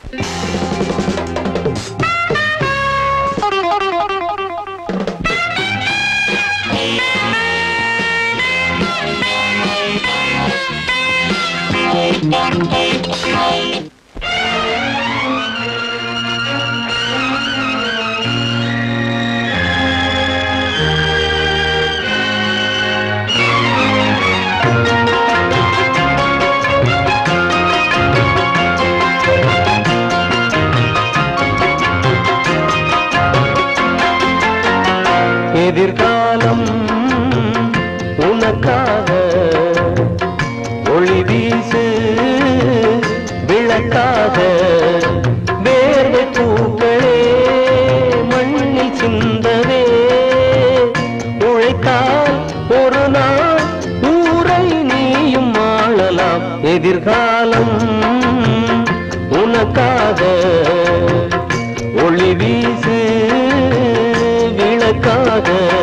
எதிர்காலம் உனக்காக ஒளி வீசு விளக்காக வேர்வை பூக்களே மண்ணில் சிந்தவே உழைத்தால் ஒரு நாள் ஊரை நீயும் ஆளலாம் எதிர்காலம் உனக்காக ஒளி வீசு விளக்காக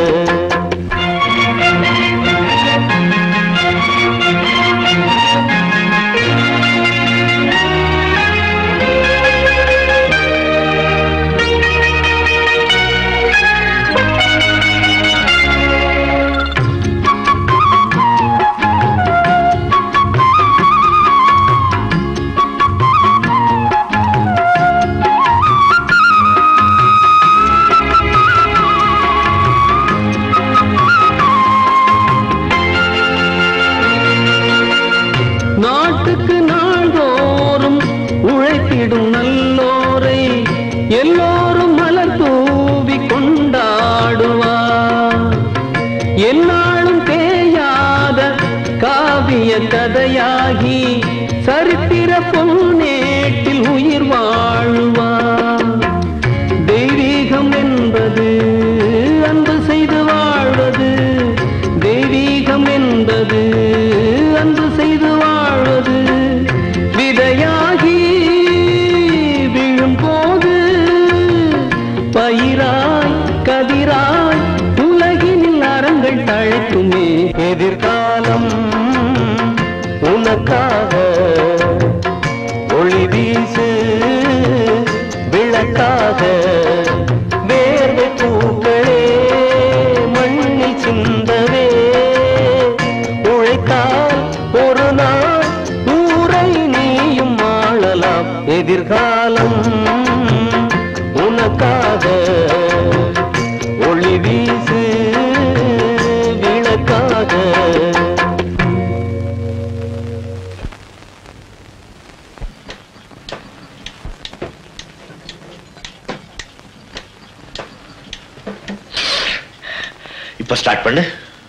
நாட்டுக்கு நாள்தோறும் உழைத்திடும் நல்லோரை எல்லோரும் மலர் தூவி கொண்டாடுவார் என்னாலும் தேயாத காவிய கதையாகி சரித்திர பொன்னேட்டில் உயிர் வாழ்வார் தெய்வீகம் என்பது அன்பு செய்து வாழ்வது தெய்வீகம் என்பது அன்பு செய்து வாழ்வது விதையாகி விழும் போது பயிராய் கதிராய் உலகினில் அறங்கள் தழைக்குமே எதிர்காலம் உனக்காக ஒளி வீசு விளக்காக வேர்வை பூக்களே மண்ணில் சிந்தவே உழைத்தால் ஒரு நாள் ஊரை நீயும் ஆளலாம் எதிர்காலம் உனக்காக ஒளி வீசு விளக்காக இப்ப ஸ்டார்ட் பண்ணு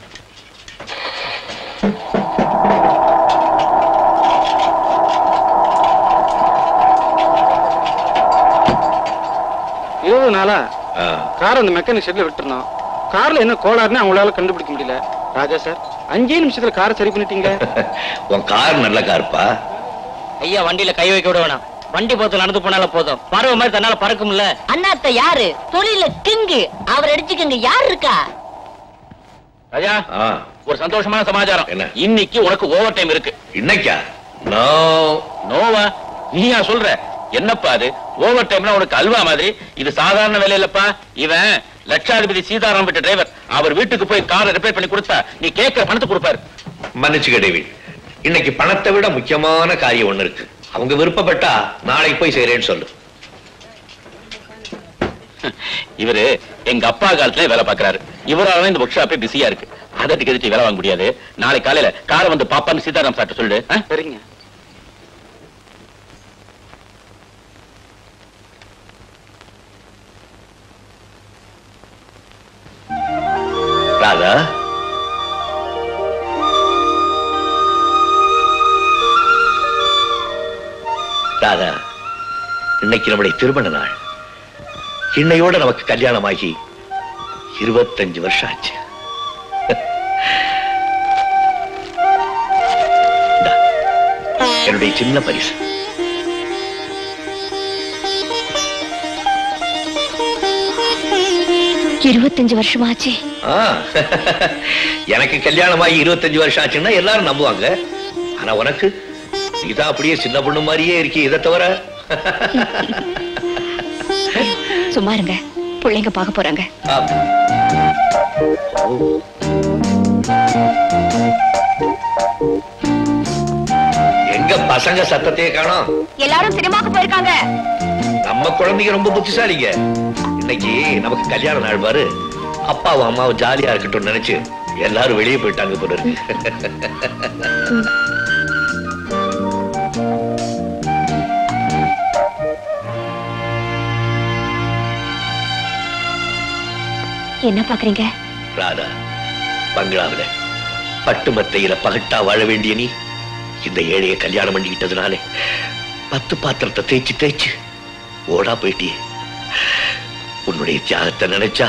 இருபது நாளா ஆ, கார் அந்த மெக்கானிக் ஷெட்ல விட்டுருந்தோம் கார்ல என்ன கோளாறுன்னு அவங்களால கண்டுபிடிக்க முடியல ராஜா சார் அஞ்சே நிமிஷத்துல காரை சரி பண்ணிட்டீங்க உன் கார் நல்ல கார்ப்பா ஐயா வண்டியில கை வைக்க விட வேணாம் வண்டி பார்த்து நடந்து போனால போதும் பறவை மாதிரி தன்னால பறக்கும்ல அண்ணாத்த யாரு தொழில கிங்கு அவர் அடிச்சுக்கங்க யார் இருக்கா ராஜா ஆ, ஒரு சந்தோஷமான சமாச்சாரம் என்ன? இன்னைக்கு உனக்கு ஓவர் டைம் இருக்கு இன்னைக்கா நோ நோவா நீயா சொல்ற என்னப்பா அது ஓவர் டைம்னா உனக்கு அல்வா மாதிரி இது சாதாரண வேலை இல்லப்பா இவன் லட்சாதிபதி சீதாராம் வீட்டு டிரைவர் அவர் வீட்டுக்கு போய் காரை ரிப்பேர் பண்ணி கொடுத்தா நீ கேட்கிற பணத்தை கொடுப்பாரு மன்னிச்சுக்க டேவிட் இன்னைக்கு பணத்தை விட முக்கியமான காரியம் ஒண்ணு இருக்கு அவங்க விருப்பப்பட்டா நாளைக்கு போய் செய்றேன்னு சொல்லு இவரு எங்க அப்பா காலத்துல வேலை பாக்குறாரு இவரால இந்த ஒர்க் ஷாப்பே பிஸியா இருக்கு அதட்டுக்கு எதிர்த்து வேலை வாங்க முடியாது நாளை காலையில காரை வந்து பாப்பான்னு சீதாராம் சார்ட்ட சொல்லு ஆ? சரிங்க ராதா ராதா இன்னைக்கு நம்முடைய திருமண நாள் இன்னையோட நமக்கு கல்யாணமாகி இருபத்தஞ்சு வருஷம் ஆச்சு இந்தா, என்னுடைய சின்ன பரிசு இருபத்தஞ்சு வருஷமாச்சு ஆ, எனக்கு கல்யாணமாகி இருபத்தஞ்சு வருஷம் ஆச்சுன்னா எல்லாரும் நம்புவாங்க ஆனா உனக்கு இதான் அப்படியே சின்ன பொண்ணு மாதிரியே இருக்கி இதை தவிர சும்மா இருங்க பிள்ளைங்க பார்க்க போறாங்க ஆ. எங்க பசங்க சத்தத்தையே காணோம் எல்லாரும் சினிமாக்கு போயிருக்காங்க நம்ம குழந்தைங்க ரொம்ப புத்திசாலிங்க இன்னைக்கு நமக்கு கல்யாண நாள் பாரு அப்பாவும் அம்மாவும் ஜாலியா இருக்கட்டும் நினைச்சு எல்லாரும் வெளியே போயிட்டாங்க போல இருக்கு என்ன பாக்குறீங்க ராதா பங்களாவில பட்டு மத்தையில பகட்டா வாழ வேண்டிய நீ இந்த ஏழைய கல்யாணம் பண்ணிக்கிட்டதுனாலே பத்து பாத்திரத்தை தேய்ச்சு தேய்ச்சு ஓடா போயிட்டியே உன்னுடைய தியாகத்தை நினைச்சா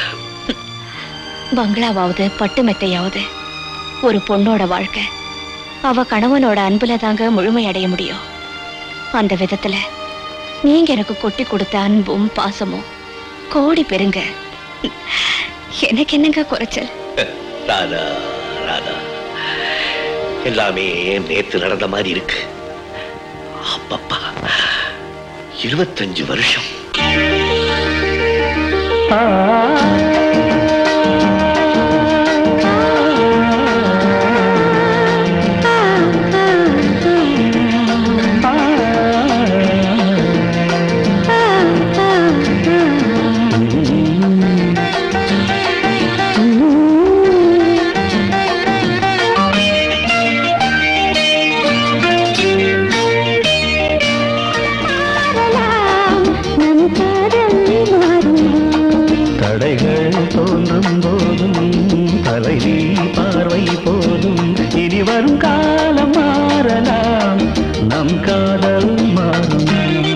பங்களாவாவது பட்டு மெத்தையாவது ஒரு பொண்ணோட வாழ்க்கை அவ கணவனோட அன்புல தாங்க முழுமை அடைய முடியும் அந்த விதத்துல நீங்க எனக்கு கொட்டி கொடுத்த அன்பும் பாசமும் கோடி பெருங்க எனக்கு என்னங்க குறைச்சல் ராதா ராதா எல்லாமே நேத்து நடந்த மாதிரி இருக்கு அப்பப்பா இருபத்தஞ்சு வருஷம் தடைகள் தோன்றும் போதும் தலைவி பார்வை போதும் இனி வரும் காலம் மாறலாம் நம் காதல் மாறும்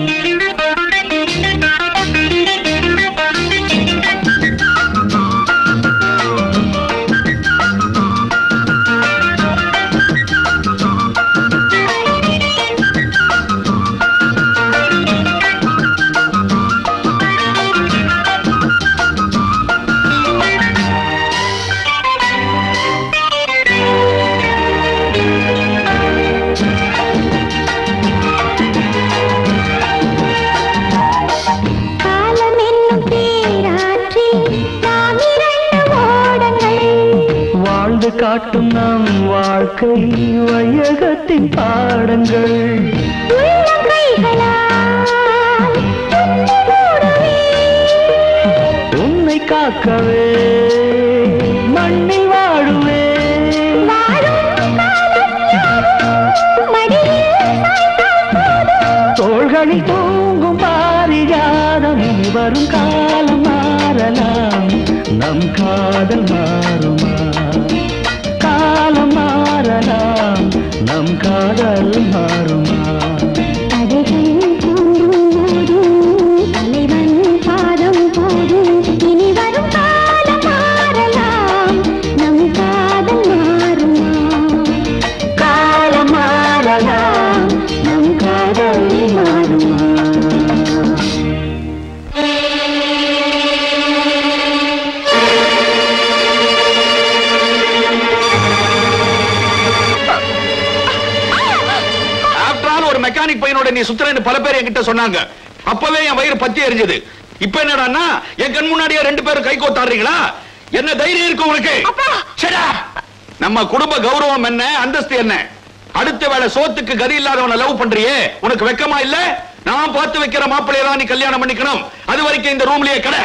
காலம் என்னும் பேராற்றில் நாம் இரண்டு ஓடங்கள் வாழ்ந்து காட்டும் நம் வாழ்க்கை வையகத்தின் பாடங்கள் உள்ளங்கைகளால் துள்ளி மூடுவே. உன்னை காக்கவே மண்ணில் வாழுவே வாழும் காலம் யாவும் மடியில் சாய்ந்தால் போதும். தோள்களில் தூங்கும் பாரிஜாதம் இனி வரும் காலம் மாறலாம் நம் காதல் மாறுமா காலம் மாறலாம் நம் காதல் மாறுமா தடைகள் தோன்றும் போதும் தலைவன் பாதம் போதும் இனி வரும் காலம் மாறலாம் நம் காதல் மாறுமா காலம் மாறலாம் நம் காதல் மாறுமா ஆஃப்டர் ஆல் ஒரு மெக்கானிக் பையனோட நீ சுத்துறேன்னு பல பேர் என்கிட்ட சொன்னாங்க அப்பவே என் வயிறு பத்தி எரிஞ்சது இப்ப என்னடான்னா என் கண் முன்னாடியே ரெண்டு பேரும் கை கோத்தாடுறீங்களா என்ன தைரியம் இருக்கு உனக்கு Shut up! நம்ம குடும்ப கௌரவம் என்ன அந்தஸ்து என்ன அடுத்த வேளை சோத்துக்கு கதி இல்லாதவனை லவ் பண்றியே உனக்கு வெக்கமா இல்ல நான் பார்த்து வைக்கிற மாப்பிள்ளைய தான் நீ கல்யாணம் பண்ணிக்கணும் அது வரைக்கும் இந்த ரூம்லயே கடை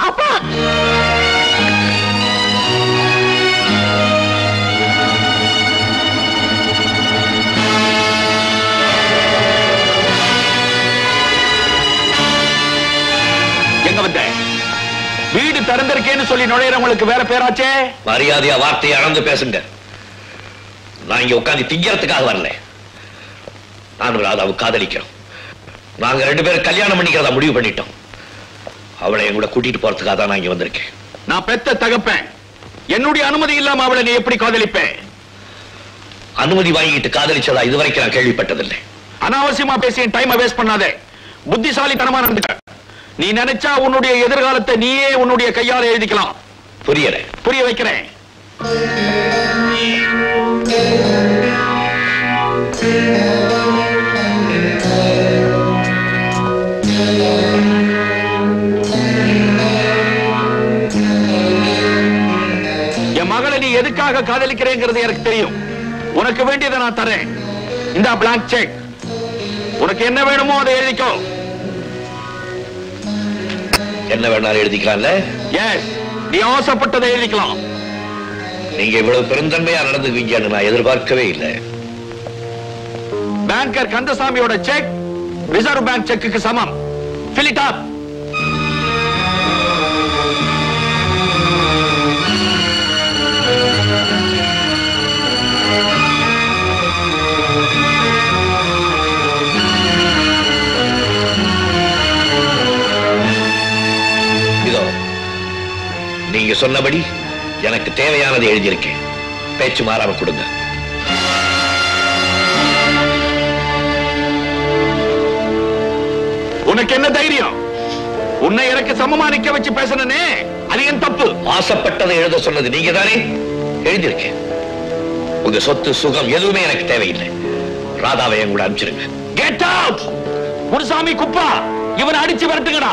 எங்க வந்த வீடு திறந்திருக்கேன்னு சொல்லி நுழையறவங்களுக்கு வேற பேராச்சே மரியாதையா வார்த்தையை அளந்து பேசுங்க நான் இங்க உட்கார்ந்து திங்கிறதுக்காக வரல நானும் ராதாவை காதலிக்கிறோம் நாங்க ரெண்டு பேரும் கல்யாணம் பண்ணிக்கிறதா முடிவு பண்ணிட்டோம் அவளை என் கூட கூட்டிட்டு போறதுக்காக தான் நான் இங்க வந்திருக்கேன் நான் பெத்த தகப்பேன் என்னுடைய அனுமதி இல்லாம அவளை நீ எப்படி காதலிப்ப அனுமதி வாங்கிட்டு காதலிச்சதா இதுவரைக்கும் நான் கேள்விப்பட்டதில்லை அனாவசியமா பேசி டைம் வேஸ்ட் பண்ணாதே புத்திசாலித்தனமா நடந்துக்க நீ நினைச்சா உன்னுடைய எதிர்காலத்தை நீயே உன்னுடைய கையால எழுதிக்கலாம் புரியல புரிய வைக்கிறேன் உண்மையாக காதலிக்கிறேங்கிறது எனக்கு தெரியும் உனக்கு வேண்டியதை நான் தரேன் இந்த பிளாங்க் செக் உனக்கு என்ன வேணுமோ அதை எழுதிக்கோ என்ன வேணாலும் எழுதிக்கலாம்ல எஸ் நீ ஆசைப்பட்டதை எழுதிக்கலாம் நீங்க இவ்வளவு பெருந்தன்மையா நடந்துக்குவீங்கன்னு நான் எதிர்பார்க்கவே இல்லை பேங்கர் கந்தசாமியோட செக் ரிசர்வ் பேங்க் செக்குக்கு சமம் fill it up இதோ நீங்க சொன்னபடி எனக்கு தேவையானதை எழுதியிருக்கேன் பேச்சு மாறாம கொடுங்க உனக்கு என்ன தைரியம் உன்னை எனக்கு சமமா நிக்க வச்சு பேசணுனே அது என் தப்பு ஆசைப்பட்டதை எழுத சொன்னது நீங்க தானே எழுதியிருக்கேன் உங்க சொத்து சுகம் எதுவுமே எனக்கு தேவையில்லை ராதாவை என் கூட அனுப்பிச்சிருங்க கெட் அவுட் முனுசாமி குப்பா இவனை அடிச்சு விரட்டுங்கடா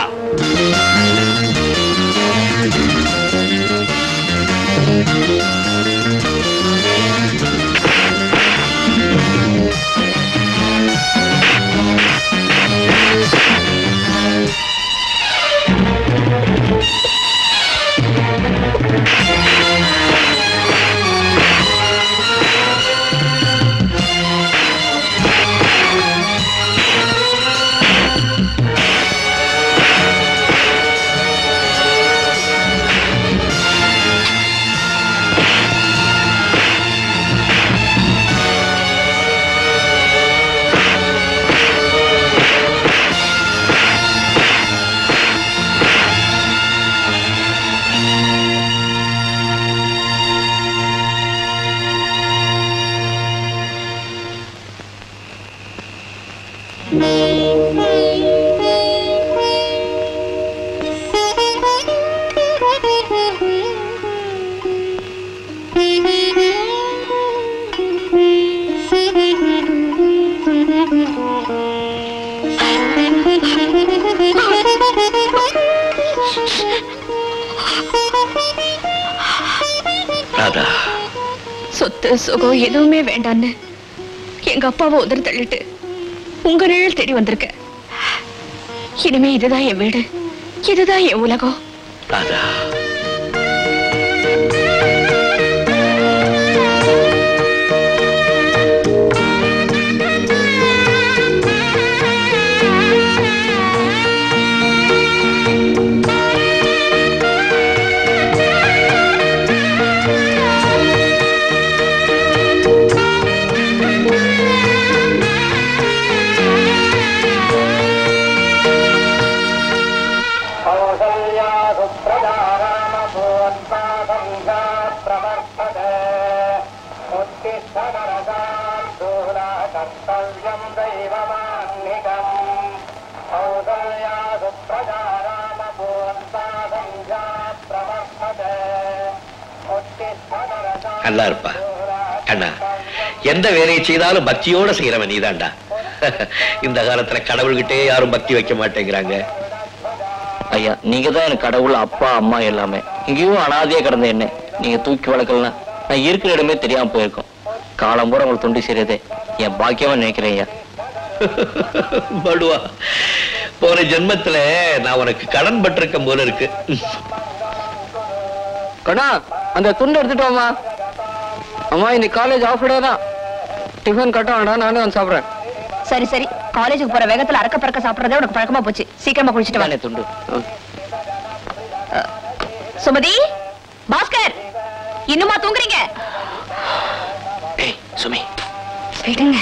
ராதா சொத்து சுகம் எதுவுமே வேண்டான்னு எங்க அப்பாவை உதறி தள்ளிட்டு உங்க நிழல் தேடி வந்திருக்க இனிமே இதுதான் என் வீடு இதுதான் என் உலகம் ராதா நல்லா இருப்பா கண்ணா எந்த வேலையை செய்தாலும் பக்தியோட செய்யறவன் நீதான்டா இந்த காலத்துல கடவுள்கிட்டே யாரும் பக்தி வைக்க மாட்டேங்கிறாங்க ஐயா நீங்க தான் எனக்கு கடவுள் அப்பா அம்மா எல்லாமே இங்கேயும் அனாதையா கிடந்த என்ன நீங்க தூக்கி வளர்க்கலாம் நான் இருக்கிற இடமே தெரியாம போயிருக்கோம் காலம் பூரா உங்களுக்கு தொண்டு செய்யறதே என் பாக்கியமா நினைக்கிறேன் ஐயா படுவா போன ஜென்மத்துல நான் உனக்கு கடன் பட்டிருக்கும் போல இருக்கு கண்ணா அந்த துண்டு எடுத்துட்டு வாமா அம்மா இன்னைக்கு காலேஜ் ஆஃப் டே தான் டிஃபன் கட்ட வேண்டாம் நானே வந்து சாப்பிட்றேன் சரி சரி காலேஜுக்கு போற வேகத்துல அறக்க பறக்க சாப்பிடுறதே உனக்கு பழக்கமா போச்சு சீக்கிரமா குளிச்சிட்டு வா தானே துண்டு சுமதி பாஸ்கர் இன்னுமா தூங்குறீங்க ஏய் சுமி விடுங்க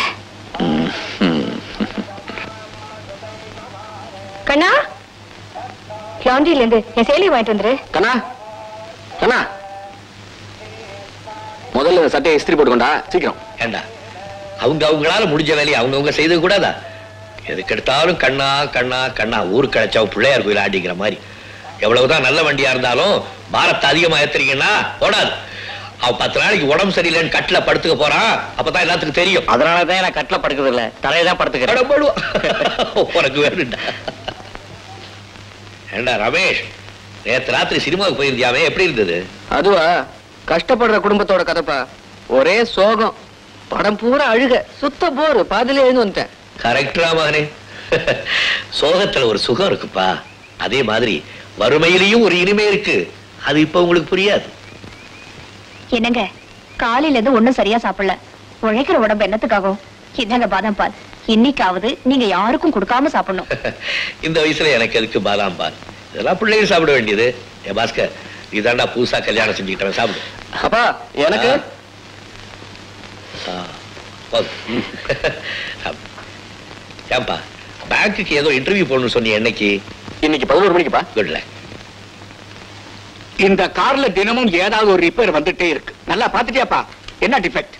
கண்ணா லாண்ட்ரில இருந்து என் சேலையை வாங்கிட்டு வந்துரு கண்ணா கண்ணா முதல்ல இந்த சட்டையை இஸ்திரி போட்டுக்கொண்டா சீக்கிரம் ஏண்டா அவங்க அவங்களால முடிஞ்ச வேலையை அவங்கவுங்க செய்து கூடாதா எதுக்கு எடுத்தாலும் கண்ணா கண்ணா கண்ணா ஊருக்கு கிடைச்சா பிள்ளையார் கோயில் ஆடிக்கிற மாதிரி எவ்வளவுதான் நல்ல வண்டியா இருந்தாலும் பாரத்தை அதிகமா ஏத்துறீங்கன்னா ஓடாது அவன் பத்து நாளைக்கு உடம்பு சரியில்லைன்னு கட்டில படுத்துக்க போறான் அப்பதான் எல்லாத்துக்கும் தெரியும் அதனாலதான் நான் கட்டில படுக்கிறது இல்ல தலையை தான் படுத்துக்கிறேன் கடம்படுவா உனக்கு வேணும்டா ஏண்டா ரமேஷ் நேத்து ராத்திரி சினிமாவுக்கு போயிருந்தியாவே எப்படி இருந்தது அதுவா கஷ்டப்படுற குடும்பத்தோட கதைப்பா ஒரே சோகம் படம் பூரா அழுக சுத்த போர் பாதியில எழுந்து வந்துட்டேன் கரெக்டா மகனே சோகத்துல ஒரு சுகம் இருக்குப்பா அதே மாதிரி வறுமையிலையும் ஒரு இனிமை இருக்கு அது இப்ப உங்களுக்கு புரியாது என்னங்க காலையில இருந்து ஒண்ணும் சரியா சாப்பிடல உழைக்கிற உடம்பு என்னத்துக்காகும் என்னங்க பாதாம் பால் இன்னைக்காவது நீங்க யாருக்கும் கொடுக்காம சாப்பிடணும் இந்த வயசுல எனக்கு எதுக்கு பாதாம் பால் இதெல்லாம் பிள்ளைங்க சாப்பிட வேண்டியது ஏ பாஸ்கர் இதாண்டா புதுசா கல்யாணம் செஞ்சுக்கிட்டவன் சாப்பிடு அப்பா எனக்கு ஆ, போதும். ஏன்பா பேங்க்குக்கு ஏதோ இன்டர்வியூ போடணும்னு சொன்னீங்க என்னைக்கு இன்னைக்கு பதினோரு மணிக்குப்பா குட்ல இந்த கார்ல தினமும் ஏதாவது ஒரு ரிப்பேர் வந்துட்டே இருக்கு நல்லா பாத்துட்டியாப்பா என்ன டிஃபெக்ட்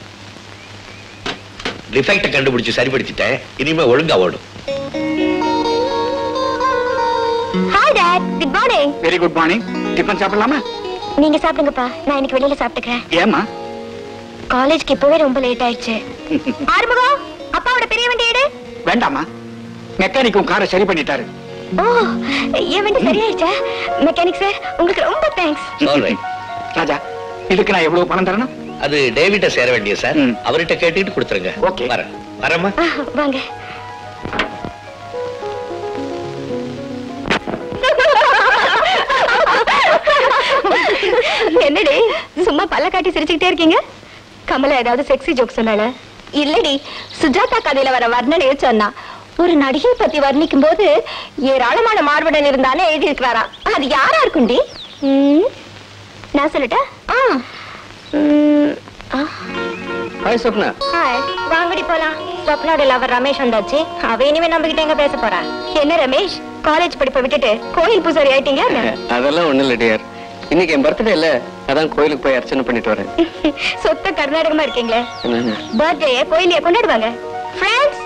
டிஃபெக்ட கண்டுபிடிச்சு சரிப்படுத்திட்டேன் இனிமே ஒழுங்கா ஓடும் hi dad good morning very good morning tiffin சாப்பிடலாமா நீங்க சாப்பிடுங்கப்பா நான் இன்னைக்கு வெளியில சாப்பிட்டுக்கிறேன் ஏமா காலேஜ்க்கு இப்பவே ரொம்ப லேட் ஆயிடுச்சு ஆறுமுகம் அப்பாவோட பெரிய வண்டி எடு வேண்டாமா மெக்கானிக்கும் காரை சரி பண்ணிட்டாரு ஓ என் வண்டி சரியாயிடுச்சா மெக்கானிக் சார் உங்களுக்கு ரொம்ப தேங்க்ஸ் Alright. ராஜா இதுக்கு நான் எவ்வளவு பணம் தரணும் அது டேவிட்ட சேர வேண்டிய சார் ம். அவர்கிட்ட கேட்டுட்டு கொடுத்துருங்க Okay. வரேன் வரேம்மா வாங்க என்னடி சும்மா பல்ல காட்டி சிரிச்சுக்கிட்டே இருக்கீங்க கமலா ஏதாவது செக்ஸி ஜோக் சொன்னால இல்லடி சுஜாதா கதையில வர வர்ணனைய சொன்னா ஒரு நடிகை பத்தி வர்ணிக்கும் போது ஏராளமான மார்புடன் இருந்தாலே எழுதி இருக்கிறாராம் அது யாரா இருக்கும்டி ம், நான் சொல்லட்டா ஆ ம், ஆ ஹாய் சொப்னா ஹாய் வாங்கடி போலாம் ஸ்வப்னாவோட லவர் ரமேஷ் வந்தாச்சு அவ இனிமே நம்ம கிட்ட எங்க பேச போறா என்ன ரமேஷ் காலேஜ் படிப்பை விட்டுட்டு கோயில் பூசாரி ஆயிட்டீங்க என்ன? அதெல்லாம் ஒண்ணும் இல்ல டியர் இன்னைக்கு என் பர்த்டே இல்ல அதான் கோயிலுக்கு போய் அர்ச்சனை பண்ணிட்டு வரேன் சொத்த கர்நாடகமா இருக்கீங்களே என்னன்னு? பர்த்டே கோயிலையே கொண்டாடுவாங்க ஃப்ரெண்ட்ஸ்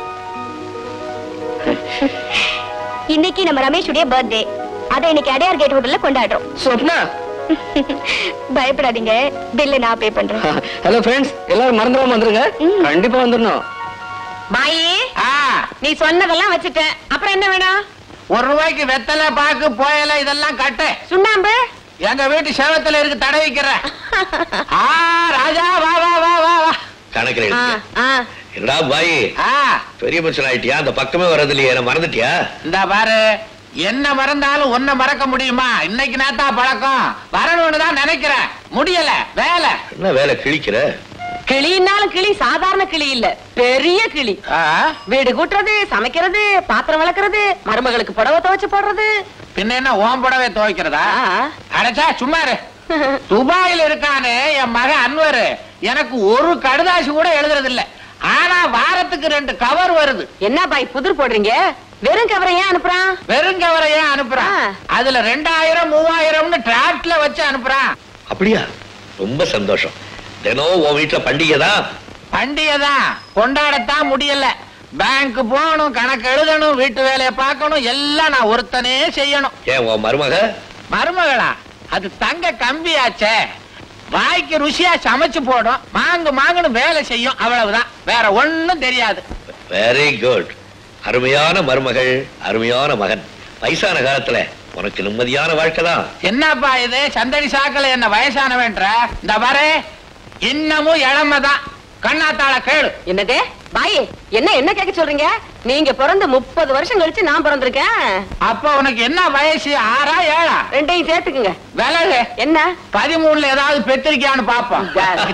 இன்னைக்கு நம்ம ரமேஷுடைய பர்த்டே அதை இன்னைக்கு அடையார் கேட் ஹோட்டல்ல கொண்டாடுறோம் சொப்னா பயப்படாதீங்க பில்ல நான் பே பண்றேன் ஹலோ ஃப்ரெண்ட்ஸ் எல்லாரும் மறந்துடாம வந்துருங்க ம். கண்டிப்பா வந்துடணும் மாயி நீ சொன்னதெல்லாம் வச்சுட்டேன் அப்புறம் என்ன வேணும் ஒரு ரூபாய்க்கு வெத்தலை பாக்கு புயல இதெல்லாம் கட்டு சுண்ணாம்பு எங்க வீட்டு சேவத்துல இருக்கு தடவிக்கிறேன் ஆ ராஜா வா வா வா வா வா கணக்கில் ஆ, எழுதிக்க. ஆ. என்னடா பாய் ஆ பெரிய மனுஷன் ஆயிட்டியா அந்த பக்கமே வர்றது இல்லையே என்ன மறந்துட்டியா இந்த பாரு என்ன மறந்தாலும் ஒன்ன மறக்க முடியுமா இன்னைக்கு நேத்தா பழக்கம் வரணும்னு தான் நினைக்கிறேன் முடியல வேலை என்ன வேலை கிழிக்கிற கிளின்னாலும் கிளி சாதாரண கிளி இல்ல பெரிய கிளி ஆ, வீடு கூட்டுறது சமைக்கிறது பாத்திரம் விளக்குறது மருமகளுக்கு புடவை துவைச்சு போடுறது பின்ன என்ன ஓம் புடவை துவைக்கிறதா ஆ. அடைச்சா சும்மா இரு துபாயில இருக்கானே என் மகன் அன்வர் எனக்கு ஒரு கடுதாசி கூட எழுதுறது இல்ல ஆனா வாரத்துக்கு ரெண்டு கவர் வருது என்ன பாய் புதிர் போடுறீங்க வெறும் கவரை ஏன் அனுப்புறான் வெறும் கவரை ஏன் அனுப்புறான் ஆ. அதுல ரெண்டாயிரம் மூவாயிரம்னு டிராப்ட்ல வச்சு அனுப்புறான் அப்படியா ரொம்ப சந்தோஷம் தினம் உன் வீட்டுல பண்டிகை தான் பண்டிகை தான் கொண்டாடத்தான் முடியல பேங்க் போகணும் கணக்கு எழுதணும் வீட்டு வேலையை பார்க்கணும் எல்லாம் நான் ஒருத்தனே செய்யணும் ஏன் உன் மருமக மருமகளா அது தங்க கம்பியாச்சே வாய்க்கு ருசியா சமைச்சு போடும் மாங்கு மாங்குன்னு வேலை செய்யும் அவ்வளவுதான் வேற ஒண்ணும் தெரியாது வெரி குட் அருமையான மருமகள் அருமையான மகன் வயசான காலத்துல உனக்கு நிம்மதியான வாழ்க்கை தான் என்னப்பா இது சந்தடி சாக்கல என்ன வயசானவன்ற இந்த பாரு இன்னமும் இளமைதான் கண்ணாத்தாள கேளு என்னது பாய் என்ன என்ன கேட்க சொல்றீங்க நீங்க பிறந்து முப்பது வருஷம் கழிச்சு நான் பிறந்திருக்கேன் அப்ப உனக்கு என்ன வயசு ஆறா ஏழா ரெண்டையும் சேர்த்துக்குங்க விலகு என்ன பதிமூணுல ஏதாவது பெற்றிருக்கியான்னு பாப்போம்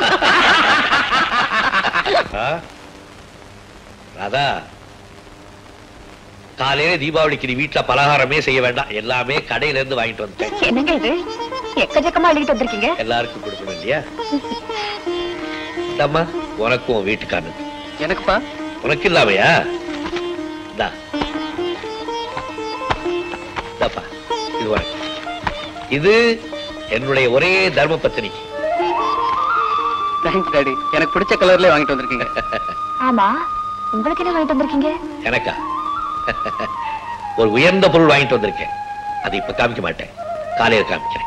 ஆ? ராதா காலையில தீபாவளிக்கு நீ வீட்டுல பலகாரமே செய்ய வேண்டாம் எல்லாமே கடையில இருந்து வாங்கிட்டு வந்துட்டேன் என்னங்க இது எக்கச்சக்கமா எழுதிட்டு வந்திருக்கீங்க எல்லாருக்கும் கொடுக்கணும் இல்லையா இந்தாம்மா உனக்கும் உன் வீட்டுக்காரனுக்கு எனக்குப்பா உனக்கு இல்லாமையா இந்தா இந்தாப்பா இது உனக்கு இது என்னுடைய ஒரே தர்ம பத்தினிக்கு தேங்க்ஸ் டாடி எனக்கு பிடிச்ச கலர்லயே வாங்கிட்டு வந்திருக்கீங்க ஆமா உங்களுக்கு என்ன வாங்கிட்டு வந்திருக்கீங்க எனக்கா ஒரு உயர்ந்த பொருள் வாங்கிட்டு வந்திருக்கேன் அதை இப்ப காமிக்க மாட்டேன் காலையில காமிக்கிறேன்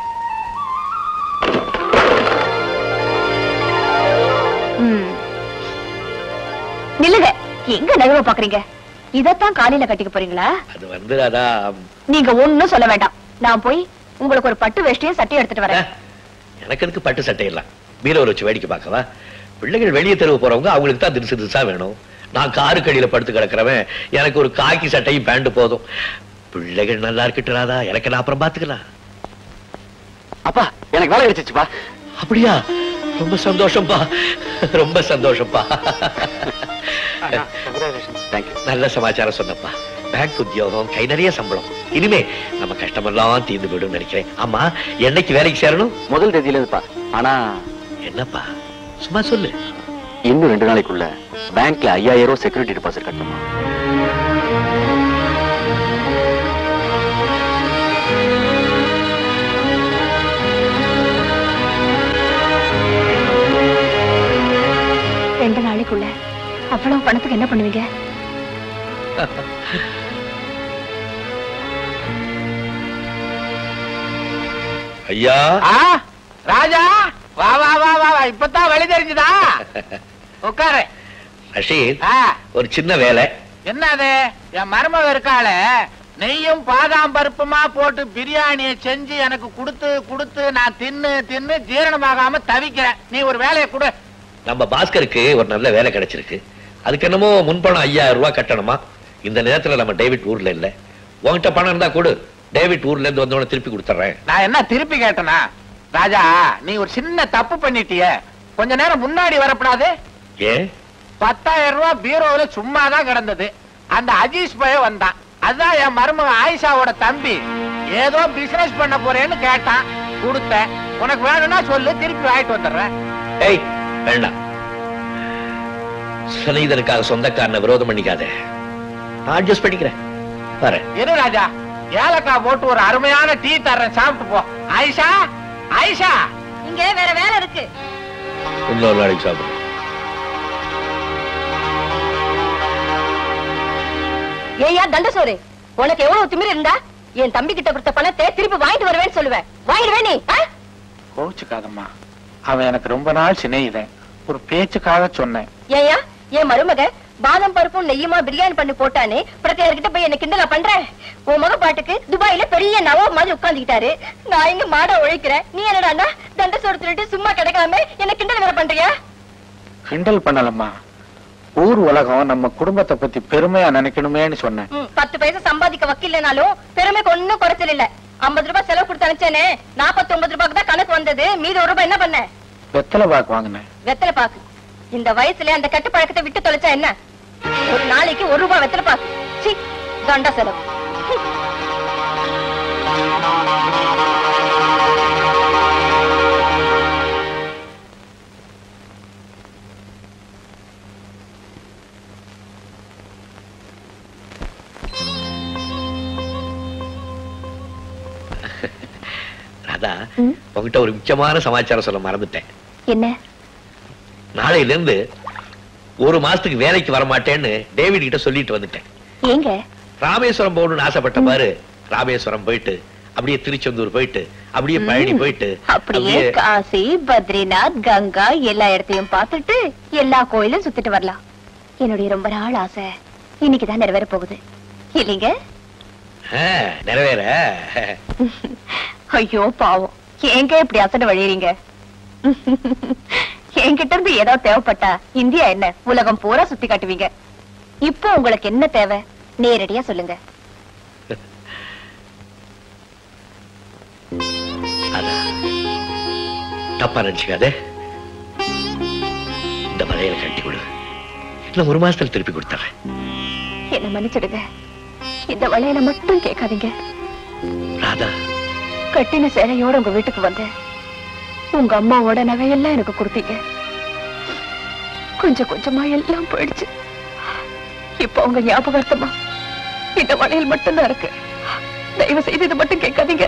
ம். நில்லுங்க எங்க நழுவ பாக்குறீங்க இதத்தான் காலையில கட்டிக்க போறீங்களா அது வந்து அதான் நீங்க ஒண்ணும் சொல்ல வேண்டாம் நான் போய் உங்களுக்கு ஒரு பட்டு வேஷ்டியும் சட்டையும் எடுத்துட்டு வரேன் எனக்கு எதுக்கு பட்டு சட்டை எல்லாம் பீரோவில் வச்சு வேடிக்கை பார்க்கவா பிள்ளைகள் வெளியே தெருவு போறவங்க அவங்களுக்கு தான் திரிசு திரிசா வேணும் நான் காரு கடியில படுத்து கிடக்குறவன் எனக்கு ஒரு காக்கி சட்டையும் பேண்ட் போதும் பிள்ளைகள் நல்லா இருக்கட்டுறாதா எனக்கு நான் அப்புறம் பாத்துக்கலாம் அப்பா எனக்கு வேலை கிடைச்சிச்சுப்பா அப்படியா ரொம்ப சந்தோஷம்ப்பா ரொம்ப சந்தோஷம்ப்பா தேங்க்யூ நல்ல சமாச்சாரம் சொன்னப்பா பேங்க் உத்தியோகம் கை நிறைய சம்பளம் இனிமே நம்ம கஷ்டமெல்லாம் தீர்ந்து போயிடும் நினைக்கிறேன் ஆமா என்னைக்கு வேலைக்கு சேரணும் முதல் தேதியில இருப்பா ஆனா என்னப்பா சும்மா சொல்லு இன்னும் ரெண்டு நாளைக்குள்ள பேங்க்ல ஐயாயிரம் ரூபாய் செக்யூரிட்டி டெபாசிட் கட்டணுமா ரெண்டு நாளைக்குள்ள அவ்வளவு பணத்துக்கு என்ன பண்ணுவீங்க ஐயா ஆ, ராஜா வா வா வா வா வா, இப்பதான் வழி தெரிஞ்சுதா உட்காரு ரஷீத் ஆ, ஒரு சின்ன வேலை என்னது என் மருமக இருக்காள நெய்யும் பாதாம் பருப்புமா போட்டு பிரியாணியை செஞ்சு எனக்கு கொடுத்து கொடுத்து நான் தின்னு தின்னு ஜீரணமாகாம தவிக்கிறேன் நீ ஒரு வேலையை கொடு நம்ம பாஸ்கருக்கு ஒரு நல்ல வேலை கிடைச்சிருக்கு அதுக்கு என்னமோ முன்பணம் ஐயாயிரம் ரூபாய் கட்டணுமா இந்த நேரத்துல நம்ம டேவிட் ஊர்ல இல்ல உன்கிட்ட பணம் இருந்தா கொடு டேவிட் ஊர்ல இருந்து வந்தவன திருப்பி கொடுத்துறேன் நான் என்ன திருப்பி கேட்டனா ராஜா நீ ஒரு சின்ன தப்பு பண்ணிட்டிய கொஞ்ச நேரம் முன்னாடி வரப்படாது ஏன் பத்தாயிரம் ரூபாய் பீரோல சும்மா தான் கிடந்தது அந்த அஜீஷ் பய வந்தான் அதான் என் மருமக ஆயிஷாவோட தம்பி ஏதோ பிசினஸ் பண்ண போறேன்னு கேட்டான் கொடுத்தேன் உனக்கு வேணும்னா சொல்லு திருப்பி வாங்கிட்டு வந்துடுறேன் ஏய் வேண்டாம் சிநேகிதனுக்காக சொந்தக்காரனை விரோதம் பண்ணிக்காத நான் அட்ஜஸ்ட் பண்ணிக்கிறேன் பாரு இரு ராஜா ஏலக்காய் போட்டு ஒரு அருமையான டீ தர்றேன் சாப்பிட்டு போ ஆயிஷா ஆயிஷா இங்க வேற வேலை இருக்கு இன்னொரு நாளைக்கு சாப்பிடுறேன் ஏயா தண்டசோறு உனக்கு எவ்வளவு திமிரு இருந்தா என் தம்பி கிட்ட கொடுத்த பணத்தை திருப்பி வாங்கிட்டு வருவேன்னு சொல்லுவேன் வாங்கிடுவேன் நீ ஆ? கோச்சுக்காதம்மா அவன் எனக்கு ரொம்ப நாள் சிநேகிதன் ஒரு பேச்சுக்காக சொன்னேன் ஏயா என் மருமக பாதம் பருப்பும் நெய்யுமா பிரியாணி பண்ணி போட்டானே பிரத்தியார்கிட்ட போய் என்ன கிண்டலா பண்றேன் உன் மக பாட்டுக்கு துபாயில பெரிய நவாப் மாதிரி உட்கார்ந்துக்கிட்டாரு நான் இங்க மாட உழைக்கிறேன் நீ என்னடான்னா தண்டை சோறு திருட்டு சும்மா கிடக்காம என்ன கிண்டல் வேற பண்றியா கிண்டல் பண்ணலம்மா ஊர் உலகம் நம்ம குடும்பத்தை பத்தி பெருமையா நினைக்கணுமேன்னு சொன்னேன் ம், பத்து பைசா சம்பாதிக்க வக்கில்லைனாலும் பெருமைக்கு ஒண்ணும் குறைச்சல் இல்ல ஐம்பது ரூபாய் செலவு கொடுத்து அனுப்பிச்சேனே நாற்பத்தி ஒன்பது ரூபாய்க்கு தான் கணக்கு வந்தது மீதி ஒரு ரூபாய் என்ன பண்ண வெத்தலை பாக்கு வாங்கினேன் வெத்தலை பாக்கு இந்த வயசுல அந்த கெட்ட பழக்கத்தை விட்டு தொலைச்சா என்ன ஒரு நாளைக்கு ஒரு ரூபாய் வெத்தலை பாக்கு சீ தண்டா செலவு ராதா உங்ககிட்ட ஒரு முக்கியமான சமாச்சாரம் சொல்ல மறந்துட்டேன் என்ன நாளையில இருந்து ஒரு மாசத்துக்கு வேலைக்கு வர மாட்டேன்னு டேவிட் கிட்ட சொல்லிட்டு வந்துட்டேன் ஏங்க ராமேஸ்வரம் போகணும்னு ஆசைப்பட்ட பாரு ராமேஸ்வரம் போயிட்டு அப்படியே திருச்செந்தூர் போயிட்டு அப்படியே பழனி போயிட்டு அப்படியே காசி பத்ரிநாத் கங்கா எல்லா இடத்தையும் பார்த்துட்டு எல்லா கோயிலும் சுத்திட்டு வரலாம் என்னுடைய ரொம்ப நாள் ஆசை இன்னைக்குதான் நிறைவேற போகுது இல்லைங்க ஆ, நிறைவேற ஐயோ பாவம் ஏங்க இப்படி அசட வழியறீங்க என்கிட்ட இருந்து ஏதோ தேவைப்பட்டா இந்தியா என்ன உலகம் பூரா சுத்தி காட்டுவீங்க இப்போ உங்களுக்கு என்ன தேவை நேரடியா சொல்லுங்க அதான் தப்பா நினைச்சுக்காதே இந்த வளையல கட்டி கொடு இன்னும் ஒரு மாசத்துல திருப்பி கொடுத்துறேன் என்ன மன்னிச்சிடுங்க இந்த வளையல மட்டும் கேட்காதீங்க ராதா கட்டின சேலையோட உங்க வீட்டுக்கு வந்தேன் உங்க அம்மாவோட நகையெல்லாம் எனக்கு கொடுத்தீங்க கொஞ்சம் கொஞ்சமா எல்லாம் போயிடுச்சு இப்ப உங்க ஞாபகார்த்தமா இந்த வளையல் மட்டும்தான் இருக்கு தயவு செய்து இது மட்டும் கேட்காதீங்க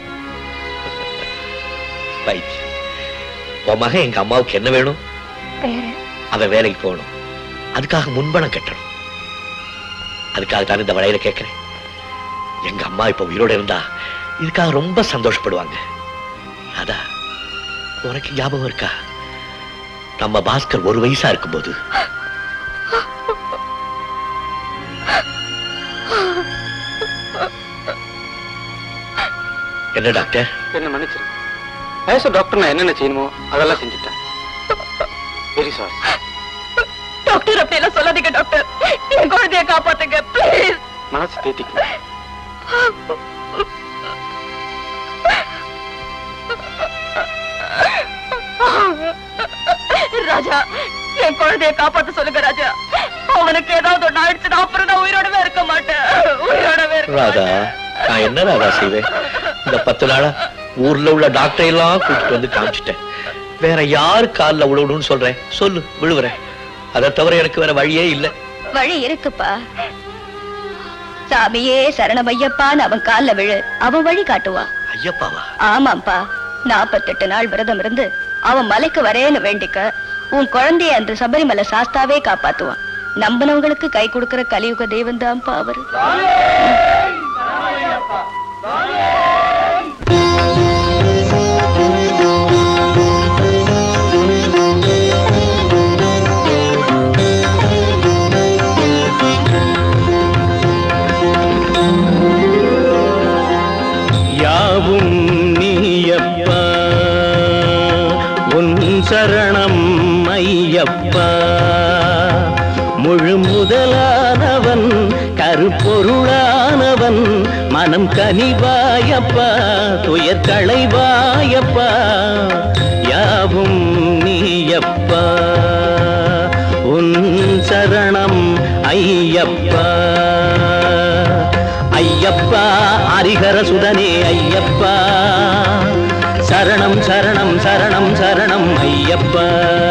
ரைட் உன் மகன் எங்க அம்மாவுக்கு என்ன வேணும் வேற அவ வேலைக்கு போகணும் அதுக்காக முன்பணம் கட்டணும் அதுக்காக தான் இந்த வளையல கேட்கிறேன் எங்க அம்மா இப்ப உயிரோட இருந்தா இதுக்காக ரொம்ப சந்தோஷப்படுவாங்க அதா உனக்கு ஞாபகம் இருக்கா நம்ம பாஸ்கர் ஒரு வயசா இருக்கும்போது என்ன டாக்டர் என்ன மன்னிச்சிரு ஆஸ் டாக்டர் நான் என்னென்ன செய்யணுமோ அதெல்லாம் செஞ்சுட்டேன் வெரி சாரி டாக்டர் அப்படி எல்லாம் சொல்லாதீங்க டாக்டர் என் குழந்தைய காப்பாத்துங்க ப்ளீஸ் மனசு தேத்திக்கணும் ராஜா என் குழந்தைய காப்பாத்த சொல்லுங்க ராஜா அவனுக்கு ஏதாவது ஒண்ணு ஆயிடுச்சுன்னா அப்புறம் நான் உயிரோடவே இருக்க மாட்டேன் உயிரோடவே இருக்க ராதா மாட்டேன் நான் என்ன ராதா செய்வேன் இந்த பத்து நாளா ஊர்ல உள்ள டாக்டர் எல்லாம் கூட்டிட்டு வந்து காமிச்சிட்டேன் வேற யாரு கால்ல விழுவணும்னு சொல்றேன் சொல்லு விழுவுறேன் அதை தவிர எனக்கு வேற வழியே இல்ல வழி இருக்குப்பா சாமியே சரணமையப்பான்னு அவன் கால்ல விழு அவன் வழி காட்டுவான் ஐயப்பாவா ஆமாப்பா நாப்பத்தெட்டு நாள் விரதம் இருந்து அவன் மலைக்கு வரேன்னு வேண்டிக்க உன் குழந்தைய அன்று சபரிமலை சாஸ்தாவே காப்பாத்துவான் நம்பினவங்களுக்கு கை கொடுக்கிற கலியுக தெய்வம் தான்ப்பா அவரு யாவும் நீயப்பா உன் சரணம் ஐயப்பா முழு முதலானவன் கருப்பொருளானவன் மனம் கனிவாயப்பா துயர் களைவாயப்பா யாவும் நீயப்பா உன் சரணம் ஐயப்பா ஐயப்பா ஹரிஹர சுதனே ஐயப்பா சரணம் சரணம் சரணம் சரணம் ஐயப்பா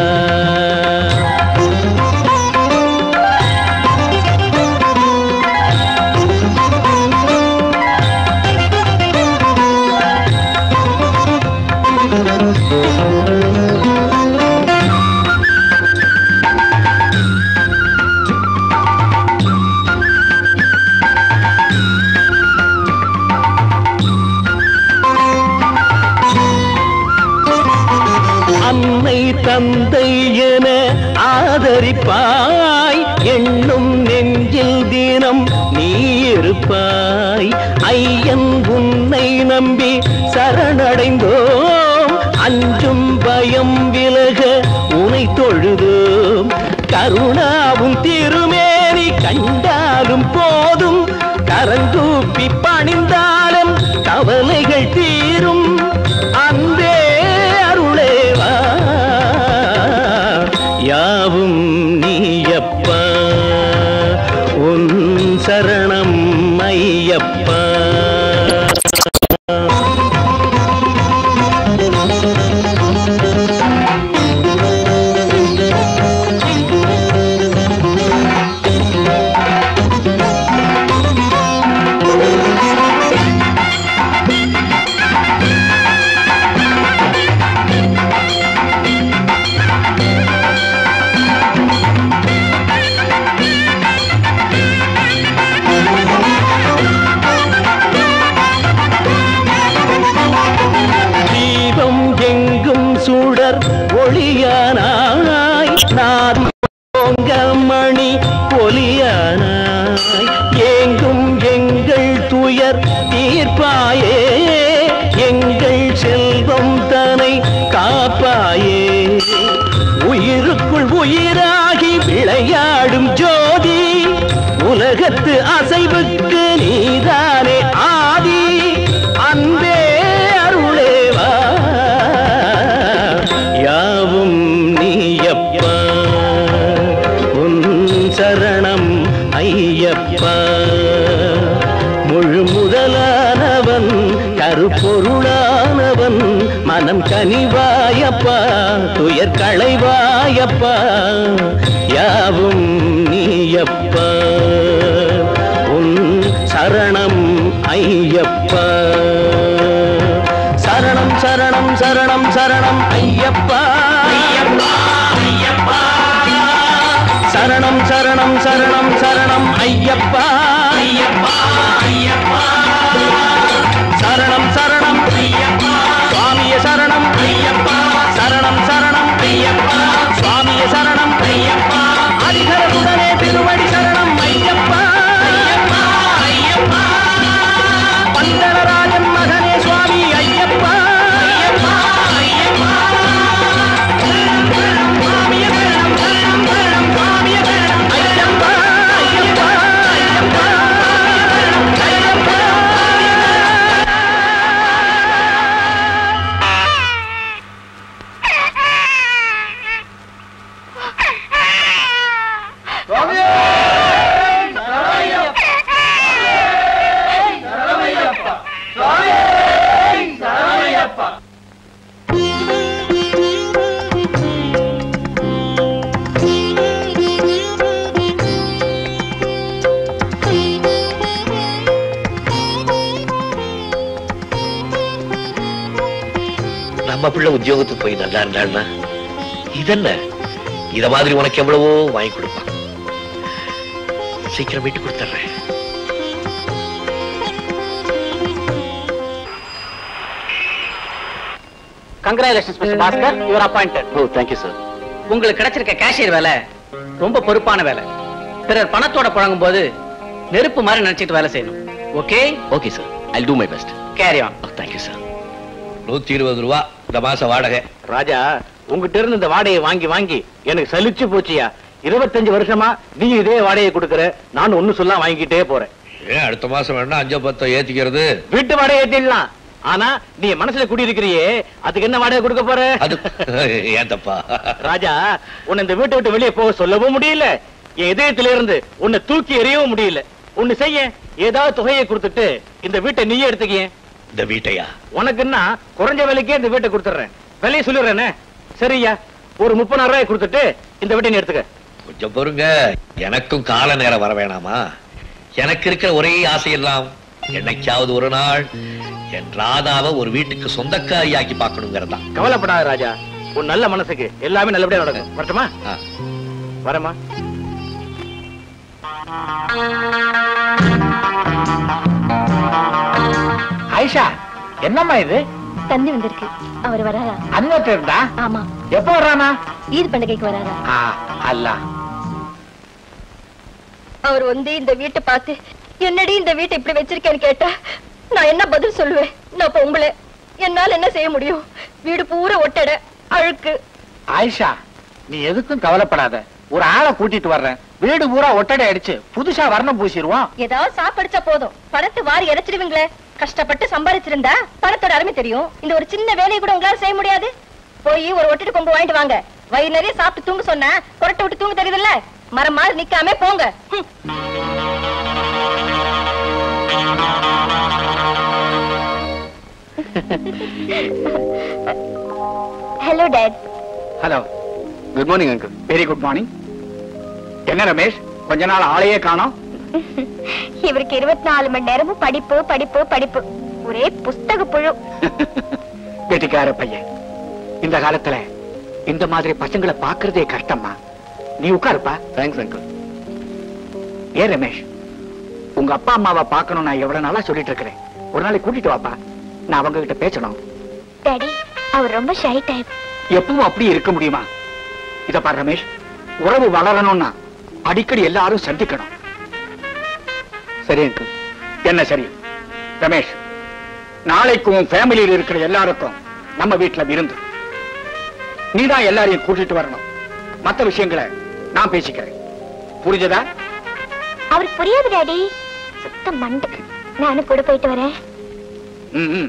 அன்னை தந்தை என ஆதரிப்பாய் எண்ணும் நெஞ்சில் தினம் நீ இருப்பாய் ஐயன் உன்னை நம்பி சரணடைந்தோம் அஞ்சும் பயம் விலக உனை தொழுதோம் கருணாவும் திருமேனி கண்டாலும் போதும் கரங்கூப்பி பணிந்தாலும் கவலைகள் தீரும் அன்பே அருளேவா யாவும் நீயப்பா உன் சரணம் ஐயப்பா தீபம் எங்கும் சுடர் ஒளியானாய் நாதம் ஓங்க மணி ஒலியானாய் ஏங்கும் எங்கள் துயர் தீர்ப்பாயே எங்கள் செல்வம் தனை காப்பாயே உயிருக்குள் உயிராகி விளையாடும் ஜோதி உலகத்து அசைவுக்கு நீதானே ஆதி அன்பே அருளேவா யாவும் நீயப்பா உன் சரணம் ஐயப்பா முழு முதலானவன் கருப்பொருளானவன் மனம் கனிவாயப்பா துயர் களைவாயப்பா யாவும் நீயப்பா உன் சரணம் ஐயப்பா சரணம் சரணம் சரணம் சரணம் ஐயப்பா ஐயப்பா ஐயப்பா சரணம் சரணம் சரணம் சரணம் ஐயப்பா ஐயப்பா ஐயப்பா சரணம் சரணம் ஐயப்பா சுவாமிய சரணம் ஐயப்பா சரணம் சரணம் ஐயப்பா சுவாமிய சரணம் ஐயப்பா அதிகரத்துடனே திருவடி சரணம் ஐயப்பா ஐயப்பா ஐயப்பா பந்தரராஜன் மகனே சுவாமி ஐயப்பா ஐயப்பா நம்ம பிள்ளை உத்தியோகத்துக்கு போய் நல்லா இருந்தாள்னா இதென்ன இத மாதிரி உனக்கு எவ்வளவோ வாங்கி கொடுப்பான் சீக்கிரம் வீட்டு கொடுத்துட்றேன் congratulations mister Bhaskar your appointed oh thank you sir உங்களுக்கு கிடைச்சிருக்க கேஷியர் வேலை ரொம்ப பொறுப்பான வேலை பிறர் பணத்தோட புழங்கும் போது நெருப்பு மாதிரி நினைச்சிட்டு வேலை செய்யணும் okay okay sir I do my best carry on thank you sir நூத்தி இருபது ரூபா இந்த மாசம் வாடகை ராஜா உங்ககிட்ட இருந்து இந்த வாடகையை வாங்கி வாங்கி எனக்கு சலிச்சு போச்சியா இருபத்தஞ்சு வருஷமா நீ இதே வாடகையை கொடுக்கற நான் ஒண்ணு சொல்ல வாங்கிக்கிட்டே போறேன் ஏன் அடுத்த மாசம் வேணா அஞ்சோ பத்தோ ஏத்திக்கிறது வீட்டு வாடகை ஏத்திடலாம் ஆனா நீ என் மனசுல குடியிருக்கிறியே அதுக்கு என்ன வாடகை கொடுக்க போற அது ஏன் தப்பா ராஜா உன்னை இந்த வீட்டை விட்டு வெளியே போக சொல்லவும் முடியல என் இதயத்தில இருந்து உன்னை தூக்கி எறியவும் முடியல ஒண்ணு செய்ய ஏதாவது தொகையை கொடுத்துட்டு இந்த வீட்டை நீயே எடுத்துக்கிய இந்த வீட்டையா உனக்குன்னா குறைஞ்ச விலைக்கே இந்த வீட்டை கொடுத்துறேன் விலையை சொல்லிடுறேனே சரியா ஒரு முப்பதாயிரம் ரூபாய் கொடுத்துட்டு இந்த வீட்டை நீ எடுத்துக்க கொஞ்சம் பொறுங்க எனக்கும் கால நேரம் வர வேணாமா எனக்கு இருக்கிற ஒரே ஆசையெல்லாம் என்னைக்காவது ஒரு நாள் என் ராதாவை ஒரு வீட்டுக்கு சொந்தக்காரியாக்கி பார்க்கணுங்கிறதா கவலைப்படாத ராஜா உன் நல்ல மனசுக்கு எல்லாமே நல்லபடியா நடக்கும் வரட்டுமா வரமா ஆயிஷா என்னம்மா இது தந்தி வந்திருக்கு அவர் வராரா அண்ணன் இருந்தா ஆமா எப்போ வர்றானா ஈத் பண்டிகைக்கு வராரா ஆ, அல்ல அவர் வந்து இந்த வீட்டை பார்த்து என்னடி இந்த வீட்டை இப்படி வச்சிருக்கேன்னு கேட்டா நான் என்ன பதில் சொல்லுவேன் நான் பொம்பளை என்னால என்ன செய்ய முடியும் வீடு பூரா ஒட்டட அழுக்கு ஆயிஷா நீ எதுக்கும் கவலைப்படாத ஒரு ஆளை கூட்டிட்டு வர்றேன் வீடு பூரா ஒட்டடை அடிச்சு புதுசா வர்ணம் பூசிடுவோம் ஏதாவது சாப்பிடுச்சா போதும் பணத்தை வாரி இறைச்சிடுவீங்களே கஷ்டப்பட்டு சம்பாதிச்சிருந்தா பணத்தோட அருமை தெரியும் இந்த ஒரு சின்ன வேலையை கூட உங்களால செய்ய முடியாது போய் ஒரு ஒட்டடை கொம்பு வாங்கிட்டு வாங்க வயிறு நிறைய சாப்பிட்டு தூங்க சொன்னா கொரட்டை விட்டு தூங்க தெரியுதுல்ல மரம் மாதிரி நிக்காம போங்க ஹம். Hello dad hello good morning uncle very good morning என்ன ரமேஷ் கொஞ்ச நாள் ஆளையே காணோம் இவருக்கு இருபத்தி நாலு மணி நேரமும் படிப்பு படிப்பு படிப்பு ஒரே புஸ்தக புழு கெட்டிக்கார பையன் இந்த காலத்துல இந்த மாதிரி பசங்களை பாக்குறதே கஷ்டமா நீ உட்காருப்பா தேங்க்ஸ் அங்கிள் ஏன் ரமேஷ் உங்க அப்பா அம்மாவை பார்க்கணும் நான் எவ்வளவு நாளா சொல்லிட்டு இருக்கிறேன் ஒரு நாளைக்கு கூட்டிட்டு வாப்பா நான் அவங்க கிட்ட பேசணும் டாடி அவர் ரொம்ப ஷை டைப் எப்பவும் அப்படி இருக்க முடியுமா இத பாரு ரமேஷ் உறவு வளரணும்னா அடிக்கடி எல்லாரும் சந்திக்கணும் சரி அங்கிள் என்ன சரி ரமேஷ் நாளைக்கு உன் ஃபேமிலியில் இருக்கிற எல்லாருக்கும் நம்ம வீட்டுல விருந்து நீதான் எல்லாரையும் கூட்டிட்டு வரணும் மத்த விஷயங்களை நான் பேசிக்கிறேன் புரிஞ்சதா அவருக்கு புரியாது டாடி சுத்த மண்டு நானும் கூட போயிட்டு வரேன் ம், ம்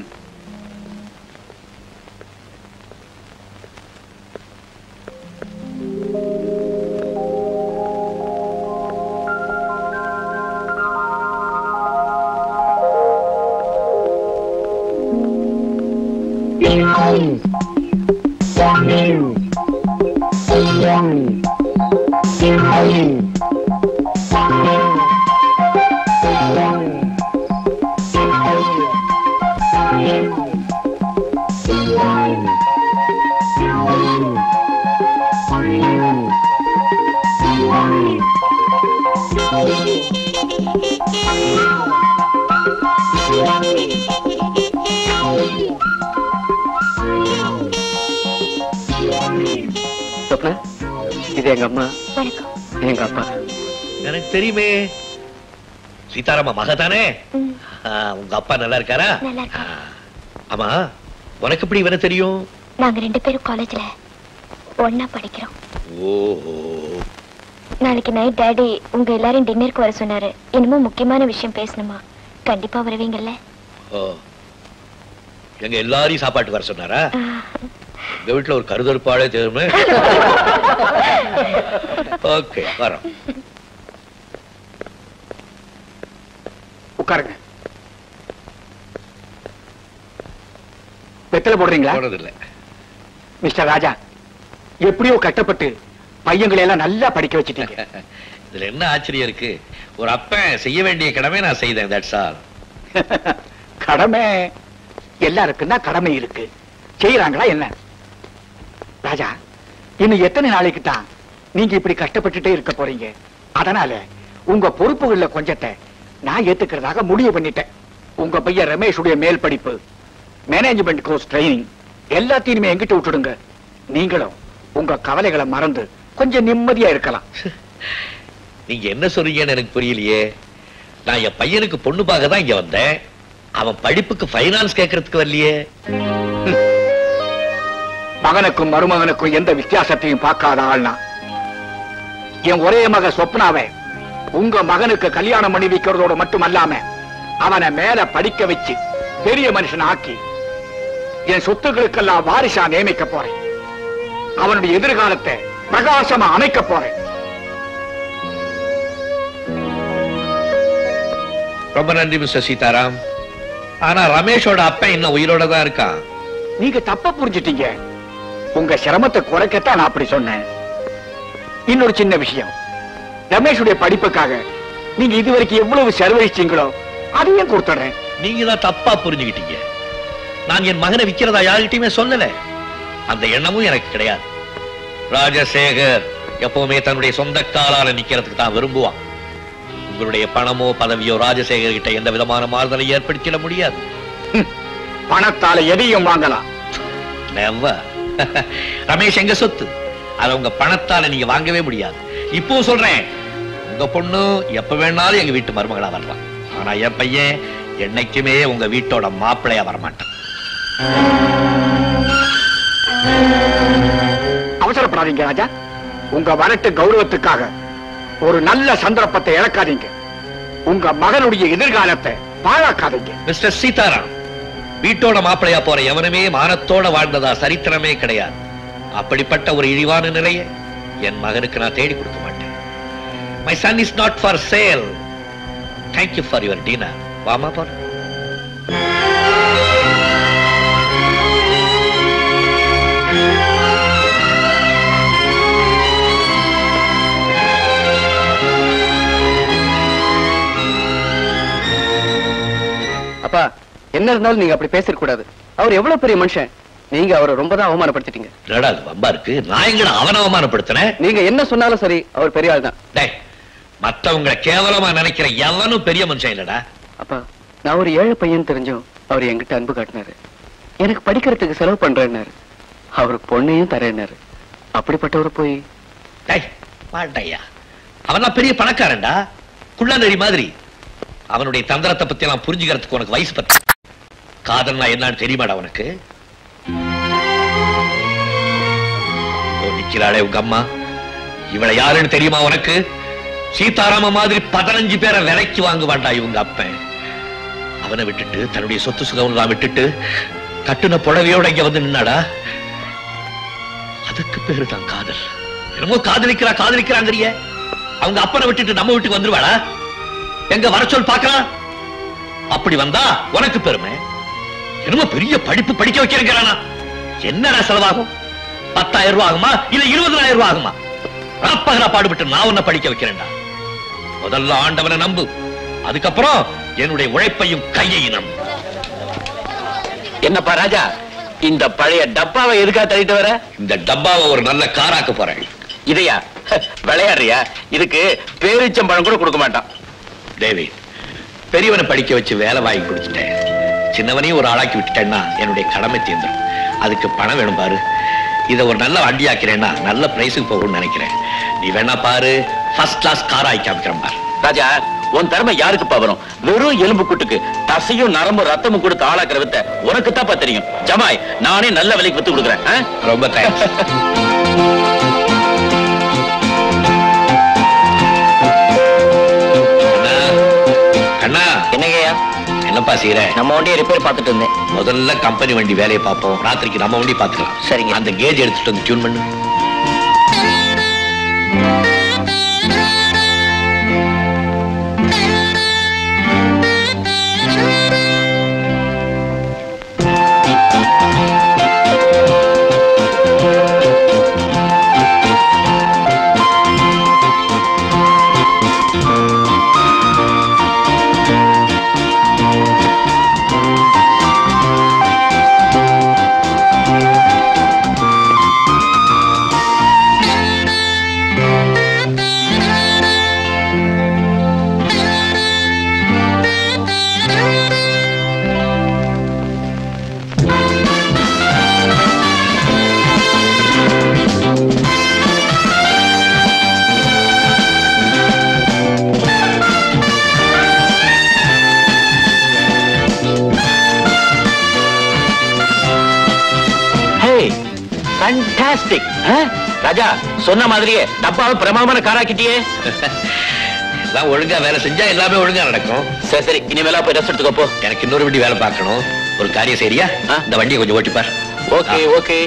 சொப்னா இது எங்க அம்மா வணக்கம் எங்க அப்பா எனக்கு தெரியுமே சீதாராமா மக தானே ம், ஆ, உங்க அப்பா நல்லா இருக்காரா நல்லா இருக்கேன் ஆமா உனக்கு எப்படி இவனை தெரியும் நாங்க ரெண்டு பேரும் காலேஜ்ல ஒண்ணா படிக்கிறோம் ஓஹோ நாளைக்கு நைட் டாடி உங்க எல்லாரையும் டின்னருக்கு வர சொன்னாரு என்னமோ முக்கியமான விஷயம் பேசணுமா கண்டிப்பா வருவீங்கல்ல ஓ எங்க எல்லாரையும் சாப்பாட்டுக்கு வர சொன்னாரா எங்க வீட்டுல ஒரு கருதற்பாடே தெரியுமே ஓகே வரோம் உட்காருங்க வெத்தலை போடுறீங்களா போனதில்லை மிஸ்டர் ராஜா எப்படியோ கட்டப்பட்டு பையங்களை எல்லாம் நல்லா படிக்க வச்சிட்டீங்க இதுல என்ன ஆச்சரியம் இருக்கு ஒரு அப்பன் செய்ய வேண்டிய கடமை நான் செய்தேன் தட்ஸ் ஆல் கடமை எல்லாருக்கும் தான் கடமை இருக்கு செய்யறாங்களா என்ன ராஜா இன்னும் எத்தனை நாளைக்கு தான் நீங்க இப்படி கஷ்டப்பட்டுட்டே இருக்க போறீங்க அதனால உங்க பொறுப்புகள்ல கொஞ்சத்தை நான் ஏத்துக்கிறதாக முடிவு பண்ணிட்டேன் உங்க பையன் ரமேஷுடைய மேல் படிப்பு மேனேஜ்மெண்ட் கோர்ஸ் ட்ரைனிங் எல்லாத்தையுமே எங்கிட்ட விட்டுடுங்க நீங்களும் உங்க கவலைகளை மறந்து கொஞ்சம் நிம்மதியா இருக்கலாம் நீங்க என்ன சொல்றீங்கன்னு எனக்கு புரியலையே நான் என் பையனுக்கு பொண்ணு பார்க்க தான் இங்க வந்தேன் அவன் படிப்புக்கு ஃபைனான்ஸ் கேட்கறதுக்கு வரலையே மகனுக்கும் மருமகனுக்கும் எந்த வித்தியாசத்தையும் பார்க்காத ஆள்னா என் ஒரே மக சொப்னாவை உங்க மகனுக்கு கல்யாணம் பண்ணி வைக்கிறதோட மட்டும் அல்லாம அவனை மேல படிக்க வச்சு பெரிய மனுஷன் ஆக்கி என் சொத்துக்களுக்கெல்லாம் வாரிசா நியமிக்க போறேன் அவனுடைய எதிர்காலத்தை பிரகாசமா அமைக்க போறேன் ரொம்ப நன்றி மிஸ்டர் சீதாராம் ஆனா ரமேஷோட அப்பா இன்னும் உயிரோட தான் இருக்கான் நீங்க தப்பா புரிஞ்சிட்டீங்க உங்க சிரமத்தை குறைக்கத்தான் நான் அப்படி சொன்னேன் இன்னொரு சின்ன விஷயம் ரமேஷுடைய படிப்புக்காக நீங்க இதுவரைக்கும் எவ்வளவு செலவழிச்சீங்களோ அதையும் கொடுத்துடுறேன் நீங்க தான் தப்பா புரிஞ்சுக்கிட்டீங்க நான் என் மகனை விக்கிறதா யார்கிட்டயுமே சொல்லல அந்த எண்ணமும் எனக்கு கிடையாது ராஜசேகர் எப்பவுமே தன்னுடைய சொந்த காலால நிக்கிறதுக்கு தான் விரும்புவான் உங்களுடைய பணமோ பதவியோ ராஜசேகர் கிட்ட எந்த விதமான மாறுதலை ஏற்படுத்திட முடியாது பணத்தால எதையும் வாங்கலாம் Never. ரமேஷ் எங்க சொத்து அதை உங்க பணத்தால நீங்க வாங்கவே முடியாது இப்போ சொல்றேன் உங்க பொண்ணு எப்ப வேணாலும் எங்க வீட்டு மருமகளா வரலாம் ஆனா என் பையன் என்னைக்குமே உங்க வீட்டோட மாப்பிள்ளையா வரமாட்டான் அவசரப்படாதீங்க ராஜா உங்க வரட்டு கௌரவத்துக்காக ஒரு நல்ல சந்தர்ப்பத்தை இழக்காதீங்க உங்க மகனுடைய எதிர்காலத்தை பாழாக்காதீங்க மிஸ்டர் சீதாராம் வீட்டோட மாப்பிள்ளையா போற எவனுமே மானத்தோட வாழ்ந்ததா சரித்திரமே கிடையாது அப்படிப்பட்ட ஒரு இழிவான நிலையை என் மகனுக்கு நான் தேடி கொடுக்க மாட்டேன் my son is not for sale thank you for your dinner வாமா போற அப்பா என்ன இருந்தாலும் நீங்க அப்படி பேசிட கூடாது அவர் எவ்வளவு பெரிய மனுஷன் நீங்க அவரை ரொம்ப தான் அவமானப்படுத்திட்டீங்க என்னடா இது வம்பா இருக்கு நான் எங்கடா அவன அவமானப்படுத்தினேன் நீங்க என்ன சொன்னாலும் சரி அவர் பெரிய ஆள் தான் டேய் மத்தவங்களை கேவலமா நினைக்கிற எவனும் பெரிய மனுஷன் இல்லடா அப்பா நான் ஒரு ஏழை பையன் தெரிஞ்சும் அவர் என்கிட்ட அன்பு காட்டினாரு எனக்கு படிக்கிறதுக்கு செலவு பண்றேன்னாரு அவருக்கு பொண்ணையும் தரேன்னாரு அப்படிப்பட்டவரை போய் டேய் மாட்டையா அவன்லாம் பெரிய பணக்காரன்டா குள்ளநெறி மாதிரி அவனுடைய தந்திரத்தை பத்தி எல்லாம் புரிஞ்சுக்கிறதுக்கு உனக்கு வயசு பத்து காதல்னா என்னன்னு தெரியுமாடா உனக்கு இதோ நிக்கிறாளே உங்க அம்மா இவளை யாருன்னு தெரியுமா உனக்கு சீதாராம மாதிரி பதினஞ்சு பேரை விலைக்கு வாங்குவான்டா இவங்க அப்பன் அவனை விட்டுட்டு தன்னுடைய சொத்து சுகம் விட்டுட்டு கட்டுன புடவையோட இங்க வந்து நின்னாடா அதுக்கு பேரு தான் காதல் என்னமோ காதலிக்கிறா காதலிக்கிறாங்கறிய அவங்க அப்பனை விட்டுட்டு நம்ம வீட்டுக்கு வந்துருவாளா எங்க வர சொல் பார்க்கலாம் அப்படி வந்தா உனக்கு பெருமை என்னமோ பெரிய படிப்பு படிக்க வைக்கிறேங்கிறானா என்னடா செலவாகும் பத்தாயிரம் ரூபாய் ஆகுமா இல்ல இருபதாயிரம் ரூபாய் ஆகுமா ராப்பகரா பாடுபட்டு நான் உன்னை படிக்க வைக்கிறேன்டா முதல்ல ஆண்டவனை நம்பு அதுக்கப்புறம் என்னுடைய உழைப்பையும் கையையும் நம்பு என்னப்பா ராஜா இந்த பழைய டப்பாவை எதுக்கா தள்ளிட்டு வர இந்த டப்பாவை ஒரு நல்ல காராக்க போறேன் இதையா விளையாடுறியா இதுக்கு பேரிச்சம்பழம் கூட கொடுக்க மாட்டான் தேவி பெரியவனை படிக்க வச்சு வேலை வாங்கி கொடுத்துட்டேன் சின்னவனையும் ஒரு ஆளாக்கி விட்டுட்டேன்னா என்னுடைய கடமை தீர்ந்துடும் அதுக்கு பணம் வேணும் பாரு இதை ஒரு நல்ல வண்டி ஆக்கிறேன்னா நல்ல பிரைஸுக்கு போகும்னு நினைக்கிறேன் நீ வேணா பாரு ஃபர்ஸ்ட் கிளாஸ் கார் ஆக்கி காமிக்கிறேன் பாரு ராஜா உன் திறமை யாருக்குப்பா வரும் வெறும் எலும்பு கூட்டுக்கு தசையும் நரம்பும் ரத்தமும் கொடுத்து ஆளாக்குற வித்த உனக்கு தாப்பா தெரியும் ஜமாய் நானே நல்ல விலைக்கு வித்து கொடுக்குறேன் ஆ? ரொம்ப தேங்க்ஸ் கண்ணா என்னங்கய்யா என்னப்பா செய்யற நம்ம வண்டியை ரிப்பேர் பார்த்துட்டு இருந்தேன் முதல்ல கம்பெனி வண்டி வேலையை பார்ப்போம் ராத்திரிக்கு நம்ம வண்டி பார்த்துக்கலாம் சரிங்க. அந்த கேஜ் எடுத்துட்டு வந்து டியூன் பண்ணு ஃபேண்டாஸ்டிக் ராஜா சொன்ன மாதிரியே டப்பாவை பிரமாதமான காராக்கிட்டியே எல்லாம் ஒழுங்கா வேலை செஞ்சா எல்லாமே ஒழுங்கா நடக்கும் சரி சரி இனிமேலா போய் ரெஸ்ட் எடுத்துக்கோ போ எனக்கு இன்னொரு வண்டி வேலை பார்க்கணும் ஒரு காரியம் சரியா இந்த வண்டியை கொஞ்சம் ஓட்டிப்பார் ஓகே ஓகே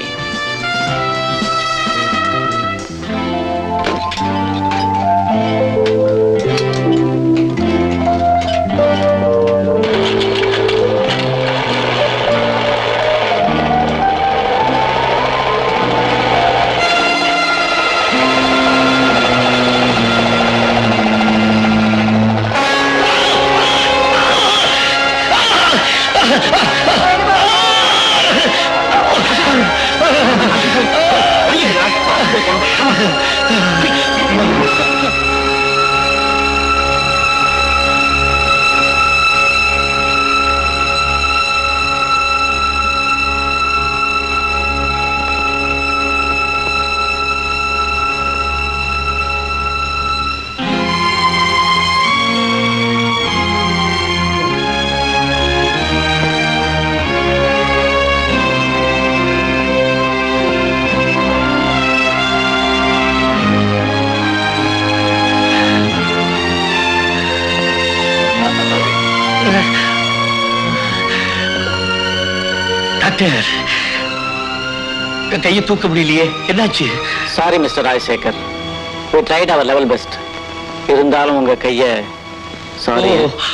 டாக்டர் என் கையை தூக்க முடியலையே என்னாச்சு sorry mister Rajasekar we tried our level best இருந்தாலும் உங்க கைய சாரி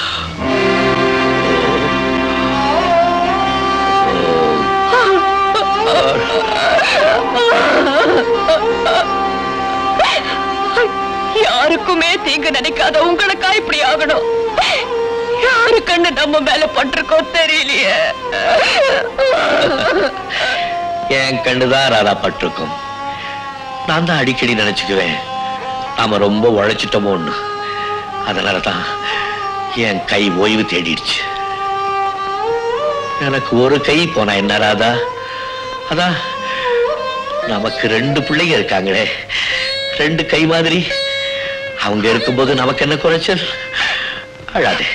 யாருக்குமே தீங்கு நினைக்காத உங்களுக்கா இப்படி ஆகணும் யாரு கண்ணு நம்ம மேல பட்டிருக்கோம் தெரியலையே என் கண்ணுதான் ராதா பட்டிருக்கும் நான் தான் அடிக்கடி நினைச்சுக்குவேன் நாம ரொம்ப உழைச்சிட்டோமோன்னு அதனால தான் என் கை ஓய்வு தேடிடுச்சு எனக்கு ஒரு கை போனா என்ன ராதா அதான் நமக்கு ரெண்டு பிள்ளைங்க இருக்காங்களே ரெண்டு கை மாதிரி அவங்க இருக்கும்போது நமக்கு என்ன குறைச்சல் அழாதே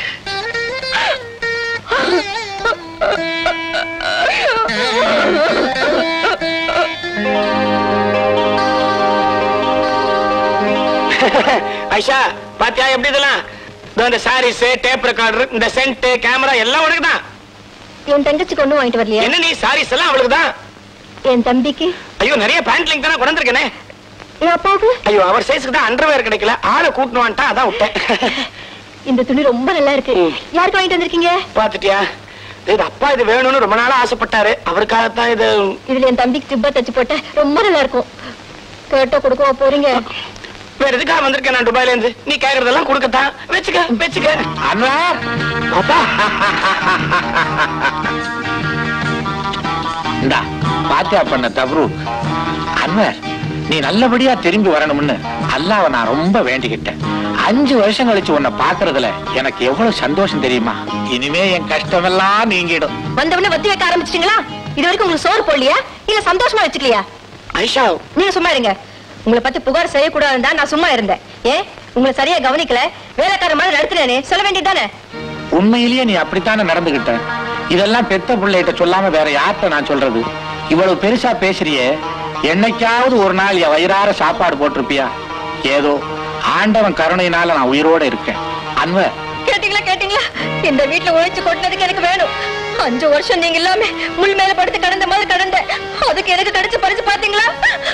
ஐஷா பாத்தியா எப்படி இதெல்லாம் இதோ இந்த சாரீஸ் டேப் ரெக்கார்டர் இந்த சென்ட் கேமரா எல்லாம் உனக்கு தான் என் தங்கச்சிக்கு ஒண்ணும் வாங்கிட்டு வரலையா என்ன நீ சாரீஸ் எல்லாம் அவளுக்கு தான் என் தம்பிக்கு ஐயோ நிறைய பேண்ட் லிங்க் தானே கொண்டு வந்திருக்கேனே என் அப்பாவுக்கு ஐயோ அவர் சைஸ்க்கு தான் அண்டர்வேர் கிடைக்கல ஆளை கூட்டணும் வந்துட்டா அதான் விட்டேன் இந்த துணி ரொம்ப நல்லா இருக்கு யாருக்கு வாங்கிட்டு வந்திருக்கீங்க பாத்துட்டியா இது அப்பா இது வேணும்னு ரொம்ப நாளா ஆசைப்பட்டாரு அவருக்காகத்தான் இது இதுல என் தம்பிக்கு ஜிப்பா தச்சு போட்ட ரொம்ப நல்லா இருக்கும் கேட்டா கொடுக்கவா போறீங்க வேற எதுக்காக வந்திருக்கேன் நான் துபாயில இருந்து நீ கேக்குறதெல்லாம் கொடுக்கத்தான் வச்சுக்க வச்சுக்க அண்ணா அப்பா இந்தா பாத்தியா பண்ண தவறு அன்வர் நீ நல்லபடியா திரும்பி வரணும்னு அல்லாஹ்வை நான் ரொம்ப வேண்டிக்கிட்டேன் அஞ்சு வருஷம் கழிச்சு உன்னை பாக்குறதுல எனக்கு எவ்வளவு சந்தோஷம் தெரியுமா இனிமே என் கஷ்டமெல்லாம் நீங்கிடும் வந்தவொடனே வத்தி வைக்க ஆரம்பிச்சிட்டீங்களா இது வரைக்கும் உங்களுக்கு சோறு போடலையா இல்ல சந்தோஷமா வச்சுக்கலையா ஐஷா நீங்க சும்மா இருங்க உங்களை பத்தி புகார் செய்யக்கூடாதுன்னு தான் நான் சும்மா இருந்தேன் ஏன் உங்களை சரியா கவனிக்கல வேலைக்கார மாதிரி நடத்துறேனே சொல்ல வேண்டியதுதானே உண்மையிலேயே நீ அப்படித்தானே நடந்துகிட்ட இதெல்லாம் பெத்த பிள்ளைகிட்ட சொல்லாம வேற யார்கிட்ட நான் சொல்றது இவ்வளவு பெருசா பேசுறியே என்னைக்காவது ஒரு நாள் என் வயிறார சாப்பாடு போட்டிருப்பியா ஏதோ ஆண்டவன் கருணையினால நான் உயிரோட இருக்கேன் அன்வர் கேட்டீங்களா கேட்டீங்களா இந்த வீட்டுல உழைச்சு கொட்டினதுக்கு எனக்கு வேணும் அஞ்சு வருஷம் நீங்க இல்லாம முள் மேல படுத்து கடந்த மாதிரி கடந்த அதுக்கு எனக்கு கிடைச்ச பரிசு பாத்தீங்களா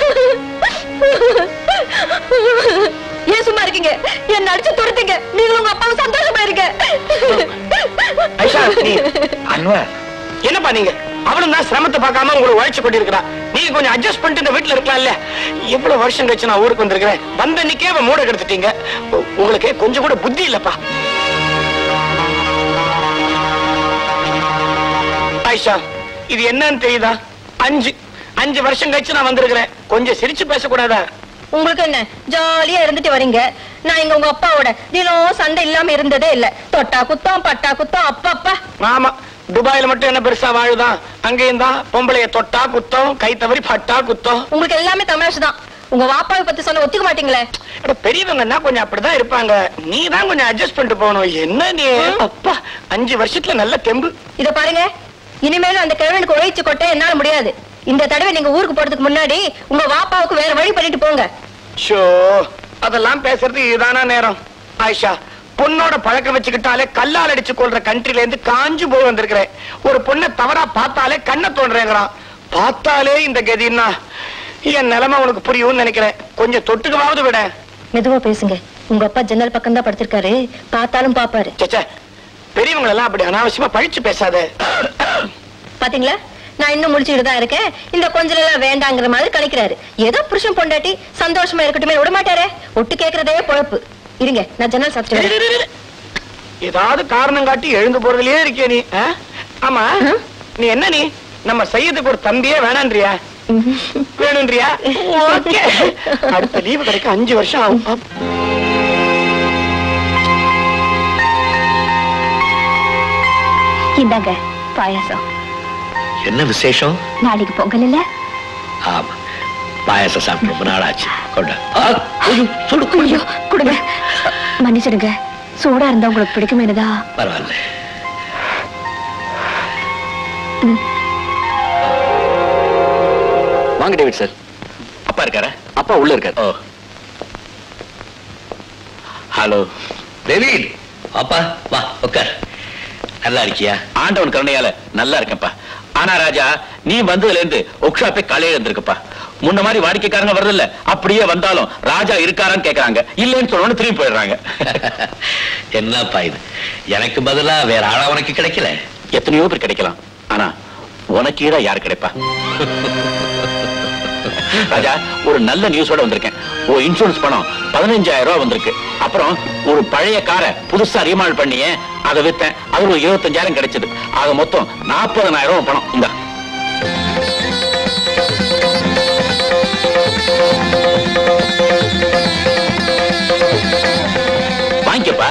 ஏன் சும்மா இருக்கீங்க என்ன அடிச்சு துரத்தீங்க நீங்களும் உங்க அப்பாவும் சந்தோஷமா இருங்க ஐஷா நீ அன்வர் என்னப்பா நீங்க அவளும் தான் சிரமத்தை பார்க்காம உங்களை உழைச்சு கொண்டிருக்கிறா நீங்க கொஞ்சம் அட்ஜஸ்ட் பண்ணிட்டு இந்த வீட்டுல இருக்கலாம்ல எவ்வளவு வருஷம் கழிச்சு நான் ஊருக்கு வந்திருக்கிறேன் வந்த அன்னைக்கே அவ மூட கெடுத்துட்டீங்க உ- உங்களுக்கு கொஞ்சம் கூட புத்தி இல்லப்பா ஆயிஷா இது என்னன்னு தெரியுதா அஞ்சு அஞ்சு வருஷம் கழிச்சு நான் வந்திருக்கிறேன் கொஞ்சம் சிரிச்சு பேசக்கூடாதா உங்களுக்கு என்ன ஜாலியா இருந்துட்டு வரீங்க நான் இங்க உங்க அப்பாவோட தினம் சண்டை இல்லாம இருந்ததே இல்ல தொட்டா குத்தம் பட்டா குத்தம் அப்பா அப்பா ஆமா துபாயில மட்டும் என்ன பெருசா வாழுதான் அங்கேயும் தான் பொம்பளைய தொட்டா குத்தம் கை தவறி பட்டா குத்தம் உங்களுக்கு எல்லாமே தமாஷ் தான் உங்க வாப்பாவை பத்தி சொன்ன ஒத்துக்க மாட்டீங்களே அட, பெரியவங்கன்னா கொஞ்சம் அப்படிதான் இருப்பாங்க நீ தான் கொஞ்சம் அட்ஜஸ்ட் பண்ணிட்டு போகணும் என்ன நீ அப்பா அஞ்சு வருஷத்துல நல்ல தெம்பு இத பாருங்க இனிமேலும் அந்த கிழவனுக்கு உழைச்சு கொட்ட என்னால முடியாது இந்த தடவை நீங்க ஊருக்கு போறதுக்கு முன்னாடி உங்க வாப்பாவுக்கு வேற வழி பண்ணிட்டு போங்க ஷோ அதெல்லாம் பேசுறது இதுதானா நேரம் ஆயிஷா பொண்ணோட பழக்கம் வச்சுக்கிட்டாலே கல்லால் அடிச்சு கொள்ற கண்ட்ரில இருந்து காஞ்சு போய் வந்திருக்கிறேன் ஒரு பொண்ணை தவறா பார்த்தாலே கண்ணை தோன்றேங்கிறான் பார்த்தாலே இந்த கதின்னா என் நிலைமை உனக்கு புரியும்னு நினைக்கிறேன் கொஞ்சம் தொட்டுக்கவாவது விட மெதுவா பேசுங்க உங்க அப்பா ஜன்னல் பக்கம் தான் படுத்திருக்காரு பார்த்தாலும் பாப்பாரு சேச்சே பெரியவங்க எல்லாம் அப்படி அனாவசியமா பழிச்சு பேசாத பாத்தீங்களா நான் இன்னும் முடிச்சுட்டு தான் இருக்கேன் இந்த கொஞ்சம் எல்லாம் வேண்டாங்கிற மாதிரி கணிக்கிறாரு ஏதோ புருஷன் பொண்டாட்டி சந்தோஷமா இருக்கட்டுமே விட மாட்டாரே ஒட்டு கேக்குறதே பொழப்பு இருங்க நான் ஜன்னல் சாப்பிட்டு வரேன். ஏதாவது காரணம் காட்டி எழுந்து போறதுலயே இருக்கிய நீ ஆ? ஆமா நீ என்ன நீ நம்ம செய்யறதுக்கு ஒரு தம்பியே வேணான்றியா வேணும்ன்றியா ஓகே அடுத்த லீவு கிடைக்க அஞ்சு வருஷம் ஆகும் அப். இந்தாங்க பாயாசம் என்ன விசேஷம் நாளைக்கு பொங்கல் இல்ல ஆமா பாயாசம் சாப்பிட்டு ரொம்ப நாள் ஆச்சு கொண்ட ஐயோ கொடுங்க மன்னிச்சிடுங்க சூடா இருந்தா உங்களுக்கு பிடிக்குமேனுதா பரவாயில்ல வாங்க டேவிட் சார் அப்பா இருக்காரா அப்பா உள்ள இருக்காரு ஓ ஹலோ டேவிட் அப்பா வா உட்கார் நல்லா இருக்கியா ஆண்டவன் கருணையால நல்லா இருக்கேன்ப்பா ஆனா ராஜா நீ வந்ததுல இருந்து ஒர்க்ஷாப்பே காலையில இருந்திருக்குப்பா முன்ன மாதிரி வாடிக்கைக்காரங்க வரதில்ல அப்படியே வந்தாலும் ராஜா இருக்காரான்னு கேக்குறாங்க இல்லைன்னு சொல்லணும்னு திரும்பி போயிடுறாங்க என்னப்பா இது எனக்கு பதிலா வேற ஆளா உனக்கு கிடைக்கல எத்தனையோ பேர் கிடைக்கலாம் ஆனா உனக்கு ஈடா யார் கிடைப்பா ராஜா ஒரு நல்ல நியூஸோட வந்திருக்கேன் ஒரு இன்சூரன்ஸ் பணம் பதினஞ்சாயிரம் ரூபாய் வந்திருக்கு அப்புறம் ஒரு பழைய காரை புதுசா ரீமால் பண்ணியே அதை வித்தேன் அது ஒரு இருபத்தஞ்சாயிரம் கிடைச்சது ஆக மொத்தம் நாற்பதனாயிரம் ரூபாய் பணம் இந்த வாங்கிக்கப்பா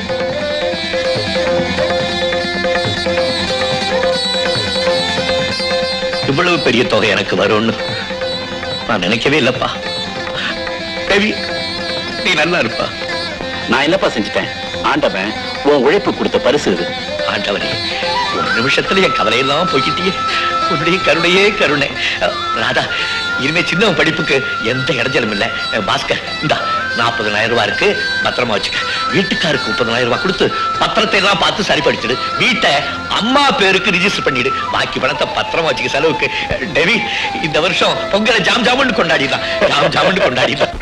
இவ்வளவு பெரிய தொகை எனக்கு வரும்னு நான் நினைக்கவே இல்லப்பா தேவி நீ நல்லா இருப்பா நான் என்னப்பா செஞ்சுட்டேன் ஆண்டவன் உன் உழைப்பு கொடுத்த பரிசு இது ஆண்டவரே ஒரு நிமிஷத்துல என் கவலையெல்லாம் போய்கிட்டியே உன்னுடைய கருணையே கருணை அஹ், ராதா இனிமே சின்ன படிப்புக்கு எந்த இடைஞ்சலும் இல்ல அஹ், பாஸ்கர் இந்தா நாற்பதனாயிரம் ரூபாய் இருக்கு பத்திரமா வச்சுக்க வீட்டுக்காருக்கு முப்பதனாயிரம் ரூபாய் கொடுத்து பத்திரத்தை எல்லாம் பார்த்து சரிப்படுத்திடு வீட்டை அம்மா பேருக்கு ரிஜிஸ்டர் பண்ணிடு பாக்கி பணத்தை பத்திரமா வச்சுக்க செலவுக்கு அஹ், டெவி இந்த வருஷம் பொங்கலை ஜாம் ஜாமுன்னு கொண்டாடிடலாம் ஜாம் ஜாமுன்னு கொண்டாடிடலாம்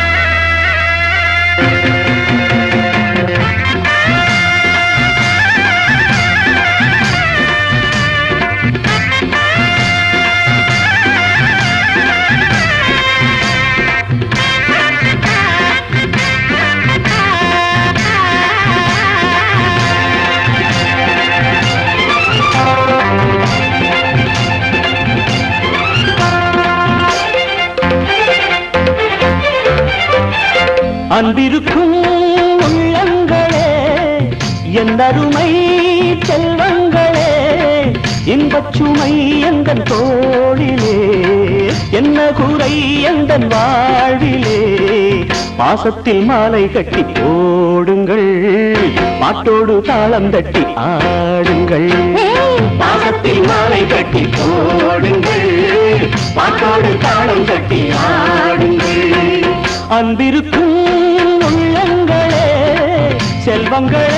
அன்பிருக்கும் உள்ளங்களே என் அருமை செல்வங்களே இன்பச் சுமை எந்தன் தோளிலே என்ன குறை எந்தன் வாழ்விலே பாசத்தில் மாலை கட்டி போடுங்கள் பாட்டோடு தாளம் தட்டி ஆடுங்கள் பாசத்தில் மாலை கட்டி போடுங்கள் பாட்டோடு தாளம் தட்டி ஆடுங்கள் அன்பிருக்கும் உள்ளங்களே செல்வங்களே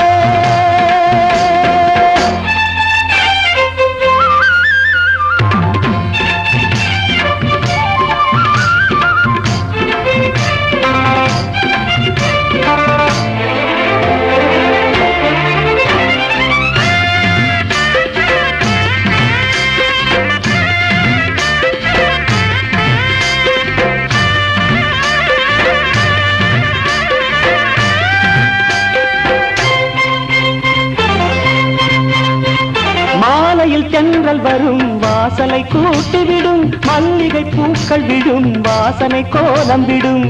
மாலையில் தென்றல் வரும் வாசலை கூட்டிவிடும் மல்லிகை பூக்கள் விடும் வாசனை கோலம் விடும்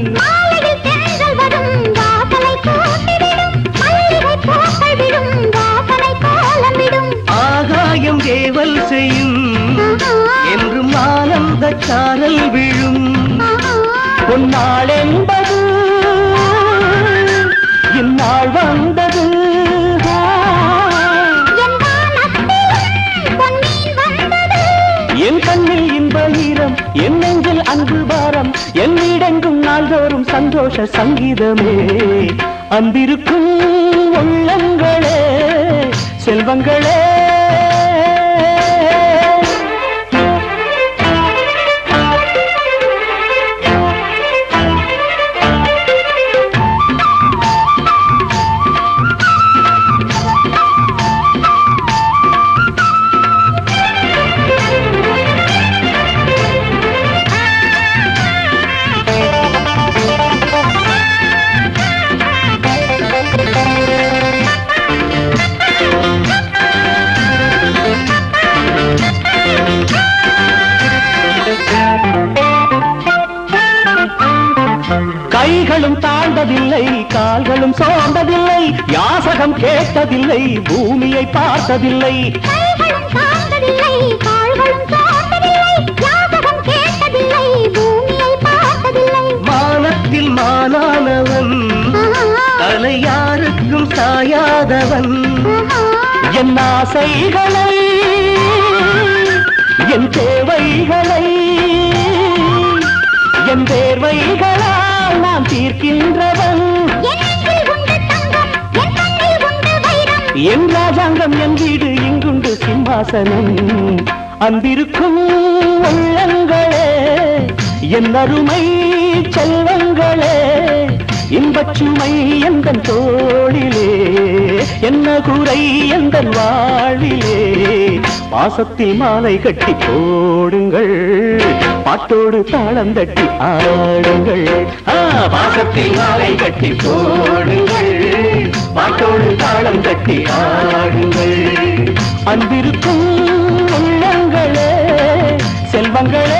ஆகாயம் ஏவல் செய்யும் என்றும் ஆனந்த சாரல் விழும் பொன்னாள் என்பது இந்நாள் வந்தது என் கண்ணில் அன்பு பாரம் என்னிடெங்கும் நாள்தோறும் சந்தோஷ சங்கீதமே அன்பிருக்கும் உள்ளங்களே செல்வங்களே கைகளும் தாழ்ந்ததில்லை கால்களும் சோர்ந்ததில்லை யாசகம் கேட்டதில்லை பூமியை பார்த்ததில்லை மானத்தில் மானானவன் தலை யாருக்கும் சாயாதவன் என் ஆசைகளை என் தேவைகளை என் தேர்வைகளால் நான் தீர்க்கின்றவன் என் ராஜாங்கம் என் வீடு இங்குண்டு சிம்மாசனம் அன்பிருக்கும் உள்ளங்களே என் அருமை செல்வங்களே இன்பச்சுமை எந்த தோளிலே என்ன குறை எந்த வாழ்விலே பாசத்தில் மாலை கட்டி போடுங்கள் பாட்டோடு தாளம் தட்டி ஆடுங்கள் ஆ, பாசத்தில் மாலை கட்டி போடுங்கள் பாட்டோடு தாளம் தட்டி ஆடுங்கள் அன்பிருக்கும் உள்ளங்களே செல்வங்களே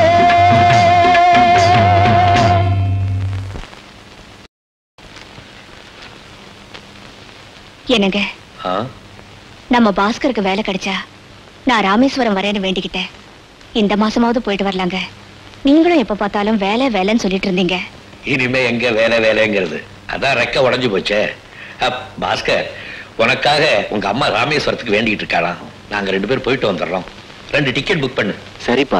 என்னங்க நம்ம பாஸ்கருக்கு வேலை கிடைச்சா நான் ராமேஸ்வரம் வரேன்னு வேண்டிக்கிட்டேன் இந்த மாசமாவது போயிட்டு வரலாங்க நீங்களும் எப்ப பார்த்தாலும் வேலை வேலைன்னு சொல்லிட்டு இருந்தீங்க இனிமே எங்க வேலை வேலைங்கிறது அதான் ரெக்க உடைஞ்சு போச்சே அப், பாஸ்கர் உனக்காக உங்க அம்மா ராமேஸ்வரத்துக்கு வேண்டிக்கிட்டு இருக்காளாம் நாங்க ரெண்டு பேரும் போயிட்டு வந்துடுறோம் ரெண்டு டிக்கெட் புக் பண்ணு சரிப்பா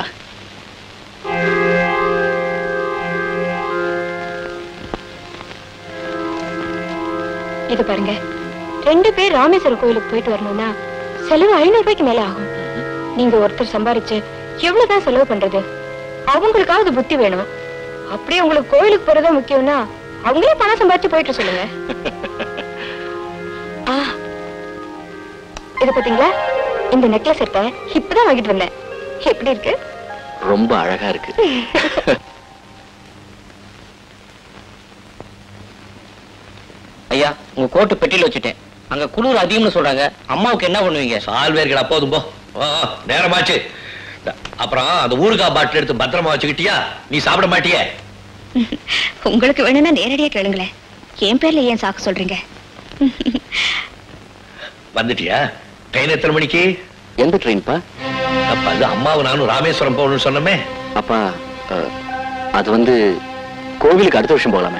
இது பாருங்க ரெண்டு பேர் ராமேஸ்வரம் கோயிலுக்கு போயிட்டு வரணும்னா செலவு ஐநூறு ரூபாய்க்கு மேல ஆகும் நீங்க ஒருத்தர் சம்பாரிச்சு எவ்வளவுதான் செலவு பண்றது அவங்களுக்காவது புத்தி வேணும் அப்படியே உங்களுக்கு கோயிலுக்கு போறதா முக்கியம்னா அவங்களே பணம் சம்பாரிச்சு போயிட்டு சொல்லுங்க ஆ, இது பாத்தீங்களா இந்த நெக்லஸ் எடுத்த இப்பதான் வாங்கிட்டு வந்தேன் எப்படி இருக்கு ரொம்ப அழகா இருக்கு ஐயா உங்க கோட்டு பெட்டியில வச்சுட்டேன் அங்க குளிர் அதிகம்னு சொல்றாங்க அம்மாவுக்கு என்ன பண்ணுவீங்க சால்வேர்கள் அப்போதும் போ ஆ, ஆ, நேரமாச்சு த- அப்புறம் அந்த ஊறுகாய் பாட்டில் எடுத்து பத்திரமா வச்சுக்கிட்டியா நீ சாப்பிட மாட்டியே உங்களுக்கு வேணும்னா நேரடியா கேளுங்களேன் என் பேர்ல ஏன் சாக்கு சொல்றீங்க வந்துட்டியா ட்ரெயின் எத்தனை மணிக்கு எந்த ட்ரெயின்ப்பா அப்ப அது அம்மாவும் நானும் ராமேஸ்வரம் போகணும்னு சொன்னமே அப்பா அஹ், அது வந்து கோவிலுக்கு அடுத்த வருஷம் போகலாமே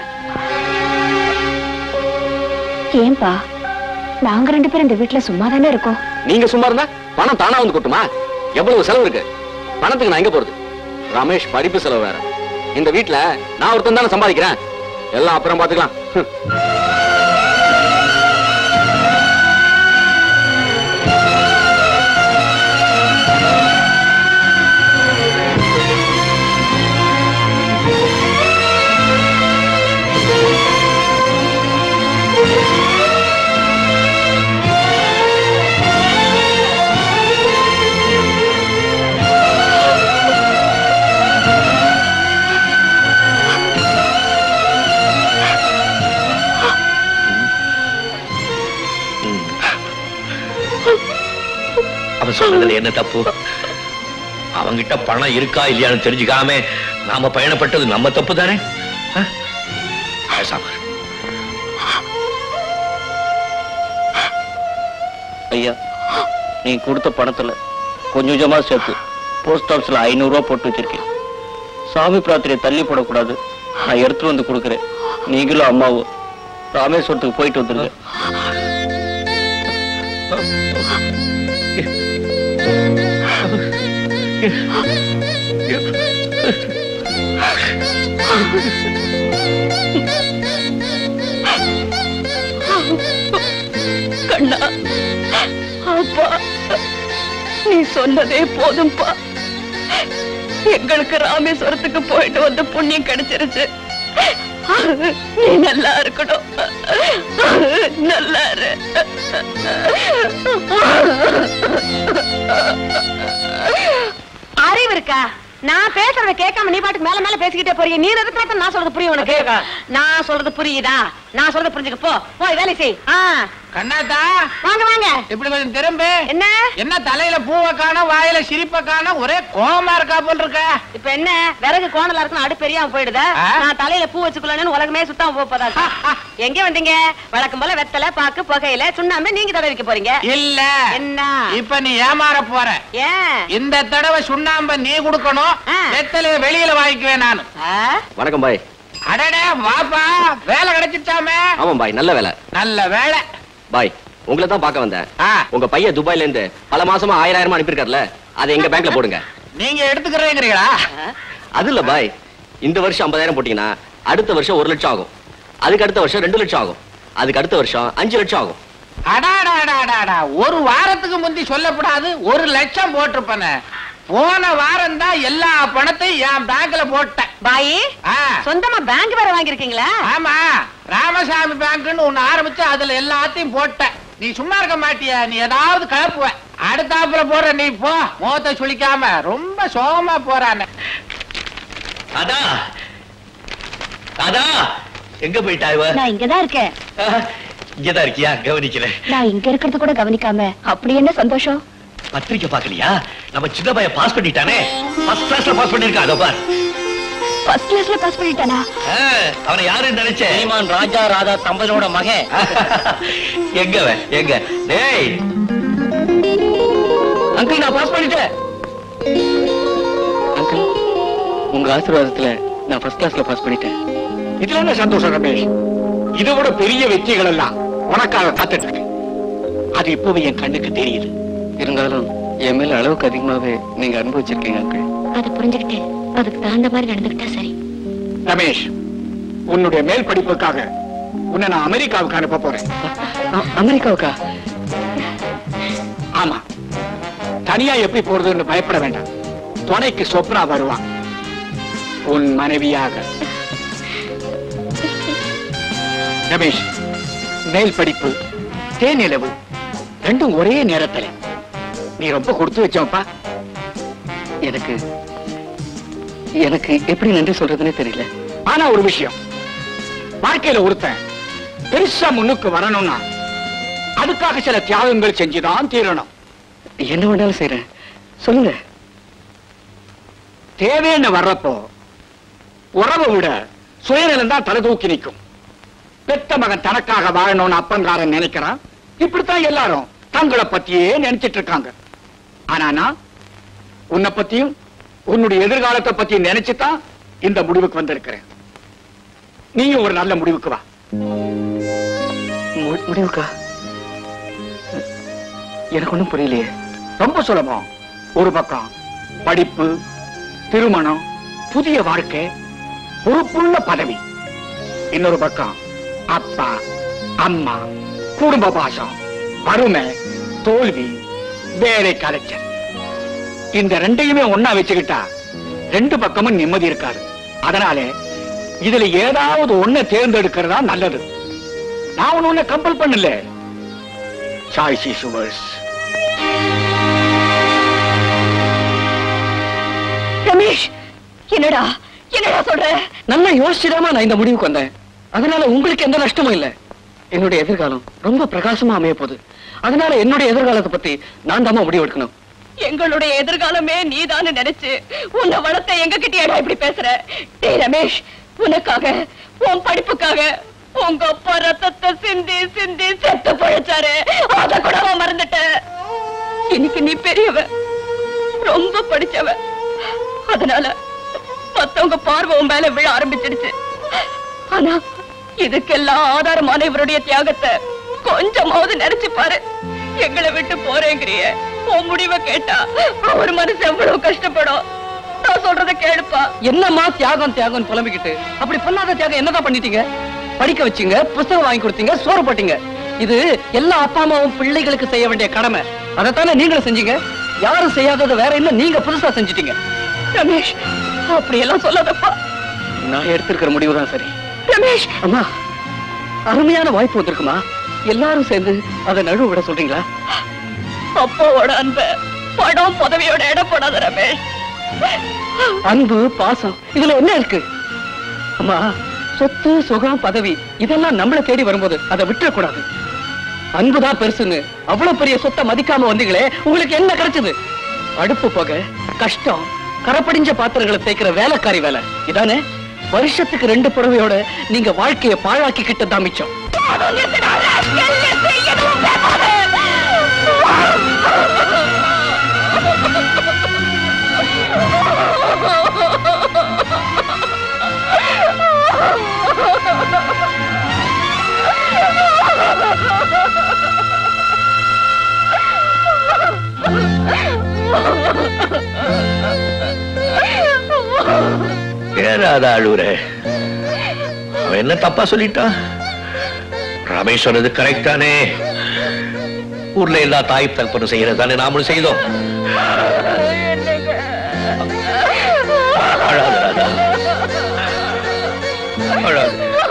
ஏன்பா நாங்க ரெண்டு பேரும் இந்த வீட்டுல சும்மா தானே இருக்கோம் நீங்க சும்மா இருந்தா பணம் தானா வந்து கொட்டுமா எவ்வளவு செலவு இருக்கு பணத்துக்கு நான் எங்க போறது ரமேஷ் படிப்பு செலவு வேற இந்த வீட்ல நான் ஒருத்தன் தானே சம்பாதிக்கிறேன் எல்லாம் அப்புறம் பாத்துக்கலாம் ஹம். அவன் சொன்னதுல என்ன தப்பு அவங்கிட்ட பணம் இருக்கா இல்லையான்னு தெரிஞ்சுக்காம நாம பயணப்பட்டது நம்ம தப்பு தானே ஆ? பேசாம இரு. ஐயா நீ கொடுத்த பணத்துல கொஞ்சம் கொஞ்சமா சேர்த்து போஸ்ட் ஆஃபீஸ்ல ஐநூறு ரூபாய் போட்டு வச்சிருக்கேன் சாமி பிரார்த்தனையை தள்ளி போடக்கூடாது நான் எடுத்துட்டு வந்து கொடுக்குறேன் நீங்களும் அம்மாவும் ராமேஸ்வரத்துக்கு போயிட்டு வந்துருங்க கண்ணா அப்பா நீ சொன்னதே போதும்பா எங்களுக்கு ராமேஸ்வரத்துக்கு போயிட்டு வந்து புண்ணியம் கிடைச்சிருச்சு நீ நல்லா இருக்கணும் நல்லா இரு அறிவு இருக்கா நான் பேசுறத கேட்காம நீ பாட்டுக்கு மேல மேல பேசிக்கிட்டே போறீங்க நீ எதுக்கு நான் சொல்றது புரியும் உனக்கு நான் சொல்றது புரியுதா நான் சொல்றது புரிஞ்சுக்க போ போய் வேலை செய் ஆ கண்ணாத்தா வாங்க வாங்க இப்படி கொஞ்சம் திரும்பு என்ன என்ன தலையில பூவை காணோம் வாயில சிரிப்ப காணோம் ஒரே கோமா இருக்கா போல் இருக்க இப்ப என்ன விறகு கோணலா இருக்கும் அடுப்பு பெரியாம போயிடுதா ஆ? நான் தலையில பூ வச்சுக்கலாம்னு உலகமே சுத்தாம போக போதா எங்க வந்தீங்க வழக்கம் போல வெத்தலை பாக்கு புகையில சுண்ணாம்பு நீங்க தடவிக்க போறீங்க இல்ல என்ன இப்ப நீ ஏமாற போற ஏன் இந்த தடவை சுண்ணாம்ப நீ கொடுக்கணும் வெத்தலைய வெளியில வாங்கிக்குவேன் நானு வணக்கம் பாய் அடடே வாப்பா வேலை கிடைச்சிட்டாமே ஆமாம் பாய் நல்ல வேலை நல்ல வேலை பாய் உங்களை தான் பார்க்க வந்தேன் உங்க பையன் துபாய்ல இருந்து பல மாசமா ஆயிரம் ஆயிரமா அனுப்பியிருக்காருல அதை எங்க பேங்க்ல போடுங்க நீங்க எடுத்துக்கிறேங்கிறீங்களா அது இல்ல பாய் இந்த வருஷம் ஐம்பதாயிரம் போட்டீங்கன்னா அடுத்த வருஷம் ஒரு லட்சம் ஆகும் அதுக்கு அடுத்த வருஷம் ரெண்டு லட்சம் ஆகும் அதுக்கு அடுத்த வருஷம் அஞ்சு லட்சம் ஆகும் அடாடாடாடாடா ஒரு வாரத்துக்கு முந்தி சொல்லப்படாது ஒரு லட்சம் போட்டிருப்பேன் போன வாரம் தான் எல்லா பணத்தையும் என் பேங்க்ல போட்டேன் பாயி சொந்தமா பேங்க் வேற வாங்கிருக்கீங்களா ஆமா ராமசாமி பேங்க்னு ஒண்ணு ஆரம்பிச்சு அதுல எல்லாத்தையும் போட்டேன் நீ சும்மா இருக்க மாட்டியா நீ ஏதாவது கலப்புவ அடுத்தாப்புல போற நீ போ முகத்தை சுளிக்காம ரொம்ப சோகமா போறானே அதா அதா எங்க போயிட்டா இவ நான் இங்கதான் இருக்கேன் இங்கதான் இருக்கியா கவனிக்கல நான் இங்க இருக்கிறது கூட கவனிக்காம அப்படி என்ன சந்தோஷம் பத்திரிக்கை பாக்கலையா நம்ம சின்ன பையன் பாஸ் பண்ணிட்டானே ஃபர்ஸ்ட் கிளாஸ்ல பாஸ் பண்ணிருக்கான் அதோ பார் ஃபர்ஸ்ட் கிளாஸ்ல பாஸ் பண்ணிட்டானா ஆ, அவனை யாருன்னு நினைச்சேன் ஸ்ரீமான் ராஜா ராதா தம்பதியோட மகன் எங்க அவன்? எங்க டேய் அங்கிள் நான் பாஸ் பண்ணிட்டேன் அங்கிள் உங்க ஆசீர்வாதத்துல நான் ஃபர்ஸ்ட் கிளாஸ்ல பாஸ் பண்ணிட்டேன் இதுல என்ன சந்தோஷம் ரமேஷ் இதை விட பெரிய வெற்றிகள் எல்லாம் உனக்காக காத்துட்டு இருக்கு அது இப்பவே என் கண்ணுக்கு தெரியுது இருந்தாலும் என் மேல அளவுக்கு அதிகமாவே நீங்க அனுபவிச்சிருக்கீங்க அங்கிள் அதை புரிஞ்சுக்கிட்டு அதுக்கு தகுந்த மாதிரி நடந்துக்கிட்டா சரி ரமேஷ் உன்னுடைய மேல் படிப்புக்காக உன்னை நான் அமெரிக்காவுக்கு அனுப்ப போறேன் அமெரிக்காவுக்கா ஆமா தனியா எப்படி போறதுன்னு பயப்பட வேண்டாம் துணைக்கு சொப்னா வருவான் உன் மனைவியாக ரமேஷ் மேல் படிப்பு தேனிலவு ரெண்டும் ஒரே நேரத்துல நீ ரொம்ப கொடுத்து வச்சோம்ப்பா எனக்கு எனக்கு எப்படி நன்றி சொல்றதுன்னே தெரியல ஆனா ஒரு விஷயம் வாழ்க்கையில ஒருத்தன் பெருசா முன்னுக்கு வரணும்னா அதுக்காக சில தியாகங்கள் செஞ்சுதான் தீரணும் என்ன வேணாலும் செய்யறேன் சொல்லுங்க தேவைன்னு வர்றப்போ உறவை விட சுயநலம் தான் தலை தூக்கி நிற்கும் பெத்த மகன் தனக்காக வாழணும்னு அப்பங்காரன் நினைக்கிறான் இப்படித்தான் எல்லாரும் தங்களை பத்தியே நினைச்சிட்டு இருக்காங்க ஆனா நான் உன்னை பத்தியும் உன்னுடைய எதிர்காலத்தை பத்தியும் நினைச்சுதான் இந்த முடிவுக்கு வந்திருக்கிறேன் நீயும் ஒரு நல்ல முடிவுக்கு வா மு- முடிவுக்கா எனக்கு ஒண்ணும் புரியலையே ரொம்ப சுலபம் ஒரு பக்கம் படிப்பு திருமணம் புதிய வாழ்க்கை பொறுப்புள்ள பதவி இன்னொரு பக்கம் அப்பா அம்மா குடும்ப பாசம் வறுமை தோல்வி வேலை கலைச்சல் இந்த ரெண்டையுமே ஒண்ணா வச்சுக்கிட்டா ரெண்டு பக்கமும் நிம்மதி இருக்காது அதனால இதுல ஏதாவது ஒண்ண தேர்ந்தெடுக்கிறதா நல்லது நான் ஒண்ணு உன்னை கம்பல் பண்ணல சாய்ஸ் இஸ் யுவர்ஸ் ரமேஷ் என்னடா என்னடா சொல்ற நல்லா யோசிச்சுதாமா நான் இந்த முடிவுக்கு வந்தேன் அதனால உங்களுக்கு எந்த நஷ்டமும் இல்ல என்னுடைய எதிர்காலம் ரொம்ப பிரகாசமா அமைய போகுது அதனால என்னுடைய எதிர்காலத்தை பத்தி நான் தாமா முடிவு எடுக்கணும் எங்களுடைய எதிர்காலமே நீதான்னு நினைச்சு உன்னை வளர்த்த எங்க கிட்டேடா இப்படி பேசுற டேய் ரமேஷ் உனக்காக உன் படிப்புக்காக உங்க அப்பா ரத்தத்தை சிந்தி சிந்தி செத்து பழைச்சாரு அத கூட அவன் மறந்துட்ட இன்னைக்கு நீ பெரியவ ரொம்ப படிச்சவ அதனால மத்தவங்க பார்வை உன் மேல விழ ஆரம்பிச்சிடுச்சு ஆனா இதுக்கெல்லாம் ஆதாரமான இவருடைய தியாகத்தை கொஞ்சமாவது நினைச்சு பாரு எங்களை விட்டு போறேங்கிறிய உன் முடிவை கேட்டா அவர் மனசு எவ்வளவு கஷ்டப்படும் நான் சொல்றத கேளுப்பா என்னம்மா தியாகம் தியாகம் புலம்பிக்கிட்டு அப்படி பண்ணாத தியாகம் என்னதான் பண்ணிட்டீங்க படிக்க வச்சீங்க புஸ்தகம் வாங்கி கொடுத்தீங்க சோறு போட்டீங்க இது எல்லா அப்பா அம்மாவும் பிள்ளைகளுக்கு செய்ய வேண்டிய கடமை அதைத்தானே நீங்களும் செஞ்சீங்க யாரும் செய்யாதது வேற என்ன நீங்க புதுசா செஞ்சிட்டீங்க ரமேஷ் அப்படி எல்லாம் சொல்லாதப்பா நான் எடுத்திருக்கிற முடிவு தான் சரி ரமேஷ் அம்மா அருமையான வாய்ப்பு வந்திருக்குமா எல்லாரும் சேர்ந்து அதை நழுவ விட சொல்றீங்களா அப்பாவோட அன்ப படம் பதவியோட இடம் போடாத ரமேஷ் அன்பு பாசம் இதுல என்ன இருக்கு அம்மா சொத்து சுகம் பதவி இதெல்லாம் நம்மள தேடி வரும்போது அதை விட்டுறக்கூடாது அன்புதான் பெருசுன்னு அவ்வளவு பெரிய சொத்தை மதிக்காம வந்தீங்களே உங்களுக்கு என்ன கிடைச்சது அடுப்பு போக கஷ்டம் கரப்படிஞ்ச பாத்திரங்களை தேய்க்கிற வேலைக்காரி வேலை இதானே வருஷத்துக்கு ரெண்டு புடவையோட நீங்க வாழ்க்கைய பாழாக்கிக்கிட்டு தான் மிச்சம் ஏறாத அழுவுற அவன் என்ன தப்பா சொல்லிட்டான் ரமேஷ் சொன்னது கரெக்ட் தானே ஊர்ல எல்லா தாய் தகப்பனும் செய்யறது தானே நாமளும் செய்தோம் அழாத ராதா அழாத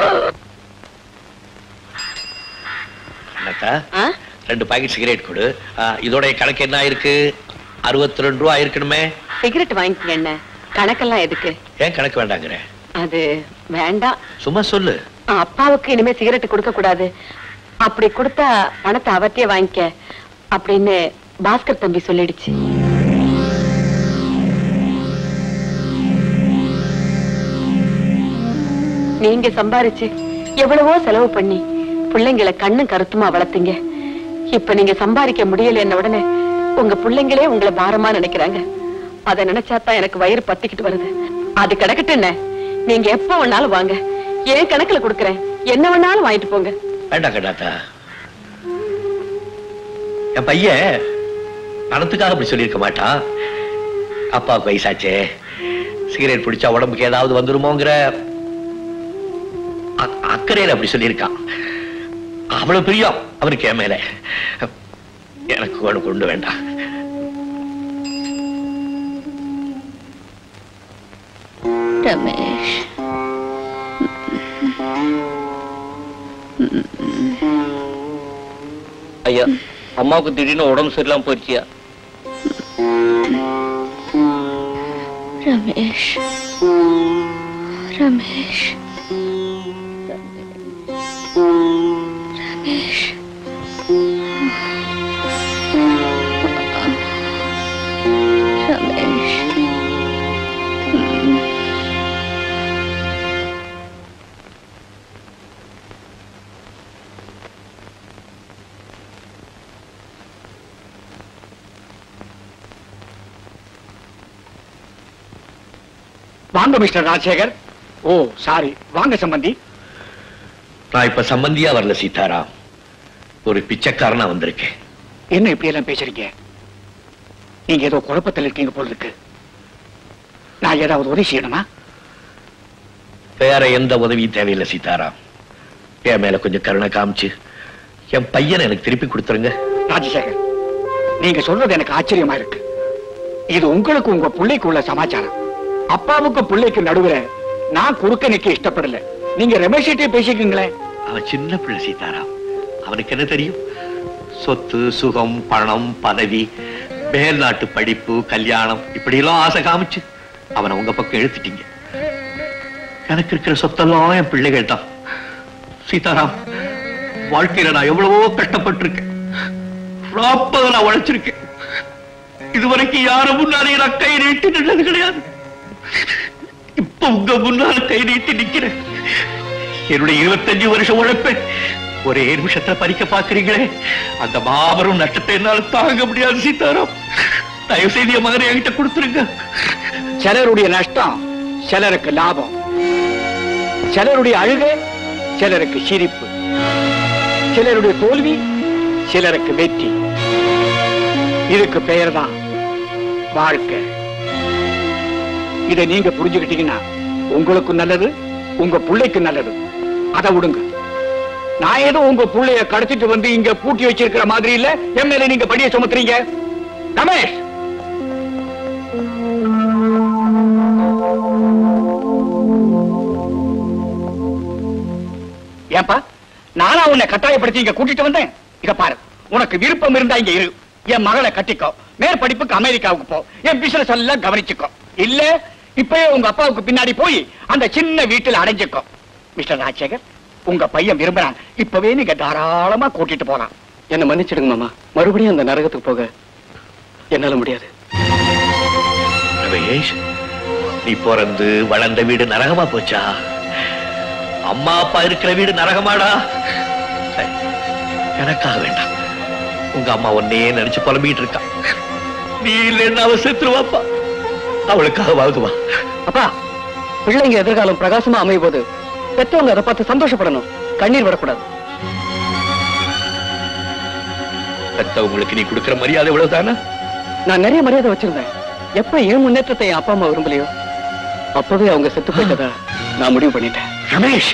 அண்ணாக்கா ரெண்டு பாக்கெட் சிகரெட் கொடு ஆ, இதோட கணக்கு என்ன ஆயிருக்கு அறுபத்தி ரெண்டு ரூபா இருக்கணுமே சிகரெட் வாங்கிக்கங்க என்ன கணக்கெல்லாம் எதுக்கு ஏன் கணக்கு வேண்டாங்கிற அது வேண்டாம் சும்மா சொல்லு அப்பாவுக்கு இனிமே சிகரெட் கொடுக்க கூடாது அப்படி கொடுத்தா பணத்தை அவர்த்தையே வாங்கிக்க அப்படின்னு பாஸ்கர் தம்பி சொல்லிடுச்சு நீங்க சம்பாரிச்சு எவ்வளவோ செலவு பண்ணி பிள்ளைங்களை கண்ணும் கருத்துமா வளர்த்தீங்க இப்ப நீங்க சம்பாதிக்க முடியல உடனே உங்க பிள்ளைங்களே உங்களை பாரமா நினைக்கிறாங்க அத நினைச்சாதான் எனக்கு வயிறு பத்திக்கிட்டு வருது அது கிடக்கட்டும் என்ன நீங்க எப்ப வேணாலும் வாங்க ஏன் கணக்குல கொடுக்கறேன் என்ன வேணாலும் வாங்கிட்டு போங்க வேண்டாம் கண்ணாத்தா என் பையன் பணத்துக்காக அப்படி சொல்லியிருக்க மாட்டான் அப்பாவுக்கு வயசாச்சே சிகரெட் பிடிச்சா உடம்புக்கு ஏதாவது வந்துருமோங்கிற அ- அக்கறையில அப்படி சொல்லியிருக்கான் அவ்வளவு பிரியம் அவருக்கு என் மேல எனக்கு ஒண்ணு கொண்டு வேண்டாம் ரமேஷ் ஐயா அம்மாவுக்கு திடீர்னு உடம்பு சரியில்லாம போயிடுச்சியா ரமேஷ் ரமேஷ் ரமேஷ் ரமேஷ் வாங்க மிஸ்டர் ராஜசேகர் ஓ சாரி வாங்க சம்பந்தி நான் இப்ப சம்பந்தியா வரல சீதாராம் ஒரு பிச்சைக்காரனா வந்திருக்கேன் என்ன இப்படி எல்லாம் பேசுறீங்க நீங்க ஏதோ குழப்பத்தில் இருக்கீங்க போல இருக்கு நான் ஏதாவது உதவி செய்யணுமா வேற எந்த உதவியும் தேவையில்லை சீதாராம் என் மேல கொஞ்சம் கருணை காமிச்சு என் பையனை எனக்கு திருப்பி கொடுத்துருங்க ராஜசேகர் நீங்க சொல்றது எனக்கு ஆச்சரியமா இருக்கு இது உங்களுக்கு உங்க பிள்ளைக்கு உள்ள சமாச்சாரம் அப்பாவுக்கு பிள்ளைக்கு நடுவுல நான் குறுக்க நிக்க இஷ்டப்படல நீங்க ரமேஷ்கிட்டே பேசிக்கீங்களேன் அவன் சின்ன பிள்ளை சீதாராம் அவனுக்கு என்ன தெரியும் சொத்து சுகம் பணம் பதவி மேல்நாட்டு படிப்பு கல்யாணம் இப்படி எல்லாம் ஆசை காமிச்சு அவனை உங்க பக்கம் இழுத்துட்டீங்க எனக்கு இருக்கிற சொத்தெல்லாம் என் பிள்ளைகள் தான் சீதாராம் வாழ்க்கையில நான் எவ்வளவோ கஷ்டப்பட்டிருக்கேன் ராப்பது நான் உழைச்சிருக்கேன் இதுவரைக்கும் யாரு முன்னாலே நான் கை நீட்டி நின்னது கிடையாது இப்ப உங்க முன்னால கை நீட்டி நிக்கிறேன் என்னுடைய இருபத்தஞ்சு வருஷம் உழைப்பேன் ஒரே நிமிஷத்துல பறிக்க பாக்குறீங்களே அந்த மாபெரும் நஷ்டத்தை என்னால தாங்க முடியாது சீதாராம் தயவு செய்து என் மகனை என்கிட்ட கொடுத்துருங்க சிலருடைய நஷ்டம் சிலருக்கு லாபம் சிலருடைய அழுகை சிலருக்கு சிரிப்பு சிலருடைய தோல்வி சிலருக்கு வெற்றி இதுக்கு பெயர் தான் வாழ்க்கை இதை நீங்க புரிஞ்சுக்கிட்டீங்கன்னா உங்களுக்கு நல்லது உங்க பிள்ளைக்கு நல்லது அதை விடுங்க நான் ஏதோ உங்க புள்ளைய கடத்திட்டு வந்து இங்க பூட்டி வச்சிருக்கிற மாதிரி இல்ல என் மேல நீங்க படிய சுமத்துறீங்க ரமேஷ் ஏன்பா நானா உன்னை கட்டாயப்படுத்தி இங்க கூட்டிட்டு வந்தேன் இத பாரு உனக்கு விருப்பம் இருந்தா இங்க இரு என் மகளை கட்டிக்கோ மேற்படிப்புக்கு அமெரிக்காவுக்கு போ என் பிசினஸ் எல்லாம் கவனிச்சுக்கோ இல்ல இப்பவே உங்க அப்பாவுக்கு பின்னாடி போய் அந்த சின்ன வீட்டுல அடைஞ்சுக்கோ மிஸ்டர் ராஜசேகர் உங்க பையன் விரும்புறான் இப்பவே நீங்க தாராளமா கூட்டிட்டு போலாம் என்ன மன்னிச்சிடுங்க மாமா மறுபடியும் அந்த நரகத்துக்கு போக என்னால முடியாது ரமேஷ் நீ பிறந்து வளர்ந்த வீடு நரகமா போச்சா அம்மா அப்பா இருக்கிற வீடு நரகமாடா சரி, எனக்காக வேண்டாம் உங்க அம்மா உன்னையே நினைச்சு புலம்பிட்டு இருக்கா நீ இல்லைன்னு அவ செத்துருவாப்பா அவளுக்காக வாழ்ந்துவா அப்பா பிள்ளைங்க எதிர்காலம் பிரகாசமா அமையும் போது பெற்றவங்க அதை பார்த்து சந்தோஷப்படணும் கண்ணீர் விடக்கூடாது பெத்தவங்களுக்கு நீ கொடுக்கிற மரியாதை இவ்வளவுதானா நான் நிறைய மரியாதை வச்சிருந்தேன் எப்ப என் முன்னேற்றத்தை என் அப்பா அம்மா விரும்பலையோ அப்பவே அவங்க செத்து போயிட்டதா நான் முடிவு பண்ணிட்டேன் ரமேஷ்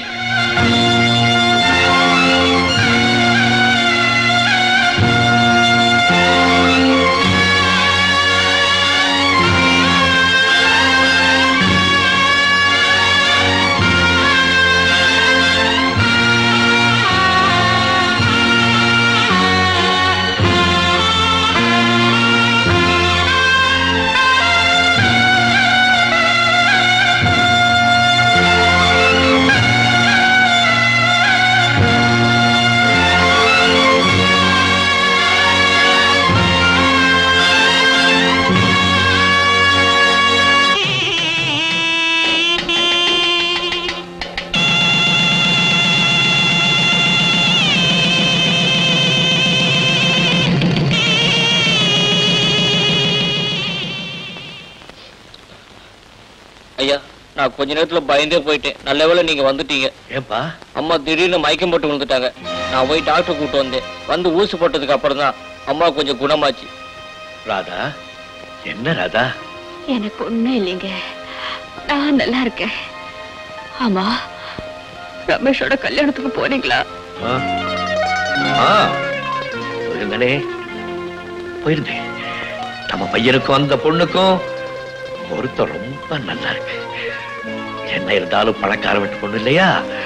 ஐயா நான் கொஞ்ச நேரத்துல பயந்தே போயிட்டேன் நல்ல வேளை நீங்க வந்துட்டீங்க ஏப்பா அம்மா திடீர்னு மயக்கம் போட்டு விழுந்துட்டாங்க நான் போய் டாக்டர் கூட்டு வந்தேன் வந்து ஊசி போட்டதுக்கு அப்புறம் தான் அம்மா கொஞ்சம் குணமாச்சு ராதா என்ன ராதா எனக்கு ஒண்ணும் இல்லைங்க நான் நல்லா இருக்கேன் ஆமா ரமேஷோட கல்யாணத்துக்கு போனீங்களா ஆ. ஆ, போயிருந்தனே போயிருந்தேன் நம்ம பையனுக்கும் அந்த பொண்ணுக்கும் பொருத்தம் ரொம்ப நல்லா இருக்கு என்ன இருந்தாலும் பணக்கார வீட்டு பொண்ணு இல்லையா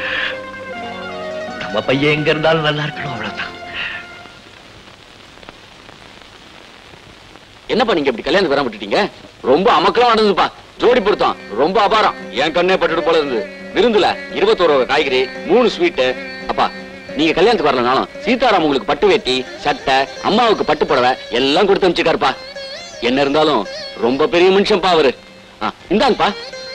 நம்ம பையன் எங்க இருந்தாலும் நல்லா இருக்கணும் அவ்வளவுதான் என்னப்பா நீங்க இப்படி கல்யாணம் வர விட்டுட்டீங்க ரொம்ப அமக்கலம் நடந்ததுப்பா ஜோடி பொருத்தம் ரொம்ப அபாரம் என் கண்ணே பட்டுட்டு போல இருந்து விருந்துல இருபத்தோரு வகை காய்கறி மூணு ஸ்வீட்டு அப்பா நீங்க கல்யாணத்துக்கு வரலனாலும் சீதாராம் உங்களுக்கு பட்டு வேட்டி சட்டை அம்மாவுக்கு பட்டு புடவை எல்லாம் கொடுத்து அனுப்பிச்சிருக்காருப்பா என்ன இருந்தாலும் ரொம்ப பெரிய மனுஷன்ப்பா அவரு ஆ, இந்தாங்கப்பா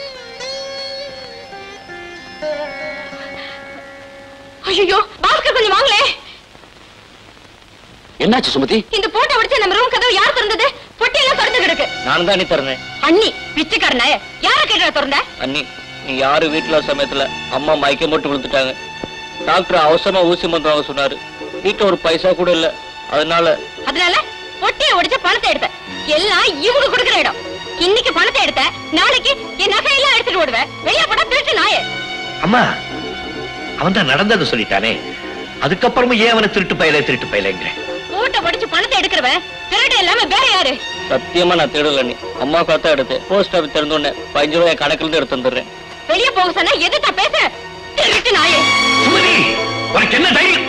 ஐயோ பாஸ்கர் கொஞ்சம் வாங்களே என்னாச்சு சுமதி இந்த போட்டோ உடைச்ச நம்ம ரூம் கதவு யார் திறந்தது பொட்டியெல்லாம் திறந்து கிடக்கு நான் தான் நீ திறந்தேன் அண்ணி பிச்சைக்காரன யார கேட்டா திறந்த அண்ணி நீ யாரு வீட்டுல சமயத்துல அம்மா மயக்கம் போட்டு விழுந்துட்டாங்க டாக்டர் அவசரமா ஊசி மருந்து வாங்க சொன்னாரு வீட்டுல ஒரு பைசா கூட இல்ல அதனால அதனால பொட்டியை உடைச்ச பணத்தை எடுத்த எல்லாம் இவங்க கொடுக்கிற இடம் இன்னைக்கு பணத்தை எடுத்த நாளைக்கு என் நகையெல்லாம் எடுத்துட்டு ஓடுவேன் வெளியே போட்டா திருட்டு நாயே அம்மா அவன் தான் நடந்ததை சொல்லிட்டானே அதுக்கப்புறமும் ஏன் அவனை திருட்டு பயில திருட்டு பயிலங்கிறேன் மூட்டை உடைச்சு பணத்தை எடுக்கிறவன் திருடு இல்லாம வேற யாரு சத்தியமா நான் தேடல நீ அம்மா காத்தா எடுத்தேன் போஸ்ட் ஆஃபீஸ் திறந்த உடனே பதினஞ்சு ரூபாய் கணக்குல இருந்து எடுத்து வந்துடுறேன் வெளியே போக சொன்னா எதுத்தா பேச திருட்டு நாயே சுமதி உனக்கு என்ன தைரியம்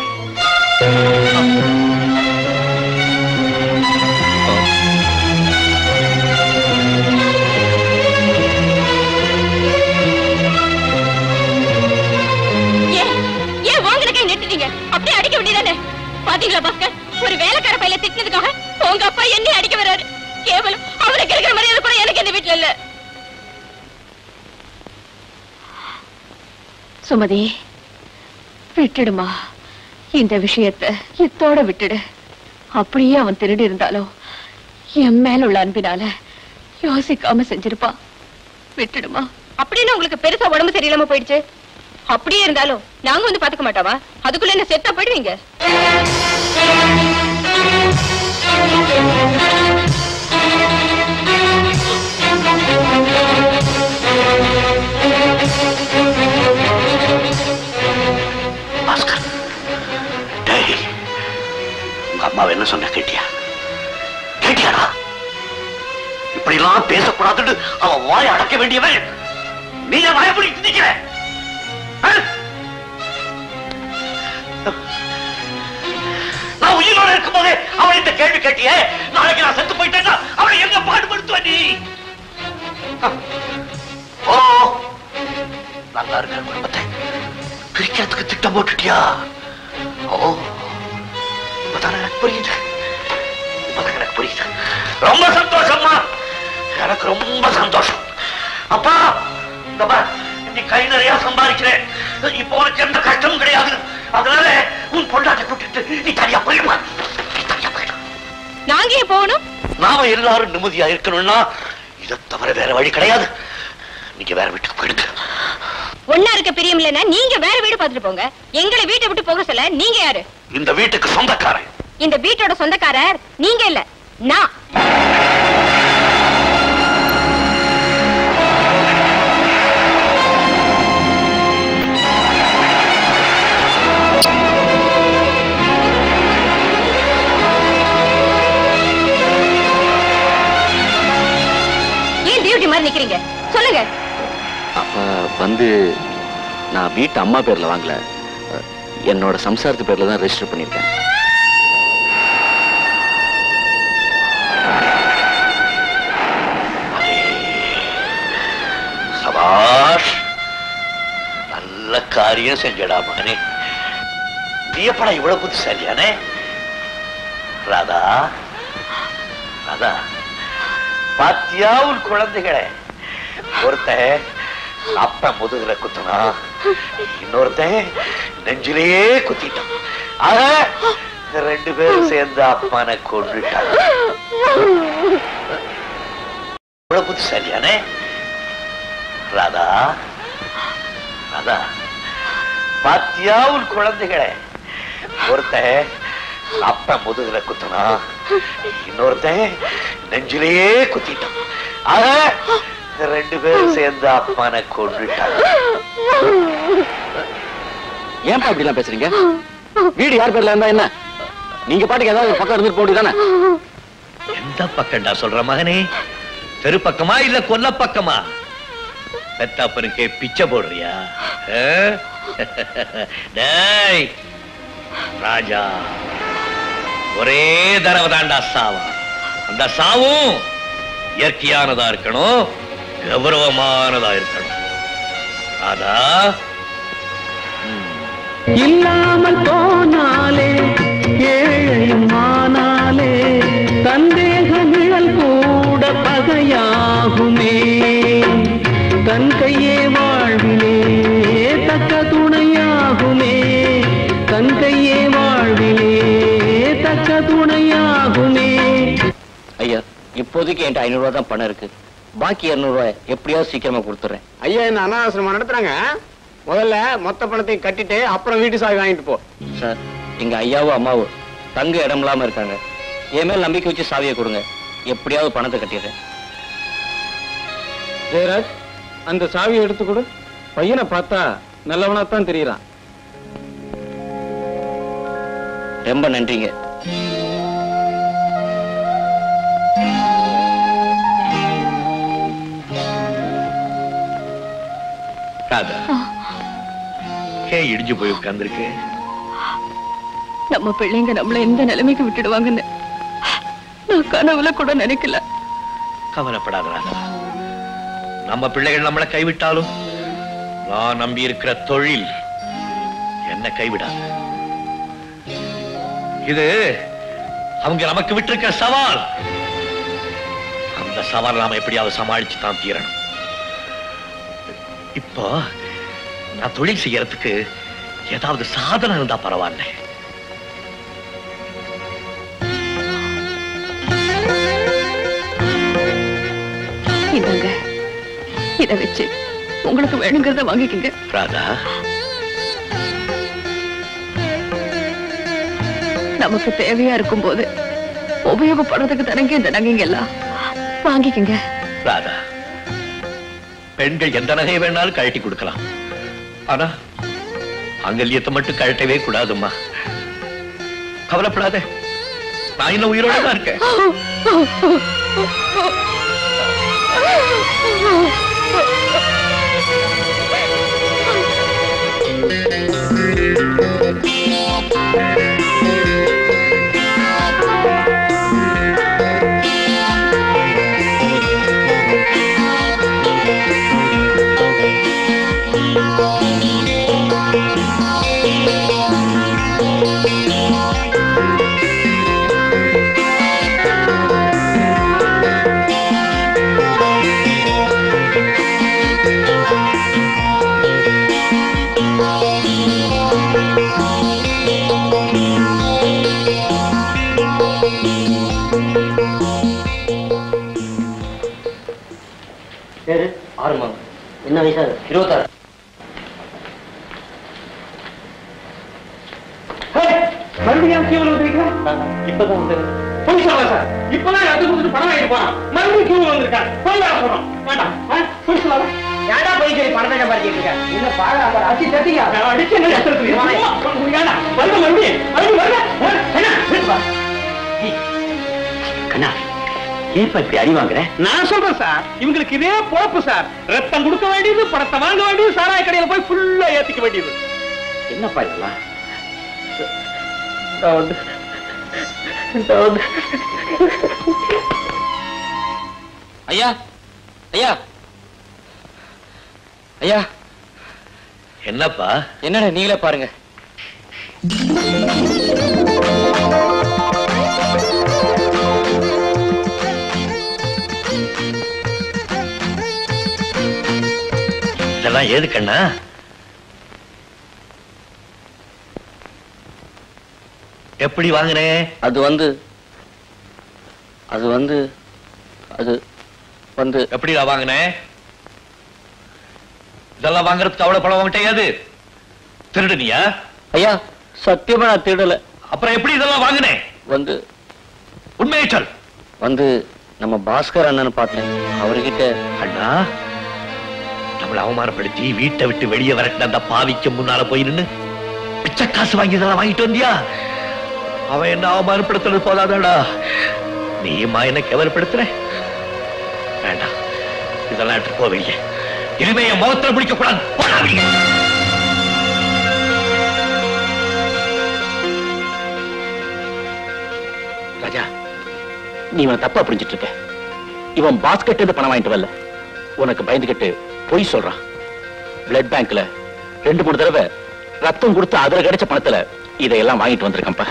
ஏன் ஏன் வாங்கின கை நெட்டுட்டீங்க அப்படியே அடிக்க வேண்டியதானே பாத்தீங்களா பாஸ்கர் ஒரு வேலைக்கார பையில திட்டினதுக்காக உங்க அப்பா என்னை அடிக்க வர்றாரு கேவலம் அவருக்கு இருக்கிற மரியாதை கூட எனக்கு இந்த வீட்டுல இல்ல சுமதி விட்டுடுமா இந்த விஷயத்தை இத்தோட விட்டுடு அப்படியே அவன் திருடி இருந்தாலும் என் மேல உள்ள அன்பினால யோசிக்காம செஞ்சிருப்பான் விட்டுடுமா அப்படின்னு உங்களுக்கு பெருசா உடம்பு சரியில்லாம போயிடுச்சு அப்படியே இருந்தாலும் நாங்க வந்து பாத்துக்க மாட்டோமா அதுக்குள்ள என்ன செத்தா போயிடுவீங்க இப்படி எல்லாம் பேசக்கூடாதுன்னு அவன் வாய் அடக்க வேண்டியவன் நீங்க வாயப்படி நிக்கிற நான் உயிரோட இருக்கும்போதே அவன் இந்த கேள்வி கேட்டியே நாளைக்கு நான் செத்து போயிட்டேன்னா அவனை எங்க பாடுபடுத்துவ நீ ஓ நல்லா இருக்கிற குடும்பத்தை பிரிக்கிறதுக்கு திட்டம் போட்டுட்டியா ஓ இப்பதான் எனக்கு புரியுது இப்பதான் எனக்கு புரியுது ரொம்ப சந்தோஷம்மா எனக்கு ரொம்ப சந்தோஷம் அப்பா இந்த பார், நீ கை நிறைய சம்பாதிக்கிறேன் இப்போ உனக்கு எந்த கஷ்டமும் கிடையாது அதனால உன் பொண்டாட்டை கூட்டிட்டு நீ தனியா போயிடுமா நாங்க ஏன் போகணும் நாம எல்லாரும் நிம்மதியா இருக்கணும்னா இதை தவிர வேற வழி கிடையாது நீங்க வேற வீட்டுக்கு போயிடுங்க ஒன்னா இருக்க பிரியம் இல்லைன்னா நீங்க வேற வீடு பார்த்துட்டு போங்க எங்களை வீட்டை விட்டு போக சொல்ல நீங்க யாரு இந்த வீட்டுக்கு சொந்தக்காரன் இந்த வீட்டோட சொந்தக்காரர் நீங்க இல்ல நான் ஏன் டியூட்டி மாதிரி நிக்கிறீங்க சொல்லுங்க அப்ப வந்து நான் வீட்டு அம்மா பேர்ல வாங்கல அஹ், என்னோட சம்சாரத்து பேர்ல தான் ரெஜிஸ்டர் பண்ணிருக்கேன் சபாஷ் நல்ல காரியம் செஞ்சடா மகனே நீ எப்படா இவ்வளவு புத்திசாலியானே ராதா ராதா பாத்தியா உன் குழந்தைகளே ஒருத்தன் அப்ப முதுகுல குத்துனா இன்னொருத்தன் நெஞ்சிலேயே குத்திட்டான் ஆக ரெண்டு பேரும் சேர்ந்து அப்பானை கொண்டுட்டாங்க இவ்வளவு புத்திசாலியானே ராதா ராதா பாத்தியா உன் குழந்தைகளே ஒருத்தன் அப்ப முதுகுல குத்துனா இன்னொருத்தன் நெஞ்சிலேயே குத்திட்டான் ஆக ரெண்டு பேரும் சேர்ந்து அப்பானை கொண்டுட்டாங்க ஏன்பா இப்படி எல்லாம் பேசுறீங்க வீடு யார் பேர்ல இருந்தா என்ன நீங்க பாட்டுக்கு ஏதாவது ஒரு பக்கம் இருந்துட்டு போக வேண்டியதானே எந்த பக்கம்டா சொல்ற மகனே தெரு பக்கமா இல்ல கொல்ல பக்கமா பெத்தாப்பனுக்கே பிச்சை போடுறியா ஆ? டேய் ராஜா ஒரே தடவை தாண்டா சாவா அந்த சாவும் இயற்கையானதா இருக்கணும் கௌரவமானதா இருக்கணும் ராதா இல்லாமல் போனாலே ஏழையும் ஆனாலே தந்தேக நிழல் கூட பகையாகுமே தன் கையே வாழ்விலே தக்க துணையாகுமே தன் கையே வாழ்விலே தக்க துணையாகுமே ஐயா இப்போதைக்கு என்கிட்ட ஐநூறு ரூபாய் தான் பணம் இருக்கு பாக்கி இருநூறு ரூபாய் எப்படியாவது சீக்கிரமா கொடுத்துறேன் ஐயா என்ன அனாவசரமா நடத்துறாங்க முதல்ல மொத்த பணத்தையும் கட்டிட்டு அப்புறம் வீட்டு சாவி வாங்கிட்டு போ சார் எங்க ஐயாவும் அம்மாவும் தங்க இடம் இல்லாம இருக்காங்க என் மேல் நம்பிக்கை வச்சு சாவியை கொடுங்க எப்படியாவது பணத்தை கட்டிடுறேன் ஜெயராஜ் அந்த சாவியை எடுத்து கொடு பையனை பார்த்தா நல்லவனா தான் தெரியறான் ரொம்ப நன்றிங்க ராதா ஏன் இடிஞ்சு போய் உட்கார்ந்துருக்கு நம்ம பிள்ளைங்க நம்மள எந்த நிலைமைக்கு விட்டுடுவாங்கன்னு நான் கனவுல கூட நினைக்கல கவலைப்படாத ராதா நம்ம பிள்ளைகள் நம்மளை கைவிட்டாலும் நான் நம்பி இருக்கிற தொழில் என்ன கைவிடாது இது அவங்க நமக்கு விட்டிருக்கிற சவால் அந்த சவால் நாம எப்படியாவது சமாளிச்சு தான் தீரணும் இப்போ நான் தொழில் செய்யறதுக்கு ஏதாவது சாதனம் இருந்தா பரவாயில்ல இதாங்க இத வச்சு உங்களுக்கு வேணுங்கிறத வாங்கிக்கங்க ராதா நமக்கு தேவையா இருக்கும் போது உபயோகப்படுறதுக்கு தனங்க இந்த நகைங்க எல்லாம் வாங்கிக்கங்க ராதா பெண்கள் எந்த நகையை வேணாலும் கழட்டி கொடுக்கலாம் ஆனா அங்கல்யத்தை மட்டும் கழட்டவே கூடாதும்மா கவலைப்படாத நான் இன்னும் உயிரோட தான் இருக்கேன் பேரு ஆறுமாங்க என்ன வயசா இருபத்தாறு மறுபடியும் கியூல வந்திருக்கீங்க இப்பதான் வந்து போய் சொல்லலாம் சார் இப்பதான் எடுத்து கொடுத்துட்டு பணம் வாங்கிட்டு போறான் மறுபடியும் கியூல வந்திருக்கான் போய் வேலை போறோம் வேண்டாம் ஆ? போய் சொல்லலாம் ஏன்டா போய் சொல்லி பணத்தை சம்பாதிச்சிட்டு இருக்க என்ன பாழா அச்சி தட்டிங்க அடிச்சு என்ன எத்தனை வேண்டாம் வருங்க மறுபடியும் மறுபடியும் வருங்க ஆ? என்ன பேசுவா கண்ணா ஏப்பா இப்படி அடி வாங்குற நான் சொல்றேன் சார் இவங்களுக்கு இதே பொழப்பு சார் ரத்தம் கொடுக்க வேண்டியது பணத்தை வாங்க வேண்டியது சாராய கடையில போய் ஃபுல்லா ஏத்திக்க வேண்டியது என்னப்பா இதெல்லாம் நான் வந்து நான் வந்து ஐயா ஐயா ஐயா என்னப்பா என்னடா நீங்களே பாருங்க இதெல்லாம் ஏது கண்ணா எப்படி வாங்கினே அது வந்து அது வந்து அது வந்து எப்படிடா வாங்கினே இதெல்லாம் வாங்குறதுக்கு அவ்வளவு பணம் உங்ககிட்ட ஏது திருடுனியா ஐயா சத்தியமா நான் திருடல அப்புறம் எப்படி இதெல்லாம் வாங்கினே வந்து உண்மையை சொல் வந்து நம்ம பாஸ்கர் அண்ணன் பார்த்தேன் அவர்கிட்ட அண்ணா நம்மளை அவமானப்படுத்தி வீட்டை விட்டு வெளியே வரட்டின அந்த பாவிக்கு முன்னால போய் நின்னு பிச்சை காசு வாங்கி இதெல்லாம் வாங்கிட்டு வந்தியா அவன் என்ன அவமானப்படுத்துறது போதாதாடா நீயுமா என்ன கேவலப்படுத்துற வேண்டாம் இதெல்லாம் எடுத்து போ வெளியே இனிமே என் முகத்துல பிடிக்க கூடாது போடா வெளியே. ராஜா நீ இவனை தப்பா புரிஞ்சிட்டு இருக்க இவன் பாஸ்கெட் இருந்து பணம் வாங்கிட்டு வரல உனக்கு பயந்துகிட்டு பொய் சொல்றான் பிளட் பேங்க்ல ரெண்டு மூணு தடவை ரத்தம் கொடுத்து அதுல கிடைச்ச பணத்துல இதையெல்லாம் வாங்கிட்டு வந்திருக்கேன்ப்பா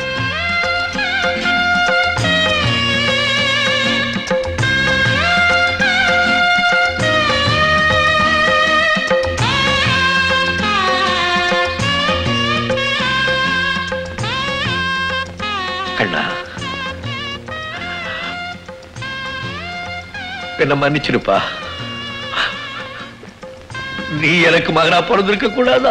கண்ணா என்ன மன்னிச்சிருப்பா நீ எனக்கு மகனா பிறந்திருக்க கூடாதா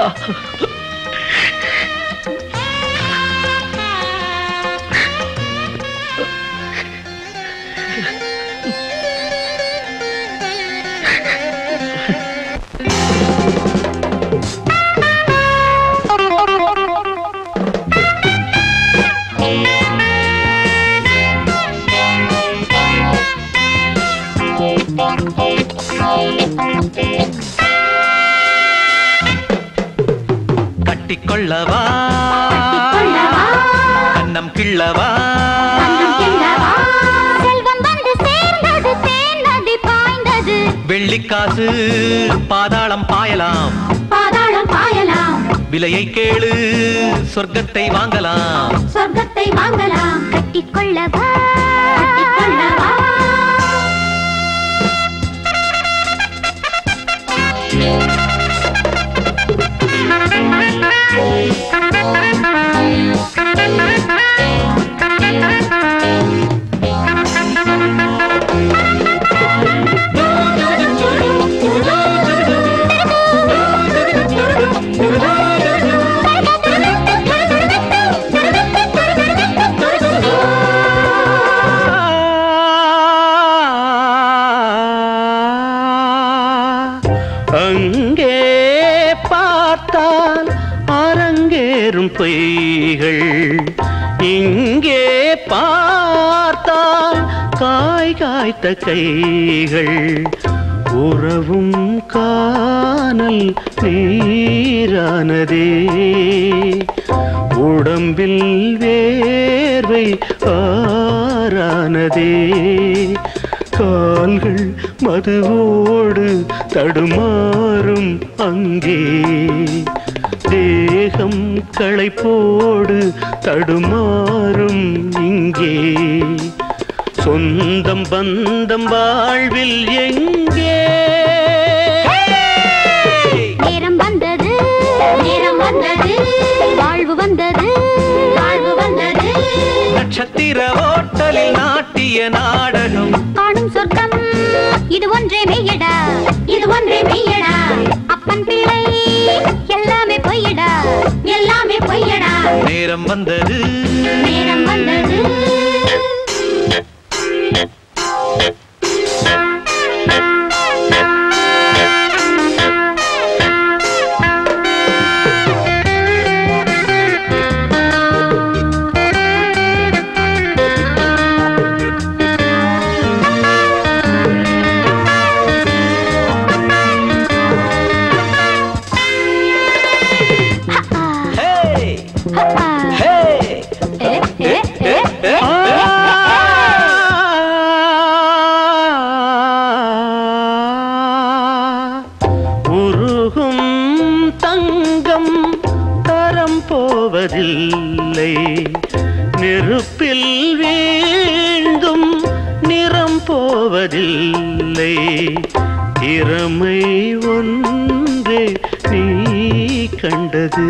கட்டிக்கொள்ளவா கண்ணம் கிள்ளவா செல்வம் வந்து சேர்ந்தது தேர்ந்தது பாய்ந்தது வெள்ளிக்காசு பாதாளம் பாயலாம் பாதாளம் பாயலாம் விலையை கேளு சொர்க்கத்தை வாங்கலாம் சொர்க்கத்தை வாங்கலாம் கட்டிக்கொள்ளவா கட்டிக்கொள்ளவா அங்கே பார்த்தால் அரங்கேறும் பொய்கள் இங்கே பார்த்தால் காய் காய்த்த கைகள் உறவும் காணல் நீரானதே உடம்பில் வேர்வை ஆறானதே கால்கள் மதுவோடு தடுமாறும் அங்கே தேகம் களைப்போடு தடுமாறும் இங்கே சொந்தம் பந்தம் வாழ்வில் எங்கே நேரம் வந்தது நேரம் வந்தது வாழ்வு வந்தது வாழ்வு வந்தது நட்சத்திர ஓட்டலில் நாட்டிய நாடகம் காணும் சொர்க்கம் இது ஒன்றே மெய்யடா இது ஒன்றே மெய்யடா அப்பன் பிள்ளை எல்லாமே பொய்யடா எல்லாமே பொய்யடா நேரம் வந்தது நேரம் வந்தது உருகும் தங்கம் தரம் போவதில்லை நெருப்பில் வீழ்ந்தும் நிறம் போவதில்லை திறமை ஒன்றே நீ கண்டது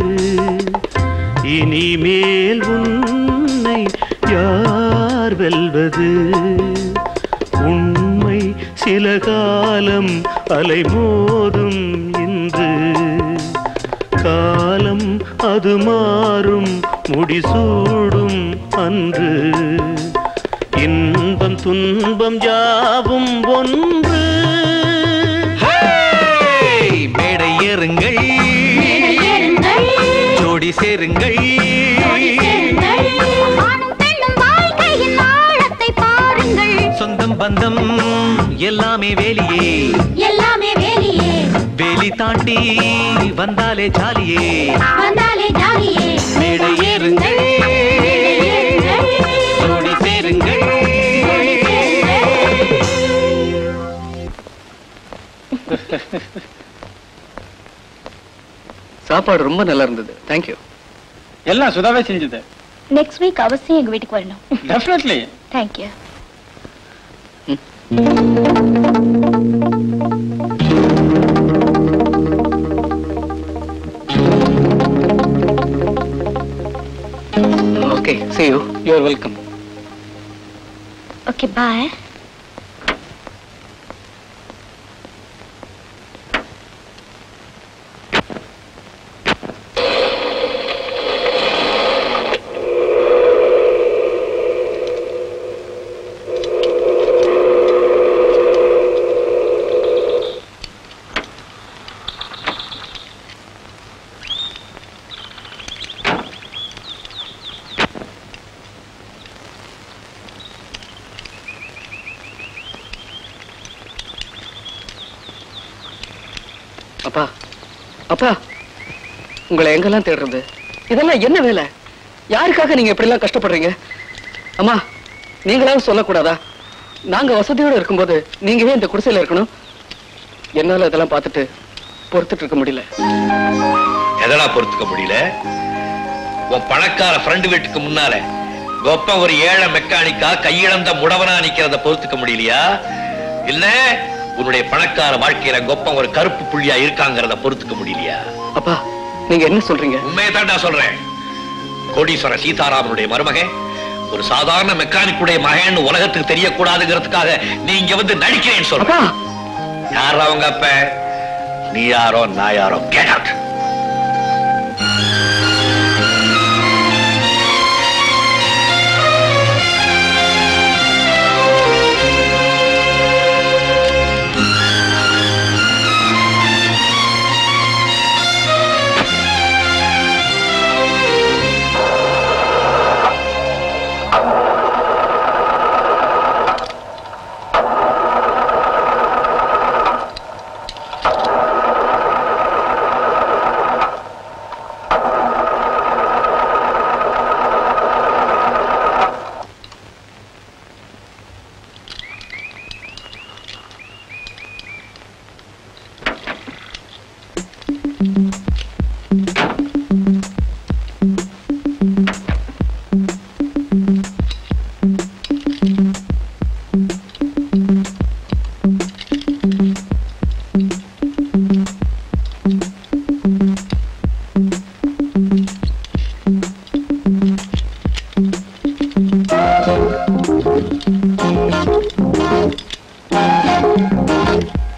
இனிமேல் உன்னை யார் வெல்வது உண்மை சில காலம் அலைமோதும் இன்று காலம் அது மாறும் முடிசூடும் அன்று இன்பம் துன்பம் யாவும் ஒன்று மேடை ஏறுங்கள் ஜோடி சேருங்கள் வாழ்க்கையின் ஆழத்தை பாருங்கள் சொந்தம் பந்தம் எல்லாமே வேலியே எல்லாமே வேலியே வேலி தாண்டி வந்தாலே ஜாலியே வந்தாலே ஜாலியே மேடை ஏறுங்கள் ஜோடி சேருங்கள் சாப்பாடு ரொம்ப நல்லா இருந்தது தேங்க்யூ எல்லாம் சுதாவே செஞ்சது நெக்ஸ்ட் வீக் அவசியம் எங்க வீட்டுக்கு வரணும் definitely thank you okay see you you are welcome okay bye அப்பா அப்பா உங்களை எங்கெல்லாம் தேடுறது இதெல்லாம் என்ன வேலை யாருக்காக நீங்க இப்படி எல்லாம் கஷ்டப்படுறீங்க அம்மா நீங்களாவது சொல்லக்கூடாதா நாங்க வசதியோட இருக்கும்போது நீங்கவே இந்த குடிசையில இருக்கணும் என்னால இதெல்லாம் பார்த்துட்டு பொறுத்துட்டு இருக்க முடியல எதனா பொறுத்துக்க முடியல உன் பணக்கார ஃப்ரெண்டு வீட்டுக்கு முன்னால கொப்ப ஒரு ஏழை மெக்கானிக்கா கையிழந்த முடவனா நிக்கிறத பொறுத்துக்க முடியலையா இல்ல உன்னுடைய பணக்கார வாழ்க்கையில கொப்பம் ஒரு கருப்பு புள்ளியா இருக்காங்கிறத பொறுத்துக்க முடியலையா அப்பா நீங்க என்ன சொல்றீங்க உண்மையை தான் நான் சொல்றேன் கோடீஸ்வர சீதாராமனுடைய மருமகன் ஒரு சாதாரண மெக்கானிக்குடைய மகன் உலகத்துக்கு தெரியக்கூடாதுங்கிறதுக்காக நீ இங்க வந்து நடிக்கிறேன்னு சொல்ற யார் அவங்க அப்ப நீ யாரோ நான் யாரோ கெட் அவுட்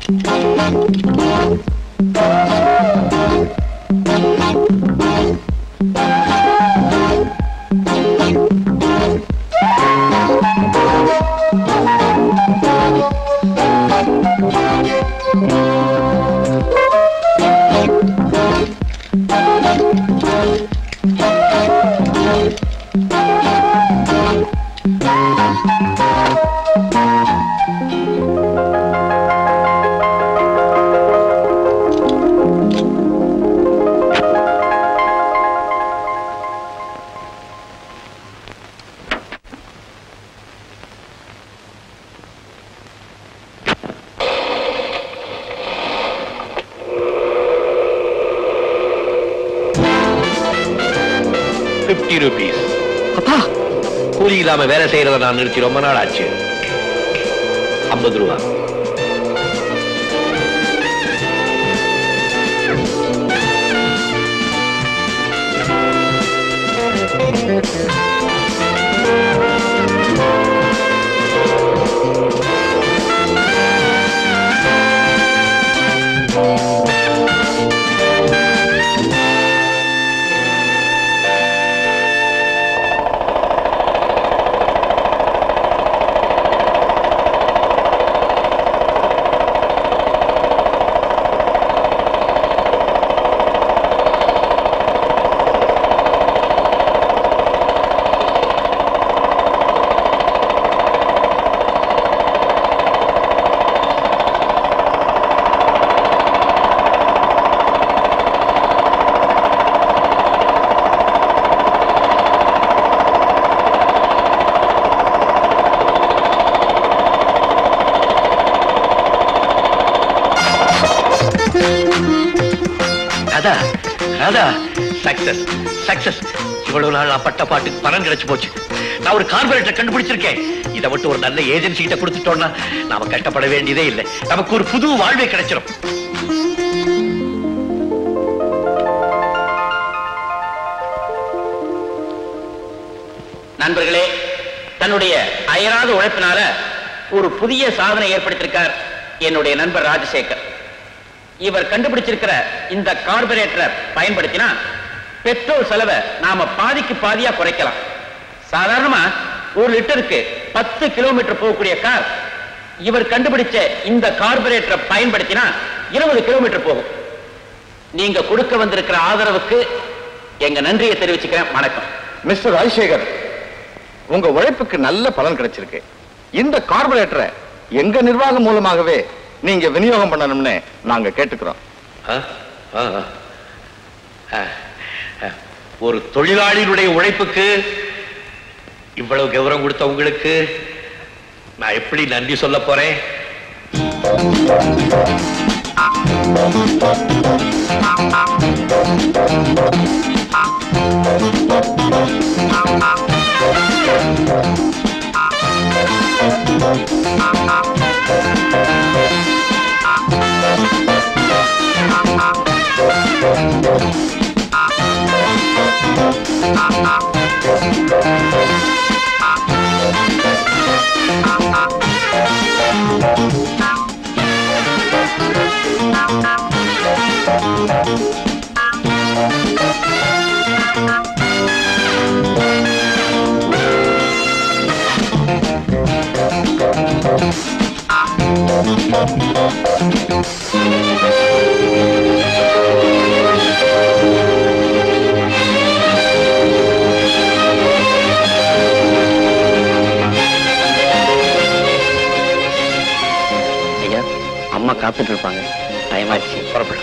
பிப்டி ருபீஸ் அப்பா கூலி இல்லாம வேலை செய்யறத நான் நிறுத்தி ரொம்ப நாள் ஆச்சு ஐம்பது ரூபா ராதா ராதா சக்சஸ் சக்சஸ் இவ்வளவு நாள் நான் பட்ட பாட்டுக்கு பலன் கிடைச்சு போச்சு நான் ஒரு கார்பரேட்டர் கண்டுபிடிச்சிருக்கேன் இதை மட்டும் ஒரு நல்ல ஏஜென்சி கிட்ட கொடுத்துட்டோம்னா நாம கஷ்டப்பட வேண்டியதே இல்லை நமக்கு ஒரு புது வாழ்வே கிடைச்சிடும் நண்பர்களே தன்னுடைய அயராத உழைப்பினால ஒரு புதிய சாதனை ஏற்படுத்தியிருக்கார் என்னுடைய நண்பர் ராஜசேகர் இவர் கண்டுபிடிச்சிருக்கிற இந்த கார்பரேட்டரை பயன்படுத்தினா பெட்ரோல் செலவை நாம பாதிக்கு பாதியா குறைக்கலாம் சாதாரணமா ஒரு லிட்டருக்கு பத்து கிலோமீட்டர் போகக்கூடிய கார் இவர் கண்டுபிடிச்ச இந்த கார்பரேட்டரை பயன்படுத்தினா இருபது கிலோமீட்டர் போகும் நீங்க கொடுக்க வந்திருக்கிற ஆதரவுக்கு எங்க நன்றியை தெரிவிச்சுக்கிறேன் வணக்கம் மிஸ்டர் ராஜசேகர் உங்க உழைப்புக்கு நல்ல பலன் கிடைச்சிருக்கு இந்த கார்பரேட்டரை எங்க நிர்வாகம் மூலமாகவே நீங்க விநியோகம் பண்ணணும்னு நாங்க கேட்டுக்கிறோம் ஆ? ஆ, ஆ. ஆ, ஆ. ஒரு தொழிலாளியினுடைய உழைப்புக்கு இவ்வளவு கௌரவம் கொடுத்த உங்களுக்கு நான் எப்படி நன்றி சொல்ல போறேன் ஐயா அம்மா காத்துட்டு இருப்பாங்க டைம் ஆயிடுச்சு புறப்படும்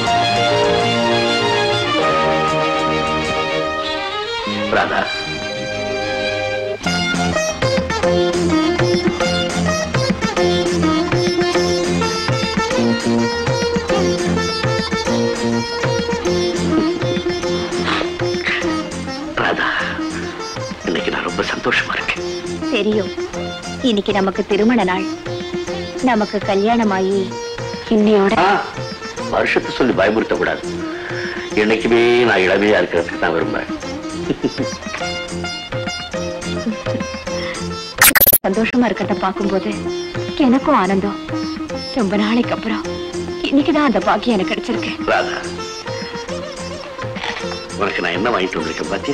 ராதா சந்தோஷமா இருக்கு தெரியும் இன்னைக்கு நமக்கு திருமண நாள் நமக்கு கல்யாணமாயி இன்னையோட வருஷத்தை சொல்லி பயமுறுத்த கூடாது என்னைக்குமே நான் இளமையா இருக்கிறதுக்கு தான் விரும்புறேன் சந்தோஷமா இருக்கிறத பார்க்கும்போது எனக்கும் ஆனந்தம் ரொம்ப நாளைக்கு அப்புறம் இன்னைக்குதான் அந்த பாக்கியம் எனக்கு கிடைச்சிருக்கு ராதா உனக்கு நான் என்ன வாங்கிட்டு வந்திருக்கேன் பாத்தியா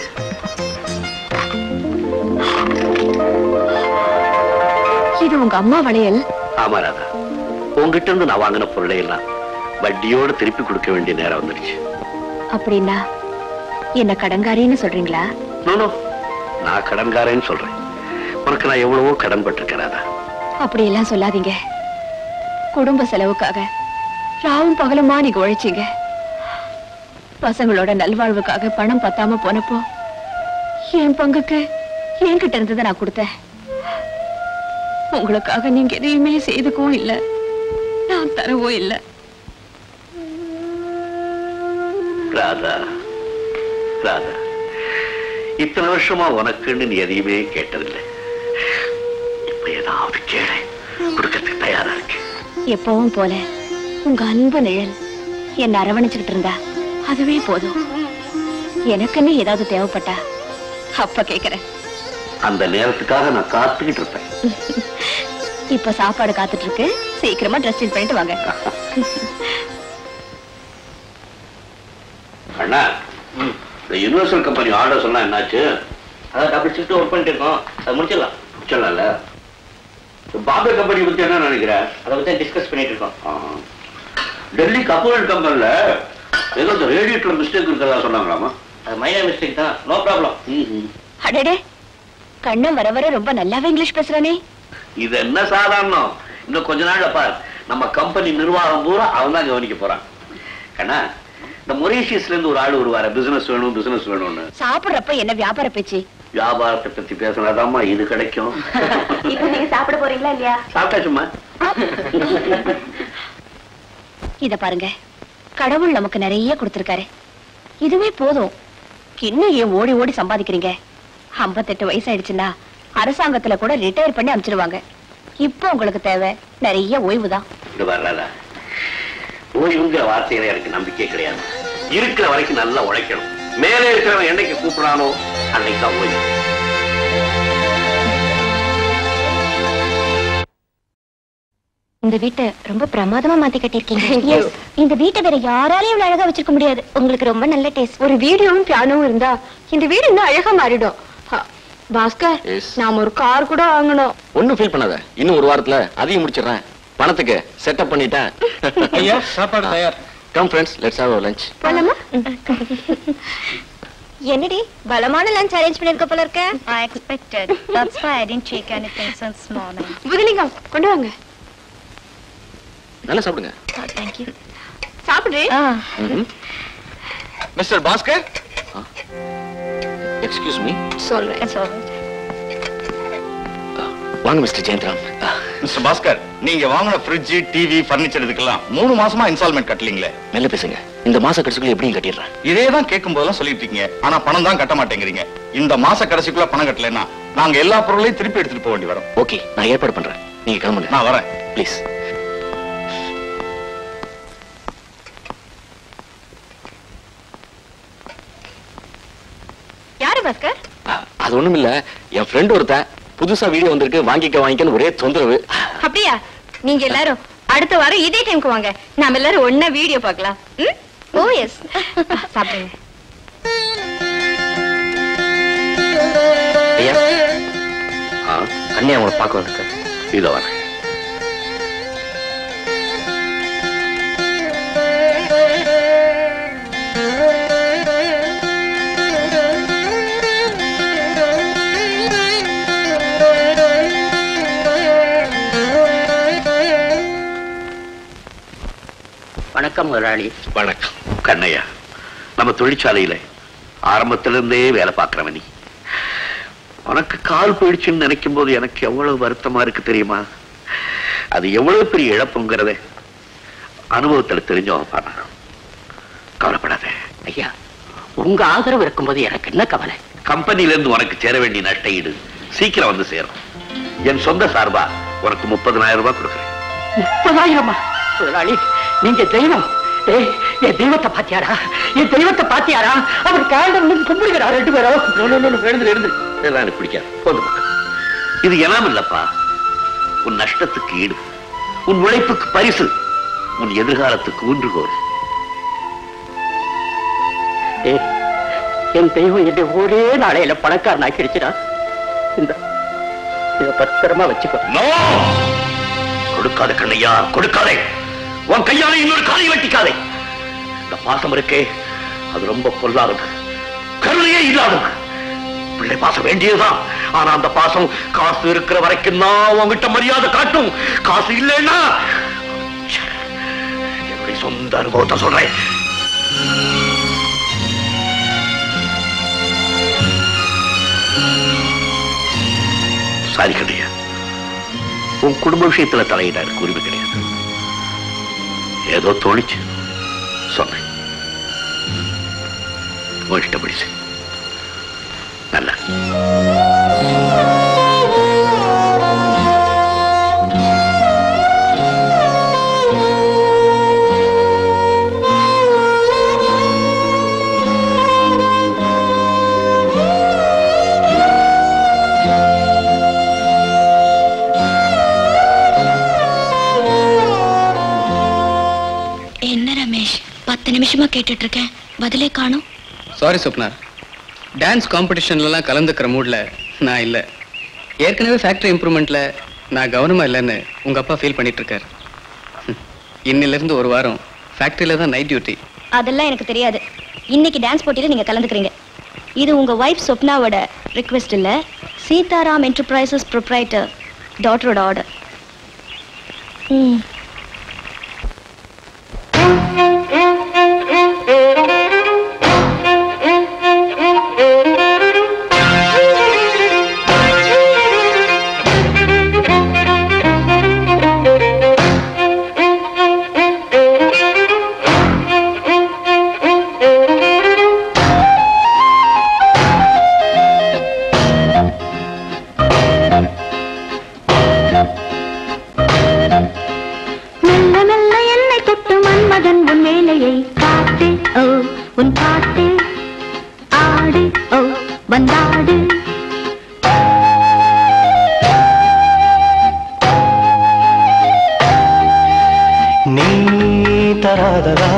இது உங்க அம்மா வளையல் ஆமா ராதா உங்ககிட்ட இருந்து நான் வாங்கின பொருளை எல்லாம் வட்டியோட திருப்பி கொடுக்க வேண்டிய நேரம் வந்துடுச்சு அப்படின்னா என்ன கடங்காரின்னு சொல்றீங்களா நோ, நோ. நான் கடன்காரன்னு சொல்றேன் உனக்கு நான் எவ்வளவோ கடன் பட்டிருக்கேன் ராதா அப்படியெல்லாம் சொல்லாதீங்க குடும்ப செலவுக்காக ராவும் பகலுமா நீங்க உழைச்சீங்க பசங்களோட நல்வாழ்வுக்காக பணம் பத்தாம போனப்போ என் பங்குக்கு என்கிட்ட இருந்ததை நான் கொடுத்தேன் உங்களுக்காக நீங்க எதையுமே செய்துக்கவும் இல்ல நான் தரவும் இல்ல ராதா ராதா இத்தனை வருஷமா உனக்குன்னு நீ எதையுமே கேட்டதில்லை இப்ப ஏதாவது கேளு கொடுக்கறதுக்கு தயாரா இருக்கு எப்பவும் போல உங்க அன்பு நிழல் என்ன அரவணைச்சுக்கிட்டு இருந்தா அதுவே போதும் எனக்குன்னு ஏதாவது தேவைப்பட்டா அப்ப கேக்குறேன் அந்த நேரத்துக்காக நான் காத்துக்கிட்டு இருப்பேன் இப்ப சாப்பாடு காத்துட்டு இருக்கு சீக்கிரமா ட்ரெஸ் சேஞ்ச் பண்ணிட்டு வாங்க அண்ணா இந்த யூனிவர்சல் கம்பெனி ஆர்டர் சொன்னா என்னாச்சு அதான் டபுள் ஷிஃப்ட் ஒர்க் பண்ணிட்டு இருக்கோம் அது முடிச்சிடலாம் சொல்லல பாம்பே கம்பெனி பத்தி என்ன நினைக்கிற அதை பத்தி டிஸ்கஸ் பண்ணிட்டு இருக்கோம் ஆ. டெல்லி கப்பல் கம்பெனில ஏதோ இந்த ரேடியேட்டர் மிஸ்டேக் இருக்கிறதா சொன்னாங்களாமா அது மைனர் மிஸ்டேக் தான் நோ ப்ராப்ளம் அடடே கண்ணன் வர வர ரொம்ப நல்லாவே இங்கிலீஷ் பேசுறானே இது என்ன சாதாரணம் இன்னும் கொஞ்ச நாள்ல பார் நம்ம கம்பெனி நிர்வாகம் பூரா அவன் தான் கவனிக்க போறான் கண்ணா இந்த மொரீஷியஸ்ல இருந்து ஒரு ஆள் வருவாரு பிசினஸ் வேணும் பிசினஸ் வேணும்னு சாப்பிடுறப்ப என்ன வியாபார பேச்சு வியாபாரத்தை பத்தி பேசினாதாம்மா இது கிடைக்கும் இப்ப நீங்க சாப்பிட போறீங்களா இல்லையா சாப்பிட்டாச்சுமா இத பாருங்க கடவுள் நமக்கு நிறைய கொடுத்திருக்காரு இதுவே போதும் இன்னும் ஏன் ஓடி ஓடி சம்பாதிக்கிறீங்க 58 வயசு ஆயிடுச்சுன்னா அரசாங்கத்துல கூட ரிட்டையர் பண்ணி அனுப்பிச்சிடுவாங்க இப்போ உங்களுக்கு தேவை நிறைய ஓய்வு தான் இது வர்றதா ஓய்வுங்கிற வார்த்தையில எனக்கு நம்பிக்கை கிடையாது இருக்கிற வரைக்கும் நல்லா உழைக்கணும் மேலே இருக்கிறவன் என்னைக்கு கூப்பிடானோ அன்னைக்கு தான் ஓய்வு இந்த வீட்டை ரொம்ப பிரமாதமா மாத்தி கட்டிருக்கீங்க இந்த வீட்டை வேற யாராலையும் இவ்வளவு அழகா வச்சிருக்க முடியாது உங்களுக்கு ரொம்ப நல்ல டேஸ்ட் ஒரு வீடியோவும் பியானோவும் இருந்தா இந்த வீடு இன்னும் அழகா மாறிடும் அ, பாஸ்கர் Yes. நாம ஒரு கார் கூட வாங்கணும் ஒண்ணும் ஃபீல் பண்ணாத இன்னும் ஒரு வாரத்துல அதையும் முடிச்சிடுறேன் பணத்துக்கு செட்டப் பண்ணிட்டேன் ஐயா சாப்பாடு தயார் come friends let's have lunch போலாமா என்னடி பலமான லஞ்ச் அரேஞ்ச் பண்ணிருக்க போல இருக்க I expected. That's why I didn't take anything since morning. புதலிங்கம் கொண்டு வாங்க நல்லா சாப்பிடுங்க Thank you. சாப்பிடு மிஸ்டர் பாஸ்கர் எக்ஸ்கியூஸ் மீ சொல்றேன் It's all right. வாங்க மிஸ்டர் ஜெயந்த்ராம் மிஸ்டர் பாஸ்கர் நீங்க வாங்கின ஃப்ரிட்ஜ் டிவி ஃபர்னிச்சர் இதுக்கெல்லாம் மூணு மாசமா இன்ஸ்டால்மெண்ட் கட்டலீங்களே மெல்ல பேசுங்க இந்த மாச கடைசிக்குள்ள எப்படியும் கட்டிடுறேன் இதே தான் கேட்கும் போதெல்லாம் சொல்லிட்டு இருக்கீங்க ஆனா பணம் தான் கட்ட மாட்டேங்கிறீங்க இந்த மாச கடைசிக்குள்ள பணம் கட்டலைன்னா நாங்க எல்லா பொருளையும் திருப்பி எடுத்துட்டு போக வேண்டி வரும் ஓகே நான் ஏற்பாடு பண்றேன் நீங்க கிளம்புங்க நான் வரேன் ப்ளீஸ் யாரு பாஸ்கர் அது ஒண்ணும் இல்ல என் ஃப்ரெண்ட் ஒருத்தன் புதுசா வீடியோ வந்திருக்கு வாங்கிக்க வாங்கிக்கன்னு ஒரே தொந்தரவு அப்படியா நீங்க எல்லாரும் அடுத்த வாரம் இதே டைம்க்கு வாங்க நாம எல்லாரும் ஒண்ணா வீடியோ பார்க்கலாம் ம்? ஓ எஸ் சாப்பிடுங்க ஐயா கண்ணியா உங்களை பார்க்க வந்திருக்க இதோ வரேன் வணக்கம் முதலாளி வணக்கம் கண்ணையா நம்ம தொழிற்சாலையில ஆரம்பத்திலிருந்தே வேலை பார்க்கிறவன் நீ உனக்கு கால் போயிடுச்சுன்னு நினைக்கும் போது எனக்கு எவ்வளவு வருத்தமா இருக்கு தெரியுமா அது எவ்வளவு பெரிய இழப்புங்கிறத அனுபவத்துல தெரிஞ்சவன் பாரு கவலைப்படாத ஐயா உங்க ஆதரவு இருக்கும்போது எனக்கு என்ன கவலை கம்பெனில இருந்து உனக்கு சேர வேண்டிய நஷ்ட ஈடு சீக்கிரம் வந்து சேரும் என் சொந்த சார்பா உனக்கு முப்பதனாயிரம் ரூபாய் கொடுக்குறேன் முப்பதாயிரமா முதலாளி நீங்க தெய்வம் ஏய் என் தெய்வத்தை பாத்தியாரா என் தெய்வத்தை பாத்தியாரா அவர் கேண்டல் கும்பிடுகிறா ரெண்டு பேரும் எழுந்து எழுந்து இதெல்லாம் எனக்கு பிடிக்காது போது பக்கம் இது எல்லாம் இல்லப்பா உன் நஷ்டத்துக்கு ஈடு உன் உழைப்புக்கு பரிசு உன் எதிர்காலத்துக்கு ஊன்றுகோல் ஏய், என் தெய்வம் என்னை ஒரே நாளையில பணக்காரன் ஆக்கிடுச்சுடா இந்த இத பத்திரமா வச்சுக்கோ கொடுக்காத கண்ணையா கொடுக்காதே உன் கையால இன்னொரு காலை வெட்டிக்காதே இந்த பாசம் இருக்கே அது ரொம்ப பொல்லாதது கருணையே இல்லாதது பிள்ளை பாசம் வேண்டியதுதான் ஆனா அந்த பாசம் காசு இருக்கிற வரைக்கும் தான் உன்கிட்ட மரியாதை காட்டும் காசு இல்லைன்னா ச்சே, என்னுடைய சொந்த அனுபவத்தை சொல்றேன் சாரி கண்ணையா உன் குடும்ப விஷயத்துல தலையிட எனக்கு உரிமை கிடையாது ஏதோ தோணிச்சு சொன்னேன் உன் இஷ்டப்படி செய். நல்ல என்ன ரமேஷ் பத்து நிமிஷமா கேட்டுட்டு இருக்கேன் பதிலே காணும் சாரி சுப்னா டான்ஸ் காம்படிஷன்லலாம் கலந்துக்கிற மூட்ல நான் இல்லை ஏற்கனவே ஃபேக்டரி இம்ப்ரூவ்மெண்ட்ல நான் கவனமா இல்லைன்னு உங்க அப்பா ஃபீல் பண்ணிட்டு இருக்காரு ஹம். இன்னிலிருந்து ஒரு வாரம் ஃபேக்டரியில தான் நைட் டியூட்டி அதெல்லாம் எனக்கு தெரியாது இன்னைக்கு டான்ஸ் போட்டியில நீங்க கலந்துக்கிறீங்க இது உங்க ஒய்ஃப் சொப்னாவோட ரிக்வெஸ்ட் இல்ல சீதாராம் என்டர்பிரைசஸ் ப்ரொப்ரைட்டர் டாட்டரோட ஆர்டர் ம் மெல்ல மெல்ல என்னை தொட்டு மன்மதன் உன் வேலையை காட்டு ஓ உன் பாட்டு ஆடு ஓ வந்தாடு நீ தராததா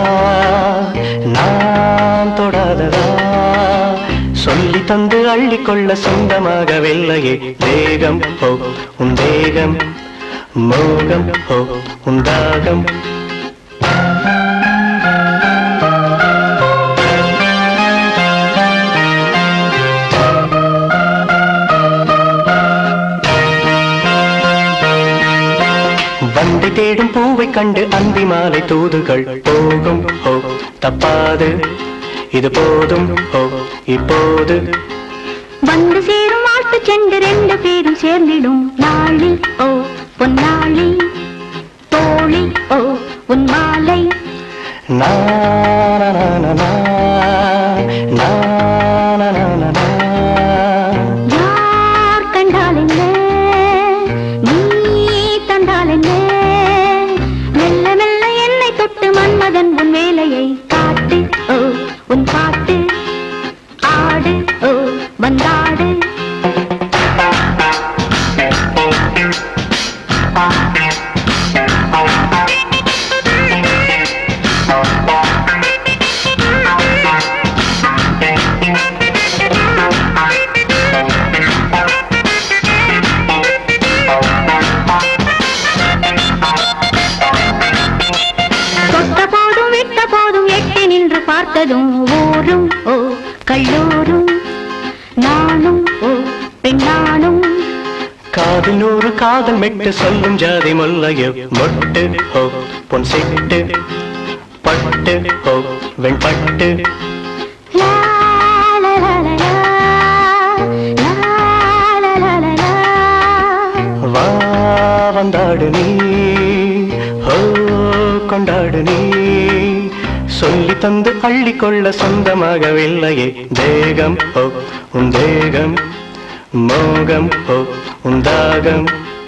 நான் தொடாததா சொல்லி தந்து அள்ளிக்கொள்ள சொந்தமாகவில்லையே தேகம் ஹோ உன் தேகம் மோகம் ஹோ உன் தாகம் வண்டை தேடும் பூவை கண்டு அந்தி மாலை தூதுகள் போகும் ஹோ தப்பாது இது போதும் ஹோ இப்போது வந்து சேரும் வாழ்த்து சென்று ரெண்டு பேரும் சேர்ந்திடும் நாளி ஓ பொன்னாளி தோழி ஓ உன் மாலை நா நா, நா, நா, நா, நா, நா, நா, நா, நா. யார் கண்டால் என்ன நீ தந்தால் என்ன மெல்ல மெல்ல என்னை தொட்டு மன்மதன் உன் வேலையை காட்டு ஓ உன் பாட்டு ஆடு ஓ வந்தாடு தொட்ட போதும் விட்ட போதும் எட்டி நின்று பார்த்ததும் ஊரும் ஓ கல்லூரும் நானும் ஓ பெண்ணானும் காதில் நூறு காதல் மெட்டு சொல்லும் ஜாதி முல்லையோ மொட்டு ஹோ பொன் சிட்டு பட்டு ஹோ வெண்பட்டு லா, லா, லா, லா, லா, லா, லா, லா, லா, லா. வா வந்தாடு நீ ஹோ கொண்டாடு நீ சொல்லி தந்து அள்ளிக்கொள்ள சொந்தமாகவில்லையே தேகம் ஹோ உன் தேகம் மோகம் ஹோ உந்தாகம்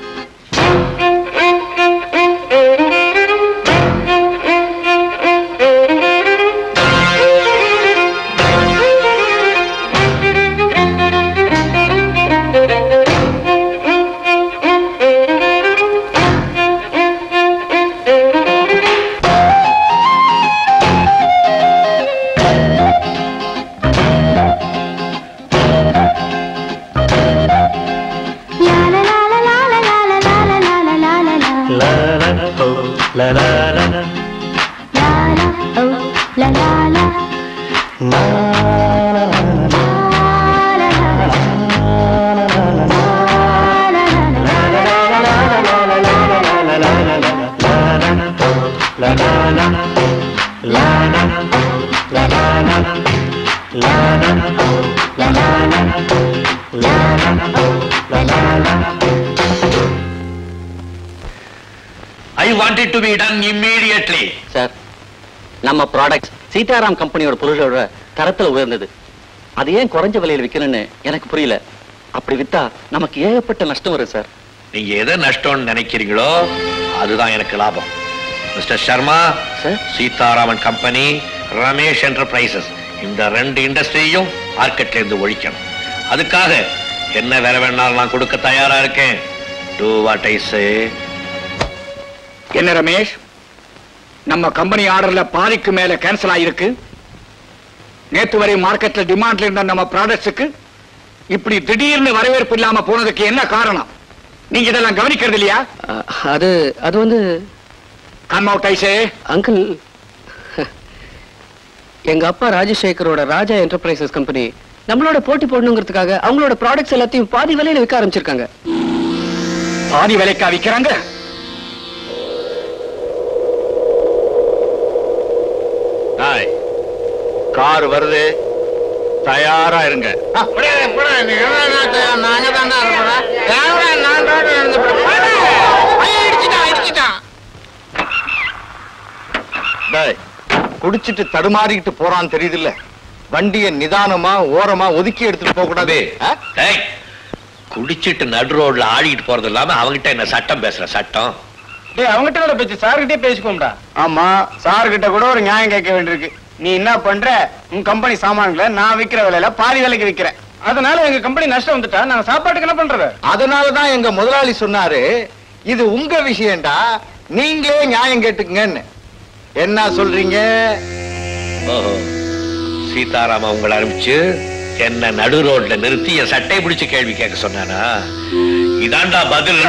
லா லா ஹோ லா லா லா லா லா லா லா I want it to be done immediately sir நம்ம ப்ராடக்ட்ஸ் சீதாராம் கம்பெனியோட பொருளோட தரத்துல உயர்ந்தது அது ஏன் குறைஞ்ச விலையில் விற்கணும்னு எனக்கு புரியல அப்படி வித்தா நமக்கு ஏகப்பட்ட நஷ்டம் வரும் சார் நீங்க எதை நஷ்டம்னு நினைக்கிறீங்களோ அதுதான் எனக்கு லாபம் mister Sharma Seetharaman company Ramesh enterprises இந்த ரெண்டு இண்டஸ்ட்ரியையும் மார்க்கெட்ல இருந்து ஒழிக்கணும் அதுக்காக என்ன வேற வேணாலும் நான் கொடுக்க தயாரா இருக்கேன் டூ வாட் ஐ சே என்ன ரமேஷ் நம்ம கம்பெனி ஆர்டர்ல பாதிக்கு மேல கேன்சல் ஆயிருக்கு நேத்து வரை மார்க்கெட்ல டிமாண்ட்ல இருந்த நம்ம ப்ராடக்ட்ஸுக்கு இப்படி திடீர்னு வரவேற்பு இல்லாம போனதுக்கு என்ன காரணம் நீங்க இதெல்லாம் கவனிக்கிறது இல்லையா அது அது வந்து கம் அவுட் ஐசே அங்கிள் எங்க அப்பா ராஜசேகரோட ராஜா என்டர்பிரைசஸ் கம்பெனி நம்மளோட போட்டி போடணுங்கிறதுக்காக அவங்களோட ப்ராடக்ட்ஸ் எல்லாத்தையும் பாதி விலையில விற்க ஆரம்பிச்சிருக்காங்க பாதி விலைக்கா விக்கிறாங்க கார் வருது தயாரா இருங்க டேய், குடிச்சிட்டு தடுமாறிக்கிட்டு போறான்னு தெரியுதுல்ல வண்டிய நிதானமா ஓரமா ஒதுக்கி எடுத்துட்டு போக கூடாது ஏய், குடிச்சிட்டு நடு ரோட்ல ஆடிட்டு போறது இல்லாம அவங்கிட்ட என்ன சட்டம் பேசுற சட்டம் டேய் அவங்ககிட்ட கூட பேச்சு சார்கிட்டே பேசிக்கோம்டா ஆமா சார் கிட்ட கூட ஒரு நியாயம் கேட்க வேண்டியிருக்கு நீ என்ன பண்ற உன் கம்பெனி சாமான்களை நான் விக்கிற விலையில பாதி விலைக்கு விக்கிறேன் அதனால எங்க கம்பெனி நஷ்டம் வந்துட்டா நாங்க சாப்பாட்டுக்கு என்ன பண்றது அதனாலதான் எங்க முதலாளி சொன்னாரு இது உங்க விஷயம்டா நீங்களே நியாயம் கேட்டுக்குங்கன்னு என்ன சொல்றீங்க ஓஹோ சீதாராம உங்களை அனுப்பிச்சு என்ன நடு ரோட்ல நிறுத்தி என் சட்டை பிடிச்சு கேள்வி கேட்க சொன்னானா இதாண்டா பதில்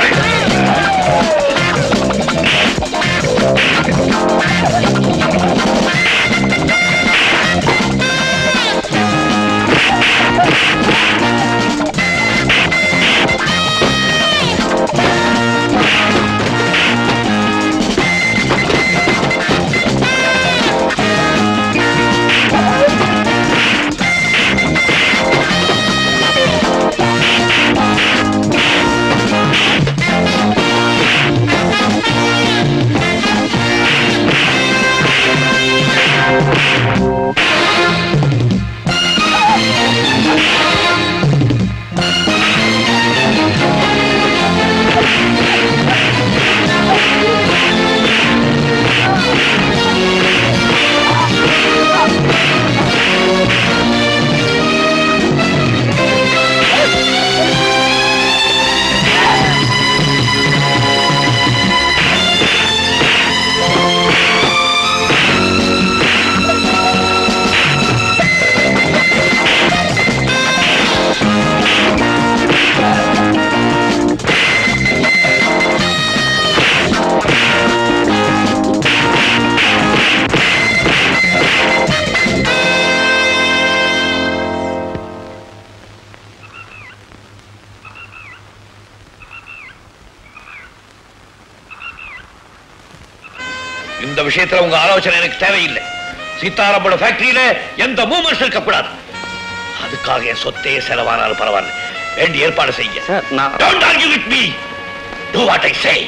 இந்த விஷயத்துல உங்க ஆலோசனை எனக்கு தேவையில்லை சீதாராமோட ஃபேக்டரியில எந்த மூமெண்ட்ஸ் இருக்கக்கூடாது அதுக்காக என் சொத்தே செலவானாலும் பரவாயில்ல வேண்டிய ஏற்பாடு செய்ய சார் நான் Don't argue with me. Do what I say.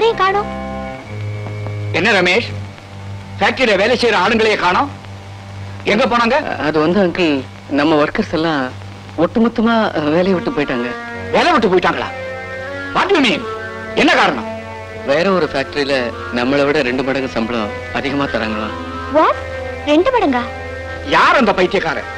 ஒருத்தரையும் காணோம் என்ன ரமேஷ் ஃபேக்டரியில வேலை செய்யற ஆளுங்களையே காணோம் எங்க போனாங்க அது வந்து அங்கிள் நம்ம ஒர்க்கர்ஸ் எல்லாம் ஒட்டுமொத்தமா அஹ், வேலையை விட்டு போயிட்டாங்க வேலை விட்டு போயிட்டாங்களா வாட் யூ மீன் என்ன காரணம் வேற ஒரு ஃபேக்டரியில நம்மளை விட ரெண்டு மடங்கு சம்பளம் அதிகமா தராங்களாம் வாட் ரெண்டு மடங்கா யார் அந்த பைத்தியக்காரன்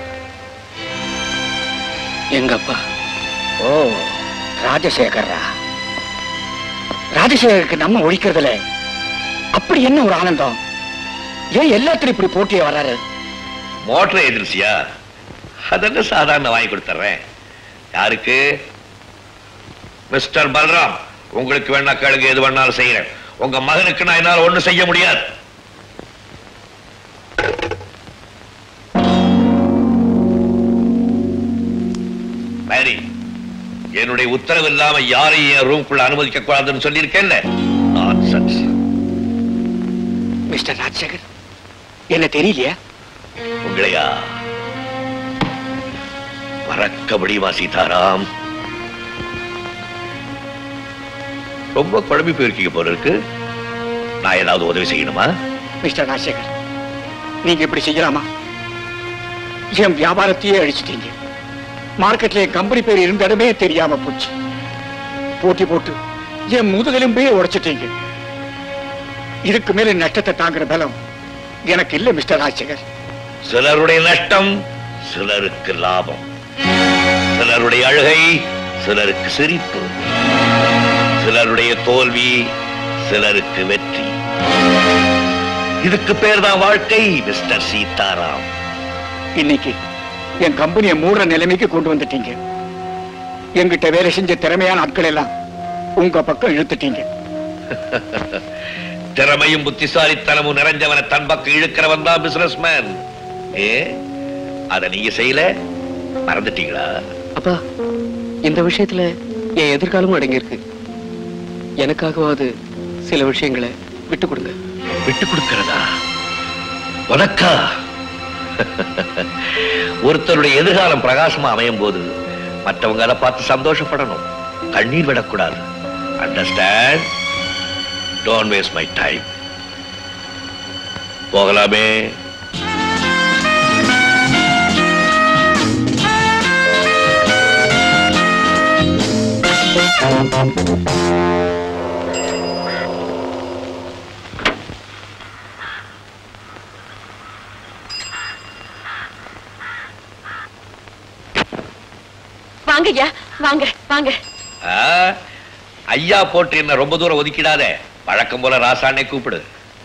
எங்க அப்பா ஓ ராஜசேகரா ராஜசேகருக்கு நம்ம ஒழிக்கிறதுல அப்படி என்ன ஒரு ஆனந்தம் ஏன் எல்லாத்திலும் இப்படி போட்டியே வராரு மோட்டர் ஏஜென்சியா அதென்ன சாதாரண வாங்கி கொடுத்துறேன் யாருக்கு மிஸ்டர் பல்ராம் உங்களுக்கு வேணா கேளுங்க எது வேணாலும் செய்யறேன் உங்க மகனுக்கு நான் என்னால ஒண்ணும் செய்ய முடியாது மேரி என்னுடைய உத்தரவு இல்லாம யாரையும் என் ரூம்குள்ள அனுமதிக்க கூடாதுன்னு சொல்லியிருக்கேன்ல நான்சென்ஸ் மிஸ்டர் ராஜசேகர் என்ன தெரியலையா உங்களையா மறக்க முடியுமா சீதாராம் ரொம்ப குழம்பி போயிருக்கீங்க போல இருக்கு நான் ஏதாவது உதவி செய்யணுமா மிஸ்டர் ராஜசேகர் நீங்க இப்படி செய்யலாமா என் வியாபாரத்தையே அழிச்சிட்டீங்க மார்க்கெட்ல என் கம்பெனி பேர் இருந்த இடமே தெரியாம போச்சு போட்டி போட்டு என் முதுகெலும்பே உடைச்சிட்டீங்க இதுக்கு மேல நஷ்டத்தை தாங்குற பலம் எனக்கு இல்ல மிஸ்டர் ராஜசேகர் சிலருடைய நஷ்டம் சிலருக்கு லாபம் சிலருடைய அழுகை சிலருக்கு சிரிப்பு சிலருடைய தோல்வி சிலருக்கு வெற்றி இதுக்கு பேர் தான் வாழ்க்கை மிஸ்டர் சீதாராம் இன்னைக்கு என் கம்பெனியை மூடுற நிலைமைக்கு கொண்டு வந்துட்டீங்க என்கிட்ட வேலை செஞ்ச திறமையான ஆட்கள் எல்லாம் உங்க பக்கம் இழுத்துட்டீங்க திறமையும் புத்திசாலித்தனமும் நிறைஞ்சவனை தன் பக்கம் இழுக்கிறவன் தான் பிசினஸ் மேன் ஏ அத நீங்க செய்யல மறந்துட்டீங்களா அப்பா இந்த விஷயத்துல என் எதிர்காலமும் அடங்கியிருக்கு எனக்காகவாவது சில விஷயங்களை விட்டு கொடுங்க விட்டு கொடுக்கிறதா உனக்கா ஒருத்தருடைய எதிர்காலம் பிரகாசமா அமையும் போது மற்றவங்க அதை பார்த்து சந்தோஷப்படணும் கண்ணீர் விடக்கூடாது understand don't waste my time போகலாமே வாங்க ஐயா வாங்க வாங்க ஆ, ஐயா போட்டு என்ன ரொம்ப தூரம் ஒதுக்கிடாத வழக்கம் போல ராசானே கூப்பிடு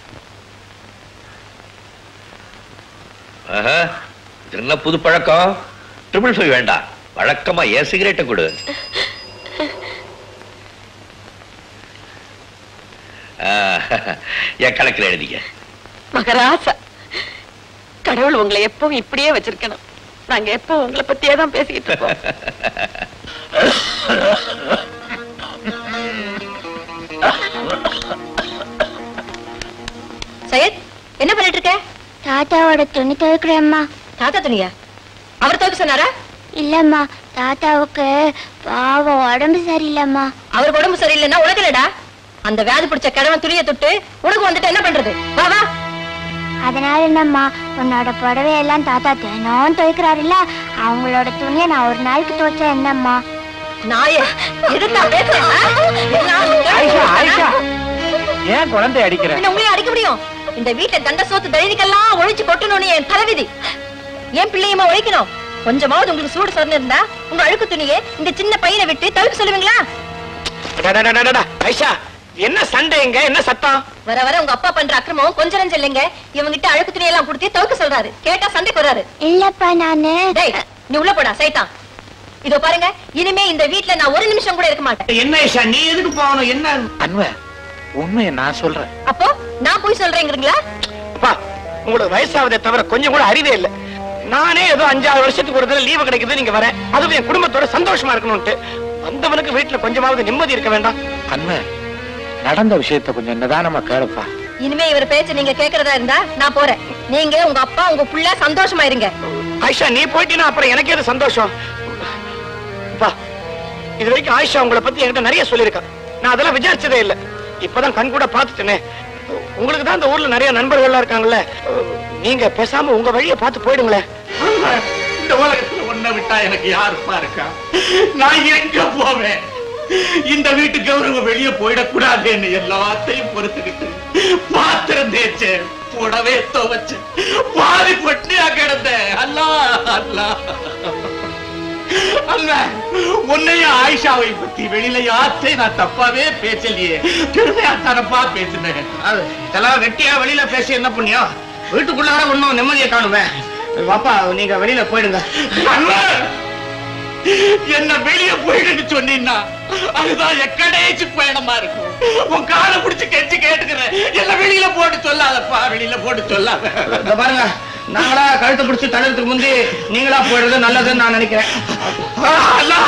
ஆஹா, இது என்ன புது பழக்கம் ட்ரிபிள் ஃபைவ் வேண்டாம் வழக்கமா ஏன் சிகரெட்டை கொடு ஆ, என் கணக்கில் எழுதிக்க மகராசா கடவுள் உங்களை எப்பவும் இப்படியே வச்சிருக்கணும் நாங்க எப்பவும் உங்களை பத்தியே தான் பேசிக்கிட்டு இருப்போம் சையத் என்ன பண்ணிட்டு இருக்க தாத்தாவோட துணி துவைக்கிறேம்மா தாத்தா துணியா அவர் துவைக்க சொன்னாரா இல்லம்மா தாத்தாவுக்கு பாவம் உடம்பு சரியில்லைம்மா அவருக்கு உடம்பு சரியில்லைன்னா உனக்கு இல்லடா அந்த வியாதி பிடிச்ச கிழவன் துணியை தொட்டு உனக்கு வந்துட்டு என்ன பண்றது வா வா அதனால என்னம்மா உன்னோட புடவையெல்லாம் தாத்தா தினம் துவைக்கிறாருல்ல அவங்களோட துணியை நான் ஒரு நாளைக்கு துவைச்சா என்னம்மா நாயே எதுக்கா பேசுறேன் ஆ? எல்லாம் ஆயிஷா, ஆயிஷா. ஏன் குழந்தை அடிக்கிற என்ன உங்களையும் அடிக்க முடியும் இந்த வீட்டுல தண்ட சோத்து தழுதிக்கெல்லாம் ஒழிச்சு கொட்டணும்னு என் தலைவிதி ஏன் பிள்ளையுமா ஒழிக்கணும் கொஞ்சமாவது உங்களுக்கு சூடு சொன்ன இருந்தா உங்க அழுக்கு துணியை இந்த சின்ன பையனை விட்டு தவிர்க்க சொல்லுவீங்களா டடடடடடா, ஐஷா என்ன சண்டைங்க என்ன சத்தம் வர வர உங்க அப்பா பண்ற அக்கிரமம் கொஞ்சம் நெஞ்சம் இல்லைங்க இவங்கிட்ட அழுக்கு துணி எல்லாம் கொடுத்து துவைக்க சொல்றாரு கேட்டா சண்டைக்கு வர்றாரு இல்லப்பா நானு டேய் நீ உள்ள போடா சைத்தான் இதோ பாருங்க இனிமே இந்த வீட்ல நான் ஒரு நிமிஷம் கூட இருக்க மாட்டேன் என்ன ஐஷா நீ எதுக்கு போகணும் என்ன அன்வர் உண்மையை நான் சொல்றேன் அப்போ நான் போய் சொல்றேங்கிறீங்களா அப்பா உங்களுக்கு வயசாவதே தவிர கொஞ்சம் கூட அறிவே இல்ல நானே ஏதோ அஞ்சாறு வருஷத்துக்கு ஒரு தடவை லீவு கிடைக்குது நீங்க வரேன் அதுவும் என் குடும்பத்தோட சந்தோஷமா இருக்கணும்ட்டு வந்தவனுக்கு வீட்டுல கொஞ்சமாவது நிம்மதி இருக்க வேண்டாம் அன்வர் நடந்த விஷயத்தை கொஞ்சம் நிதானமா கேளுப்பா இனிமே இவர் பேச்ச நீங்க கேக்குறதா இருந்தா நான் போறேன் நீங்க உங்க அப்பா உங்க புள்ள சந்தோஷமா இருங்க ஆயிஷா நீ போயிட்டீன்னா அப்புறம் எனக்கு எது சந்தோஷம் அப்பா இது வரைக்கும் ஆயிஷா உங்களை பத்தி என்கிட்ட நிறைய சொல்லியிருக்கா நான் அதெல்லாம் விசாரிச்சதே இல்ல இப்பதான் கண் கூட பாத்துட்டேனே உங்களுக்கு தான் இந்த ஊர்ல நிறைய நண்பர்கள்லாம் இருக்காங்கல்ல நீங்க பேசாம உங்க வழியை பார்த்து போயிடுங்களேன் இந்த உலகத்துல ஒன்ன விட்டா எனக்கு யாருப்பா இருக்கா நான் எங்க போவேன் இந்த வீட்டு கௌரவம் வெளியே போயிடக்கூடாதுன்னு எல்லாத்தையும் பொறுத்துக்கிட்டு பாத்திரம் தேய்ச்சேன் புடவே துவைச்சேன் பாதி பொட்டியா கிடந்தேன் அல்லா அல்லா அல்ல உன்னையும் ஆயிஷாவை பத்தி வெளியில யார்த்தையும் நான் தப்பாவே பேசலையே பெருமையா தனப்பா பேசினேன் அது இதெல்லாம் வெட்டியா வெளியில பேசி என்ன புண்ணியம் வீட்டுக்குள்ளார ஒன்னும் நிம்மதியை காணுமே பாப்பா நீங்க வெளியில போயிடுங்க அண்ணா, என்ன வெளிய போயிடுன்னு சொன்னீங்கன்னா அதுதான் என் கடைசி பயணமா இருக்கும் உன் காலை பிடிச்சு கெஞ்சி கேட்டுக்கிறேன் என்ன வெளியில போட்டு சொல்லாதப்பா வெளியில போட்டு சொல்லாத இந்த பாருங்க நாங்களா கழுத்தை பிடிச்சு தடுறதுக்கு முந்தி நீங்களா போயிடுறது நல்லதுன்னு நான் நினைக்கிறேன் அல்லா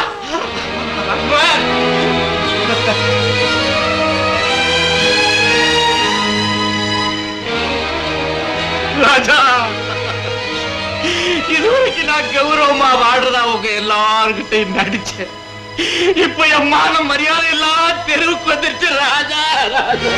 ராஜா இதுவரைக்கும் நான் கௌரவமா வாழ்றதா உங்க எல்லார்கிட்டையும் நடிச்சேன் இப்ப என் மான மரியாதை எல்லாம் தெருவுக்கு வந்துருச்சு ராஜா ராஜா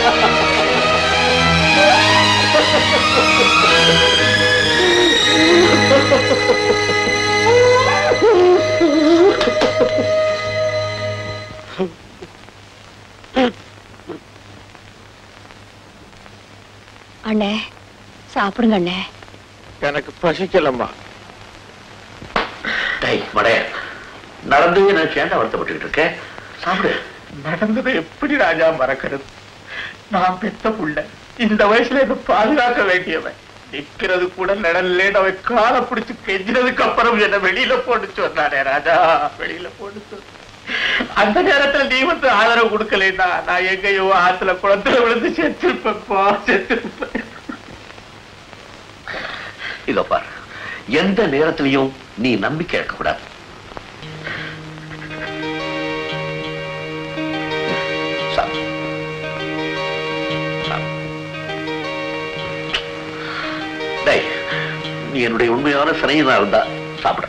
அண்ணே சாப்பிடுங்க அண்ணே எனக்கு பசிக்கலம்மா டேய் மடைய நடந்தே நான் சேண்டா வருத்தப்பட்டுக்கிட்டு இருக்கேன் சாப்பிடு நடந்ததை எப்படி ராஜா மறக்கிறது நான் பெத்த புள்ள இந்த வயசுல என்ன பாதுகாக்க வேண்டியவன் நிக்கிறது கூட நிழல்ல அவன் காலை பிடிச்சு கெஞ்சினதுக்கு அப்புறம் என்ன வெளியில போட்டு சொன்னானே ராஜா வெளியில போட்டு சொன்ன அந்த நேரத்துல நீ வந்து ஆதரவு கொடுக்கலைன்னா நான் எங்கேயோ ஆத்துல குளத்துல விழுந்து செத்துருப்பேன்ப்பா செத்துருப்பேன் இதோ பார் எந்த நேரத்திலையும் நீ நம்பிக்கை இழக்க கூடாது சாப்பிடு. சாப்பிடு. டேய், நீ என்னுடைய உண்மையான சிறையினா இருந்தா சாப்பிட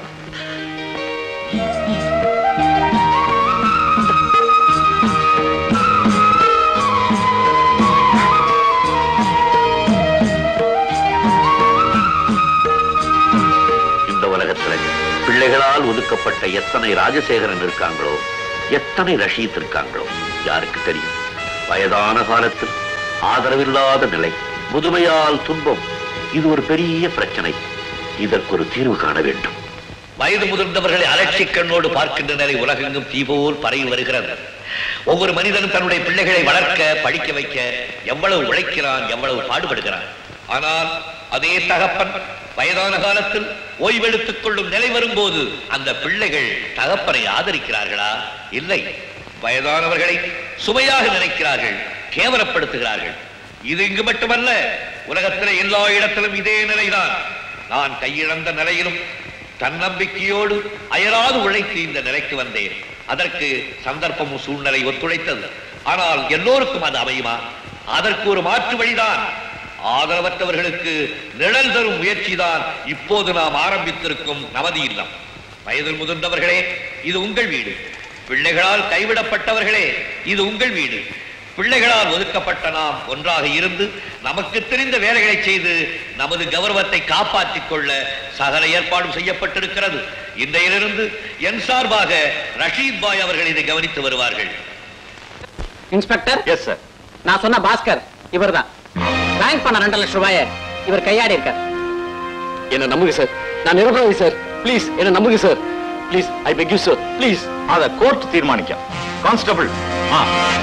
இந்த உலகத்துல பிள்ளைகளால் ஒதுக்கப்பட்ட எத்தனை ராஜசேகரன் இருக்காங்களோ எத்தனை ரஷீத் இருக்காங்களோ யாருக்கு தெரியும் வயதான காலத்தில் ஆதரவில்லாத நிலை முதுமையால் துன்பம் இது ஒரு பெரிய பிரச்சனை இதற்கு ஒரு தீர்வு காண வேண்டும் வயது முதிர்ந்தவர்களை அலட்சி கண்ணோடு பார்க்கின்ற நிலை உலகெங்கும் தீபோல் பரவி வருகிறது ஒவ்வொரு மனிதனும் தன்னுடைய பிள்ளைகளை வளர்க்க படிக்க வைக்க எவ்வளவு உழைக்கிறான் எவ்வளவு பாடுபடுகிறான் ஆனால் அதே தகப்பன் வயதான காலத்தில் ஓய்வெடுத்துக் கொள்ளும் நிலை வரும்போது அந்த பிள்ளைகள் தகப்பனை ஆதரிக்கிறார்களா இல்லை வயதானவர்களை சுமையாக நினைக்கிறார்கள் கேவலப்படுத்துகிறார்கள் இது இங்கு மட்டுமல்ல உலகத்தில் எல்லா இடத்திலும் இதே நிலைதான் நான் கையிழந்த நிலையிலும் தன்னம்பிக்கையோடு அயராது உழைத்து இந்த நிலைக்கு வந்தேன் அதற்கு சந்தர்ப்பமும் சூழ்நிலை ஒத்துழைத்தது ஆனால் எல்லோருக்கும் அது அமையுமா அதற்கு ஒரு மாற்று வழிதான் ஆதரவற்றவர்களுக்கு நிழல் தரும் முயற்சிதான் இப்போது நாம் ஆரம்பித்திருக்கும் நமது இல்லம் வயதில் முதிர்ந்தவர்களே இது உங்கள் வீடு பிள்ளைகளால் கைவிடப்பட்டவர்களே இது உங்கள் வீடு பிள்ளைகளால் ஒதுக்கப்பட்ட நாம் ஒன்றாக இருந்து நமக்கு தெரிந்த வேலைகளை செய்து நமது கௌரவத்தை காப்பாற்றிக் கொள்ள சகல ஏற்பாடும் செய்யப்பட்டிருக்கிறது இன்றையிலிருந்து என் சார்பாக ரஷீத் பாய் அவர்கள் இதை கவனித்து வருவார்கள் இன்ஸ்பெக்டர் எஸ் சார் நான் சொன்ன பாஸ்கர் இவர்தான் பேங்க் பண்ண ரெண்டு லட்சம் ரூபாய இவர் கையாடி இருக்கார் என்ன நம்புங்க சார் நான் நிரபராதி சார் ப்ளீஸ் என்ன நம்புங்க sir please I beg you sir please அத கோர்ட் தீர்மானிக்கும் கான்ஸ்டபிள் ஆ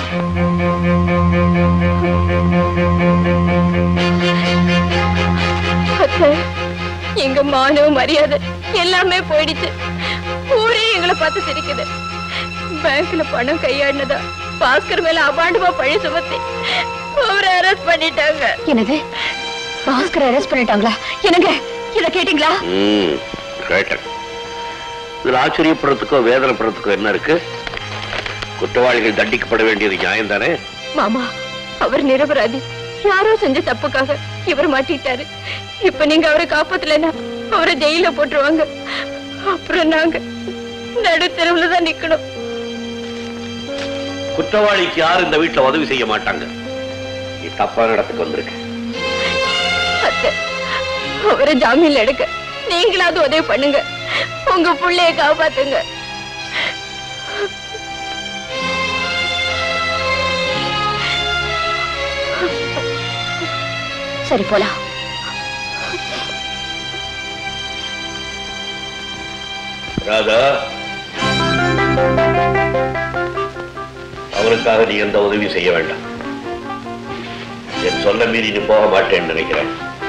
அத்தை, எங்க மானவ மரியாதை எல்லாமே போயிடுச்சு ஊரே எங்களை பார்த்து சிரிக்குது பேங்க்ல பணம் கையாடினதா பாஸ்கர் மேல அபாண்டமா பழி சுமத்தி அவரை அரெஸ்ட் பண்ணிட்டாங்க என்னது பாஸ்கர் அரெஸ்ட் பண்ணிட்டாங்களா என்னங்க இத கேட்டீங்களா ம், கேட்டேன் இதுல ஆச்சரியப்படுறதுக்கோ வேதனைப்படுறதுக்கோ என்ன இருக்கு குற்றவாளிகள் தண்டிக்கப்பட வேண்டியது நியாயம் தானே மாமா அவர் நிரபராதி யாரோ செஞ்ச தப்புக்காக இவர் மாட்டிட்டாரு இப்ப நீங்க அவரை காப்பாத்தலைன்னா அவரை ஜெயில போட்டுருவாங்க அப்புறம் நாங்க நடுத்தெருவுல தான் நிக்கணும் குற்றவாளிக்கு யாரும் இந்த வீட்டுல உதவி செய்ய மாட்டாங்க நீ தப்பான இடத்துக்கு வந்திருக்க அத்தை, அவரை ஜாமீன்ல எடுக்க நீங்களாவது உதவி பண்ணுங்க உங்க புள்ளைய காப்பாத்துங்க சரி போலாம் ராதா அவருக்காக நீ எந்த உதவி செய்ய வேண்டாம் என் சொல்ல மீறி நீ போக மாட்டேன்னு நினைக்கிறேன்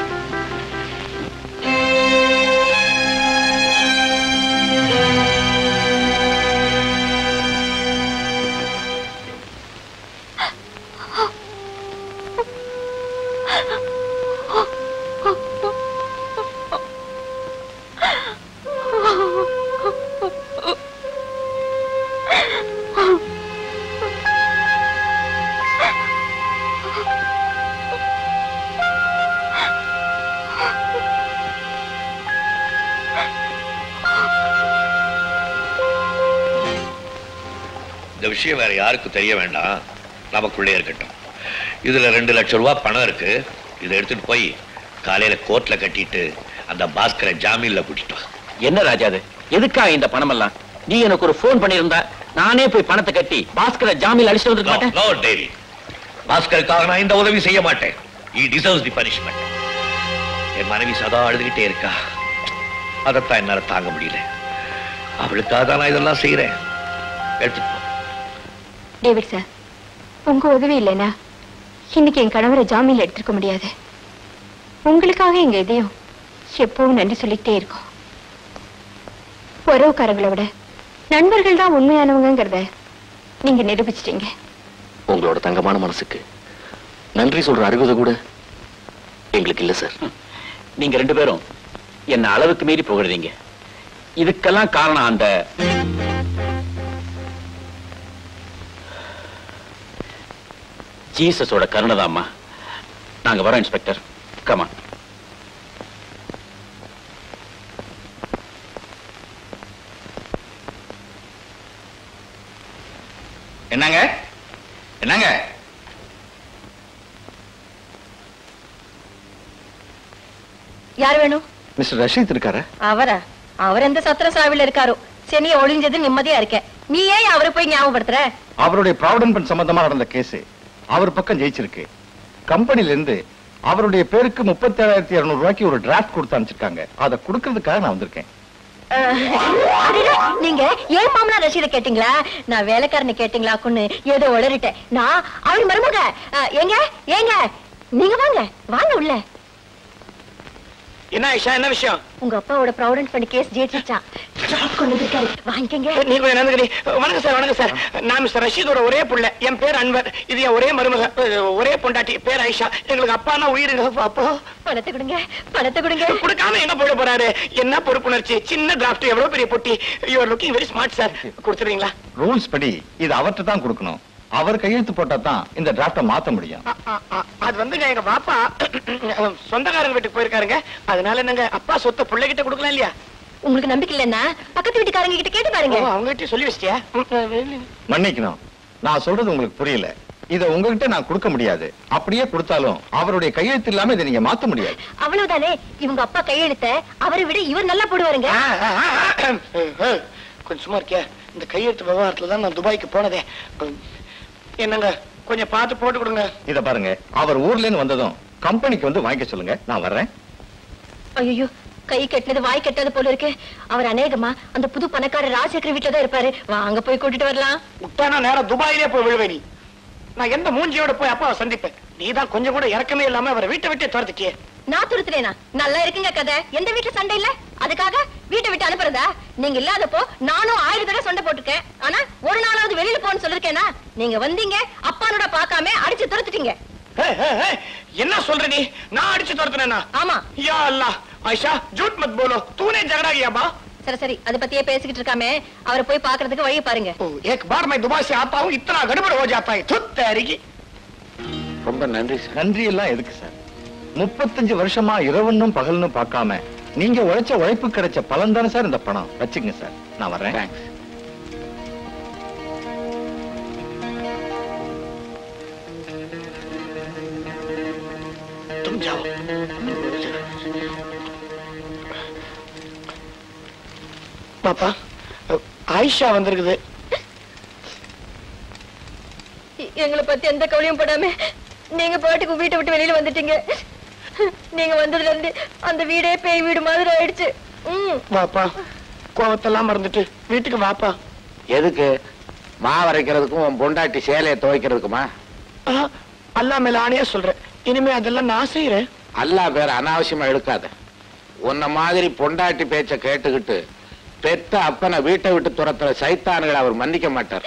இந்த விஷயம் வேற யாருக்கும் தெரிய வேண்டாம் நமக்குள்ளே இருக்கட்டும் இதுல ரெண்டு லட்சம் ரூபாய் பணம் இருக்கு இதை எடுத்துட்டு போய் காலையில கோர்ட்ல கட்டிட்டு அந்த பாஸ்கரை ஜாமீன்ல கூட்டிட்டு வா. என்ன ராஜா அது எதுக்காக இந்த பணம் எல்லாம் நீ எனக்கு ஒரு போன் பண்ணியிருந்தா நானே போய் பணத்தை கட்டி பாஸ்கர ஜாமீன் அடிச்சுட்டு வந்துருக்க மாட்டேன் No, Davy. பாஸ்கருக்காக நான் இந்த உதவி செய்ய மாட்டேன் he deserves தி பனிஷ்மெண்ட் என் மனைவி சதா அழுதுகிட்டே இருக்கா அதைத்தான் என்னால தாங்க முடியல அவளுக்காக தான் நான் இதெல்லாம் செய்யறேன் எடுத்துட்டு போ. டேவிட் சார் உங்க உதவி இல்லைன்னா இன்னைக்கு என் கணவரை ஜாமீன்ல எடுத்திருக்க முடியாது உங்களுக்காக எங்க இதயம் எப்பவும் நன்றி சொல்லிக்கிட்டே இருக்கோம் உறவுக்காரங்களை விட நண்பர்கள் தான் உண்மையானவங்கிறத நீங்க நிரூபிச்சிட்டீங்க உங்களோட தங்கமான மனசுக்கு நன்றி சொல்ற அருகதை கூட எங்களுக்கு இல்ல சார் நீங்க ரெண்டு பேரும் என்ன அளவுக்கு மீறி புகழுறீங்க இதுக்கெல்லாம் காரணம் அந்த ஜீசஸோட கருணைதாம்மா நாங்க வரோம் இன்ஸ்பெக்டர் கமா என்னங்க என்னங்க யார் வேணும் மிஸ்டர் ரஷீத் இருக்காரா அவரா அவர் எந்த சத்திர சாவில இருக்காரோ சனிய ஒளிஞ்சது நிம்மதியா இருக்கேன் நீ ஏன் அவரை போய் ஞாபகப்படுத்துற அவருடைய ப்ராவிடன்ட் ஃபண்ட் சம்பந்தமா நடந்த கேஸ் அவர் பக்கம் ஜெயிச்சிருக்கு கம்பெனில இருந்து அவருடைய பேருக்கு முப்பத்தி ஏழாயிரத்தி இருநூறு ரூபாய்க்கு ஒரு டிராஃப்ட் கொடுத்து அனுப்பிச்சிருக்காங்க அதை கொடுக்கறதுக்காக நான் வந்திருக்கேன் அடடா, நீங்க ஏன் மாமனா ரசீத கேட்டீங்களா நான் வேலைக்காரனை கேட்டீங்களாக்குன்னு ஏதோ உளறிட்டேன் நான் அவள் மருமக அஹ், ஏங்க ஏங்க நீங்க வாங்க வாங்க உள்ள என்ன ஐஷா என்ன விஷயம் உங்க அப்பாவோட ப்ராவிடன்ட் பண்ணி கேஸ் ஜெயிச்சிச்சான் கொண்டு வந்திருக்காரு வாங்கிக்கங்க நீ கொஞ்சம் நடந்துக்கிறீ வணக்கம் சார் வணக்கம் சார் நான் மிஸ்டர் ரஷீதோட ஒரே புள்ள என் பேர் அன்வர் இது என் ஒரே மருமக அஹ், ஒரே பொண்டாட்டி பேர் ஐஷா எங்களுக்கு அப்பானா உயிர் அப்பா பணத்தை கொடுங்க பணத்தை கொடுங்க கொடுக்காம எங்க போட போறாரு என்ன பொறுப்புணர்ச்சி சின்ன டிராஃப்ட் எவ்வளவு பெரிய பொட்டி you are looking very smart sir கொடுத்துறீங்களா ரூல்ஸ் படி இது அவர்கிட்ட தான் கொடுக்கணும் அவர் கையெழுத்து போட்டா தான் இந்த டிராஃப்டை மாத்த முடியும் அ, அ, அது வந்துங்க எங்க பாப்பா சொந்தக்காரங்க வீட்டுக்கு போயிருக்காருங்க அதனால என்னங்க அப்பா சொத்தை பிள்ளைகிட்ட கொடுக்கலாம் இல்லையா உங்களுக்கு நம்பிக்கை இல்லைன்னா பக்கத்து வீட்டுக்காரங்க கிட்ட கேட்டு பாருங்க அவங்க கிட்ட சொல்லி வச்சிட்டியா மன்னிக்கணும் நான் சொல்றது உங்களுக்கு புரியல இத உங்ககிட்ட நான் கொடுக்க முடியாது அப்படியே கொடுத்தாலும் அவருடைய கையெழுத்து இல்லாம இதை நீங்க மாத்த முடியாது அவ்வளவுதானே இவங்க அப்பா கையெழுத்த அவரை விட இவர் நல்லா போடுவாருங்க கொஞ்சம் சும்மா இருக்கியா இந்த கையெழுத்து விவகாரத்துல தான் நான் துபாய்க்கு போனதே என்னங்க கொஞ்சம் பார்த்து போட்டு கொடுங்க இத பாருங்க அவர் ஊர்ல இருந்து வந்ததும் கம்பெனிக்கு வந்து வாங்கிக்க சொல்லுங்க நான் வர்றேன் ஐயோ கை கட்டினது வாய் கட்டாது போல இருக்கு அவர் அநேகமா அந்த புது பணக்காரர் ராஜசேகர் வீட்டுல தான் இருப்பாரு வாங்க போய் கூட்டிட்டு வரலாம் விட்டானா நேரம் துபாயிலே போய் விழுவே நீ நான் எந்த மூஞ்சியோட போய் அப்பாவை சந்திப்பேன் நீ தான் கொஞ்சம் கூட இறக்கமே இல்லாம அவரை வீட்டை விட்டே துரத்துட்டியே நான் துருத்துறேனா நல்லா இருக்குங்க கதை எந்த வீட்டுல சண்டை இல்ல அதுக்காக வீட்டை விட்டு அனுப்புறதா நீங்க இல்லாதப்போ நானும் ஆயிரம் தடவை சண்டை போட்டிருக்கேன் ஆனா ஒரு நாளாவது வெளியில போன்னு சொல்லிருக்கேனா நீங்க வந்தீங்க அப்பானோட பார்க்காம அடிச்சு துரத்துட்டீங்க ஏய், ஏய், ஏய், என்ன சொல்ற நீ நான் அடிச்சு துரத்துனேனா ஆமா யா அல்லாஹ் ஆயிஷா ஜூட் மத் போலோ தூனே झगड़ा किया बा சரி சரி அதை பத்தியே பேசிக்கிட்டு இருக்காமே அவரை போய் பாக்குறதுக்கு வழி பாருங்க एक बार मैं दुबई से आता हूँ इतना गड़बड़ हो जाता है थुत तैयारी ரொம்ப நன்றி சார் நன்றி எல்லாம் எதுக்கு சார் முப்பத்தஞ்சு வருஷமா இரவன்னும் பகல்னும் பார்க்காம நீங்க உழைச்ச உழைப்பு கிடைச்ச பலன் தானே சார் இந்த பணம் வச்சுங்க சார் நான் வர்றேன் जाओ பாப்பா ஆயிஷா வந்திருக்குது எங்களை பத்தி எந்த கவலையும் படாம நீங்க பாட்டுக்கு வீட்டை விட்டு வெளியில வந்துட்டீங்க நீங்க வந்ததுல இருந்து அந்த வீடே பேய் வீடு மாதிரி ஆயிடுச்சு ம் வாப்பா கோவத்தெல்லாம் மறந்துட்டு வீட்டுக்கு வாப்பா எதுக்கு மாவரைக்கிறதுக்கும் உன் பொண்டாட்டி சேலையை துவைக்கிறதுக்குமா ஆ, அல்லா மேல ஆணையா சொல்றேன் இனிமே அதெல்லாம் நான் செய்யறேன் அல்லா பேர் அனாவசியமா எடுக்காத உன்ன மாதிரி பொண்டாட்டி பேச்ச கேட்டுக்கிட்டு பெத்த அப்பனை வீட்டை விட்டு துரத்துற சைத்தானுகளை அவர் மன்னிக்க மாட்டார்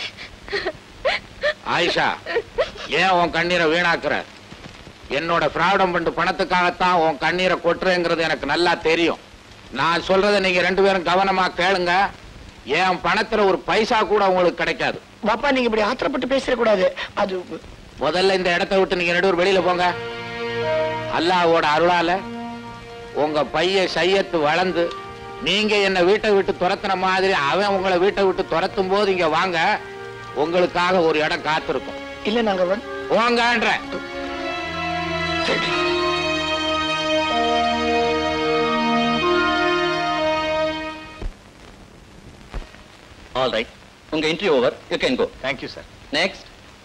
ஆயிஷா ஏன் உன் கண்ணீரை வீணாக்குற என்னோட பிராவிடம் பண்ணு பணத்துக்காகத்தான் உன் கண்ணீரை கொட்டுறேங்கிறது எனக்கு நல்லா தெரியும் நான் சொல்றதை நீங்க ரெண்டு பேரும் கவனமா கேளுங்க என் பணத்துல ஒரு பைசா கூட உங்களுக்கு கிடைக்காது பாப்பா நீங்க இப்படி ஆத்திரப்பட்டு பேசிடக்கூடாது அது முதல்ல இந்த இடத்தை விட்டு நீங்க ரெண்டு பேரும் வெளியில போங்க அல்லாஹ்வோட அருளால உங்க பையன் சையத்து வளர்ந்து நீங்க என்ன வீட்டை விட்டு துரத்துன மாதிரி அவன் உங்களை வீட்டை விட்டு துரத்தும் போது இங்க வாங்க உங்களுக்காக ஒரு இடம் காத்திருக்கும் இல்ல நாங்க வந்து போங்கன்ற ஆல் ரைட் உங்க interview over you can go thank you sir next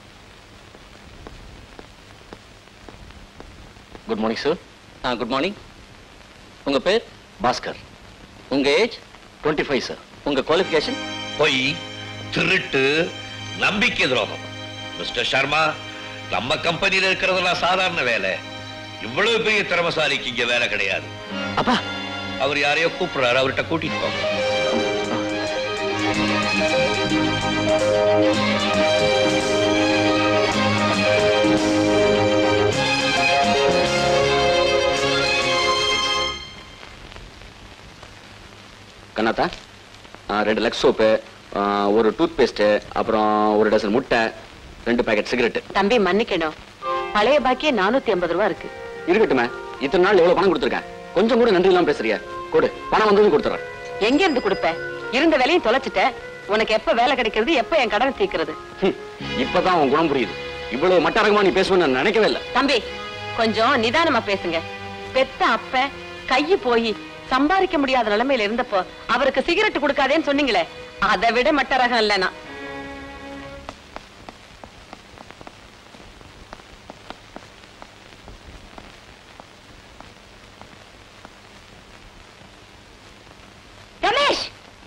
good morning sir ah good morning உங்க பேர் பாஸ்கர் உங்க ஏஜ் டுவெண்ட்டி ஃபைவ் சார் உங்க குவாலிஃபிகேஷன் பொய் திருட்டு நம்பிக்கை துரோகம் மிஸ்டர் சர்மா நம்ம கம்பெனியில இருக்கிறதெல்லாம் சாதாரண வேலை இவ்வளவு பெரிய திறமசாலிக்கு இங்க வேலை கிடையாது அப்பா அவர் யாரையோ கூப்பிடுறாரு அவர்கிட்ட கூட்டிட்டு போங்க கண்ணாத்தா ஆ, ரெண்டு லக்ஸ் சோப்பு ஒரு டூத் பேஸ்ட் அப்புறம் ஒரு டசன் முட்டை ரெண்டு பாக்கெட் சிகரெட் தம்பி மன்னிக்கணும் பழைய பாக்கியே நானூத்தி ஐம்பது ரூபா இருக்கு இருக்கட்டுமே இத்தனை நாள் எவ்வளவு பணம் கொடுத்துருக்கேன் கொஞ்சம் கூட நன்றி இல்லாம பேசுறியா கொடு பணம் வந்ததும் கொடுத்துறேன் எங்க இருந்து கொடுப்ப இருந்த வேலையும் தொலைச்சிட்ட உனக்கு எப்ப வேலை கிடைக்கிறது எப்ப என் கடனை தீர்க்கிறது ஹம், இப்பதான் உன் குணம் புரியுது இவ்வளவு மட்டரகமா நீ பேசுவேன்னு நான் நினைக்கவே இல்லை தம்பி கொஞ்சம் நிதானமா பேசுங்க பெத்த அப்ப கையு போய் சம்பாதிக்க முடியாத நிலைமையில இருந்தப்போ அவருக்கு சிகரெட் கொடுக்காதேன்னு சொன்னீங்களே அதை விட மட்ட ரகம் இல்லைனா ரமேஷ்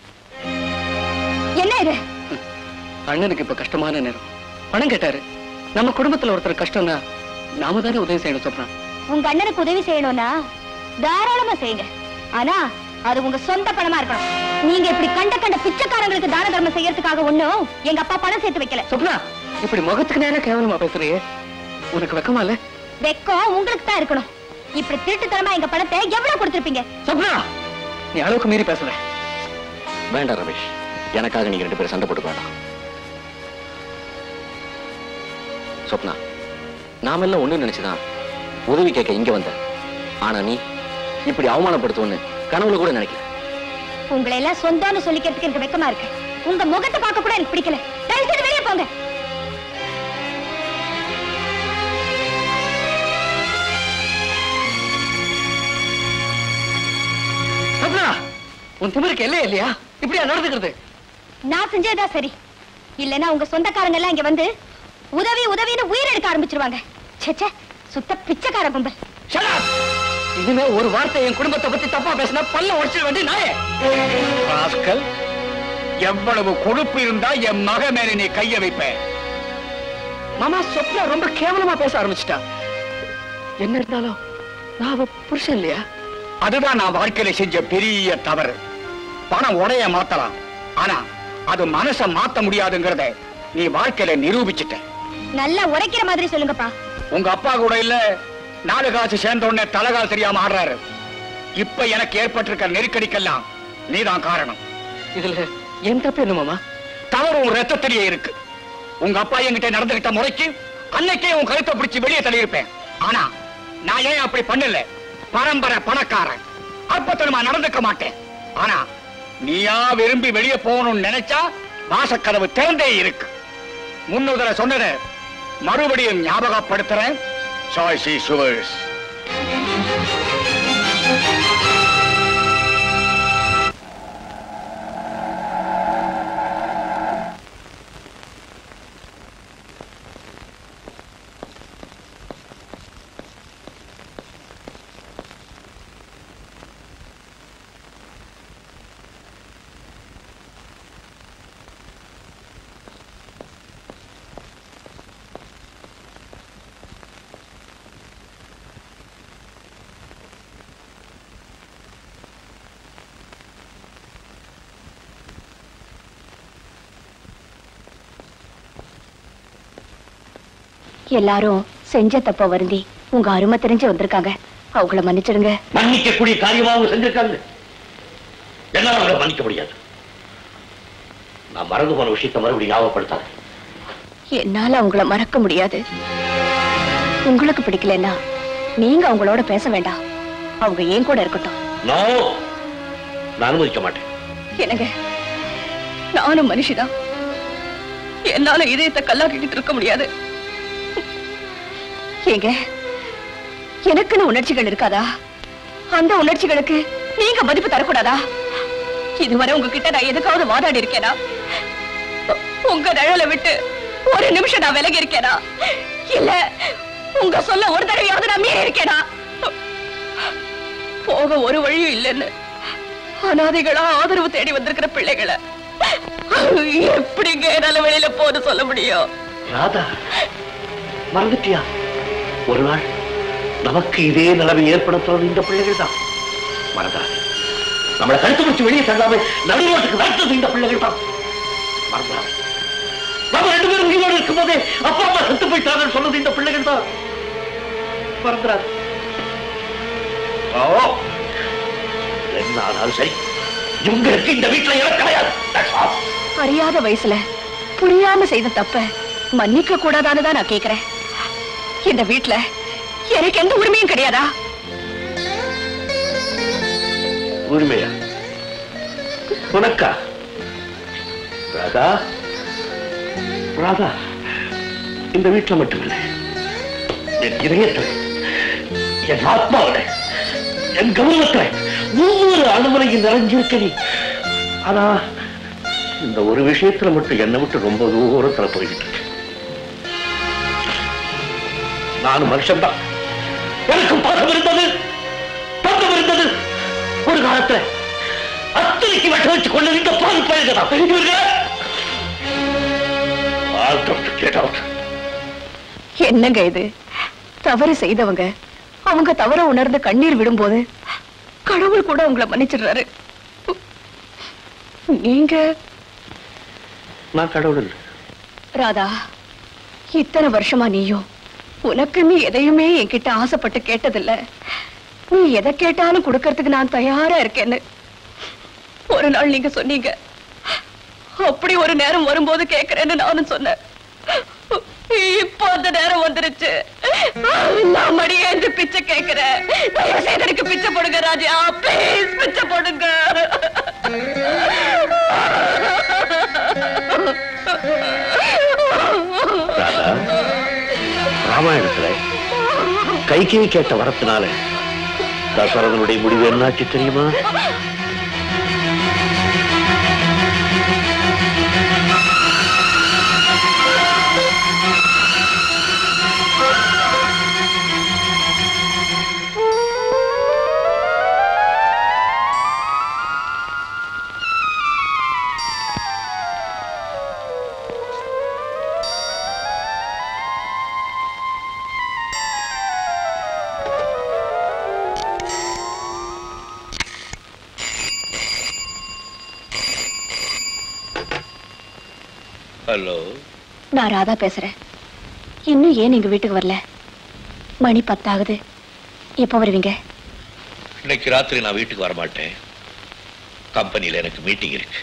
என்ன இது அண்ணனுக்கு இப்ப கஷ்டமான நேரம் பணம் கேட்டாரு நம்ம குடும்பத்துல ஒருத்தர் கஷ்டம்னா நாம தானே உதவி செய்யணும் சொல்றான் உங்க அண்ணனுக்கு உதவி செய்யணும்னா தாராளமா செய்யுங்க ஆனா அது உங்க சொந்த பணமா இருக்கணும் நீங்க இப்படி கண்ட கண்ட பிச்சைக்காரங்களுக்கு தான தர்மம் செய்யறதுக்காக ஒண்ணும் எங்க அப்பா பணம் சேர்த்து வைக்கல சொப்னா இப்படி முகத்துக்கு நேரம் கேவலமா பேசுறியே உனக்கு வெக்கமா இல்ல வெக்கம் உங்களுக்கு தான் இருக்கணும் இப்படி திருட்டுத்தனமா எங்க பணத்தை எவ்வளவு கொடுத்திருப்பீங்க சொப்னா நீ அளவுக்கு மீறி பேசுற வேண்டாம் ரமேஷ் எனக்காக நீங்க ரெண்டு பேரும் சண்டை போட்டுக்க வேண்டாம் சொப்னா நாமெல்லாம் ஒண்ணு நினைச்சுதான் உதவி கேட்க இங்க வந்த ஆனா நீ இப்படி அவமானப்படுத்துவன்னு கனவுல கூட நினைக்கல உங்களை எல்லாம் சொந்தம்னு சொல்லிக்கிறதுக்கு எனக்கு வெக்கமா இருக்கு உங்க முகத்தை பார்க்க கூட எனக்கு பிடிக்கல தயவு செய்து வெளியே போங்க சொப்னா உன் திமிருக்கு எல்லையே இல்லையா இப்படியா நடந்துக்கிறது நான் செஞ்சதுதான் சரி இல்லைன்னா உங்க சொந்தக்காரங்க எல்லாம் இங்க வந்து உதவி உதவின்னு உயிர் எடுக்க ஆரம்பிச்சிருவாங்க ச்சே ச்சே, சுத்த பிச்சைக்கார கும்பல் இனிமே ஒரு வார்த்தை என் குடும்பத்தை பத்தி தப்பா பேசினா பல்ல உடைச்சிட வேண்டிய நாயே ராஸ்கல் எவ்வளவு கொழுப்பு இருந்தா என் மக மேல நீ கைய வைப்ப மாமா சொப்னா ரொம்ப கேவலமா பேச ஆரம்பிச்சிட்டா என்ன இருந்தாலும் நான் அவ புருஷன் இல்லையா அதுதான் நான் வாழ்க்கையில செஞ்ச பெரிய தவறு பணம் உடைய மாத்தலாம் ஆனா அது மனச மாத்த முடியாதுங்கிறத நீ வாழ்க்கையில நிரூபிச்சிட்ட நல்லா உரைக்கிற மாதிரி சொல்லுங்கப்பா உங்க அப்பா கூட இல்ல நாலு காசு சேர்ந்த உடனே தலைகால் தெரியாம ஆடுறாரு இப்ப எனக்கு ஏற்பட்டிருக்க நெருக்கடிக்கெல்லாம் நீதான் காரணம் இதுல என் தப்பு என்ன மாமா தவறு உன் ரத்தத்திலேயே இருக்கு உங்க அப்பா என்கிட்ட நடந்துகிட்ட முறைக்கு அன்னைக்கே உன் கழுத்தை பிடிச்சு வெளியே தள்ளியிருப்பேன் ஆனா நான் ஏன் அப்படி பண்ணல பரம்பரை பணக்காரன் அற்பத்தனமா நடந்துக்க மாட்டேன் ஆனா நீயா விரும்பி வெளியே போகணும்னு நினைச்சா வாசக்கதவு திறந்தே இருக்கு முன்னுதர சொன்னதை மறுபடியும் ஞாபகப்படுத்துறேன் சாய்ஸி சுவர்ஸ் எல்லாரும் செஞ்ச தப்ப வருந்தி உங்க அருமை தெரிஞ்சு வந்திருக்காங்க அவங்கள மன்னிச்சிடுங்க மன்னிக்கக்கூடிய காரியமா அவங்க செஞ்சிருக்காங்க என்னால அவங்களை மன்னிக்க முடியாது நான் மறந்து போன விஷயத்தை மறுபடியும் ஞாபகப்படுத்தாங்க என்னால அவங்கள மறக்க முடியாது உங்களுக்கு பிடிக்கலன்னா நீங்க அவங்களோட பேச வேண்டாம் அவங்க ஏன் கூட இருக்கட்டும் நோ நான் அனுமதிக்க மாட்டேன் என்னங்க நானும் மனுஷிதான் என்னால இதயத்தை கல்லாக்கிட்டு இருக்க முடியாது ஏங்க எனக்குன்னு உணர்ச்சிகள் இருக்காதா அந்த உணர்ச்சிகளுக்கு நீங்க மதிப்பு தரக்கூடாதா இதுவரை உங்ககிட்ட நான் எதுக்காவது வாதாடி இருக்கேனா உ- உங்க நிழலை விட்டு ஒரு நிமிஷம் நான் விலகி இருக்கேனா இல்ல உங்க சொல்ல ஒரு தடவையாவது நான் மீறி இருக்கேனா போக ஒரு வழியும் இல்லைன்னு அனாதைகளா ஆதரவு தேடி வந்திருக்கிற பிள்ளைகளை எப்படிங்க என்னால வெளியில போன்னு சொல்ல முடியும் ராதா மறந்துட்டியா ஒரு நாள் நமக்கு இதே நிலைமை ஏற்படுத்துறது இந்த பிள்ளைகள் தான் மறந்தாது நம்மளை கழுத்து பிடிச்சு வெளியே தள்ளாம நடுவோட்டுக்கு நடத்தது இந்த பிள்ளைகள் தான் மறந்தாது நம்ம ரெண்டு பேரும் உயிரோடு இருக்கும் போதே அப்பா அம்மா செத்து போயிட்டாங்கன்னு சொன்னது இந்த பிள்ளைகள் தான் மறந்துடாது ஓ என்ன ஆனாலும் சரி இவங்களுக்கு இந்த வீட்டுல இடம் கிடையாது That's all. அறியாத வயசுல புரியாம செய்த தப்ப மன்னிக்க கூடாதான்னு தான் நான் கேக்குறேன் இந்த வீட்ல எனக்கு எந்த உரிமையும் கிடையாதா உரிமையா உனக்கா ராதா ராதா இந்த வீட்டுல மட்டுமில்லை என் இதயத்தில் என் ஆத்மாவில் என் கௌரவத்தில் ஒவ்வொரு அணுமலையும் நிறைஞ்சிருக்க நீ ஆனா இந்த ஒரு விஷயத்துல மட்டும் என்னை விட்டு ரொம்ப தூரத்துல போய்கிட்டு இருக்கு நானும் மனுஷன்தான் எனக்கும் பாசம் இருந்தது பக்கம் இருந்தது ஒரு காலத்துல அத்தனைக்கு வெட்ட வச்சு கொண்டு இந்த பால் பழகதான் இவங்க I'll come to get out. என்னங்க இது தவறு செய்தவங்க அவங்க தவற உணர்ந்து கண்ணீர் விடும்போது கடவுள் கூட உங்களை மன்னிச்சிடுறாரு நீங்க நான் கடவுள் இல்லை. ராதா இத்தனை வருஷமா நீயும் உனக்கு நீ எதையுமே என்கிட்ட ஆசைப்பட்டு கேட்டதில்ல நீ எதை கேட்டாலும் கொடுக்கறதுக்கு நான் தயாரா இருக்கேன்னு ஒரு நாள் நீங்க சொன்னீங்க அப்படி ஒரு நேரம் வரும்போது கேக்குறேன்னு நானும் சொன்னேன் இப்போ அந்த நேரம் வந்துருச்சு நான் மடியேந்து பிச்சை கேக்குறேன் தயவு செய்து எனக்கு பிச்சை போடுங்க ராஜா ப்ளீஸ் பிச்சை போடுங்க ராதா ராமாயணத்துல கைகேயி கேட்ட வரத்தினால தசரதனுடைய முடிவு என்னாச்சு தெரியுமா ஹலோ நான் ராதா பேசுறேன் இன்னும் ஏன் எங்க வீட்டுக்கு வரல மணி பத்தாகுது எப்போ வருவீங்க இன்னைக்கு ராத்திரி நான் வீட்டுக்கு வர மாட்டேன் கம்பெனியில எனக்கு மீட்டிங் இருக்கு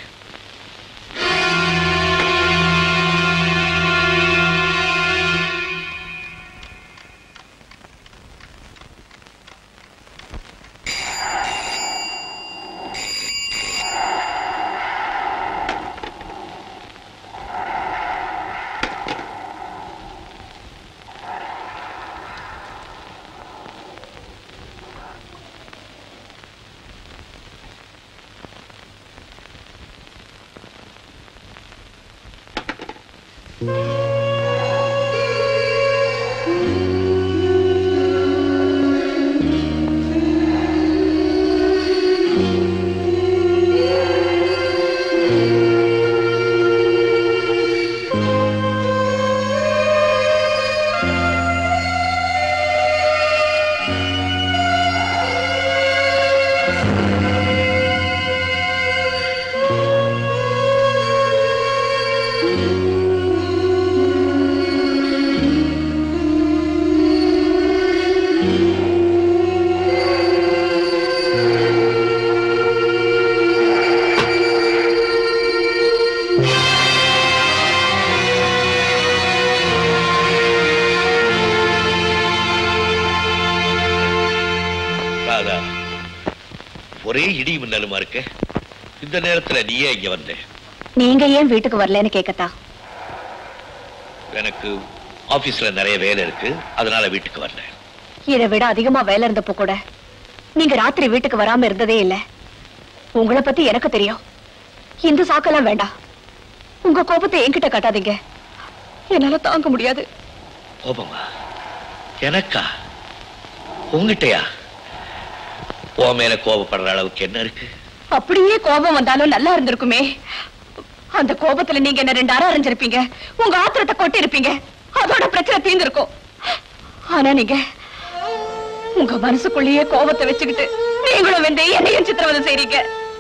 ராதா ஒரே இடி மின்னலுமா இருக்க இந்த நேரத்துல நீயே இங்க வந்த நீங்க ஏன் வீட்டுக்கு வரலன்னு கேக்கத்தா எனக்கு ஆபீஸ்ல நிறைய வேலை இருக்கு அதனால வீட்டுக்கு வரல இதை விட அதிகமா வேலை இருந்தப்போ கூட நீங்க ராத்திரி வீட்டுக்கு வராம இருந்ததே இல்ல உங்களை பத்தி எனக்கு தெரியும் இந்த சாக்கெல்லாம் வேண்டாம் உங்க கோபத்தை என்கிட்ட காட்டாதீங்க என்னால தாங்க முடியாது கோபமா எனக்கா உங்ககிட்டயா உன் மேல கோபப்படுற அளவுக்கு என்ன இருக்கு அப்படியே கோபம் வந்தாலும் நல்லா இருந்திருக்குமே அந்த கோபத்துல நீங்க என்ன ரெண்டு அரை அரைஞ்சிருப்பீங்க உங்க ஆத்திரத்தை கொட்டி இருப்பீங்க அதோட பிரச்சனை தீர்ந்திருக்கும் ஆனா நீங்க உங்க மனசுக்குள்ளேயே கோபத்தை வச்சுக்கிட்டு நீங்களும் வந்து என்னையும் சித்திரவதை செய்றீங்க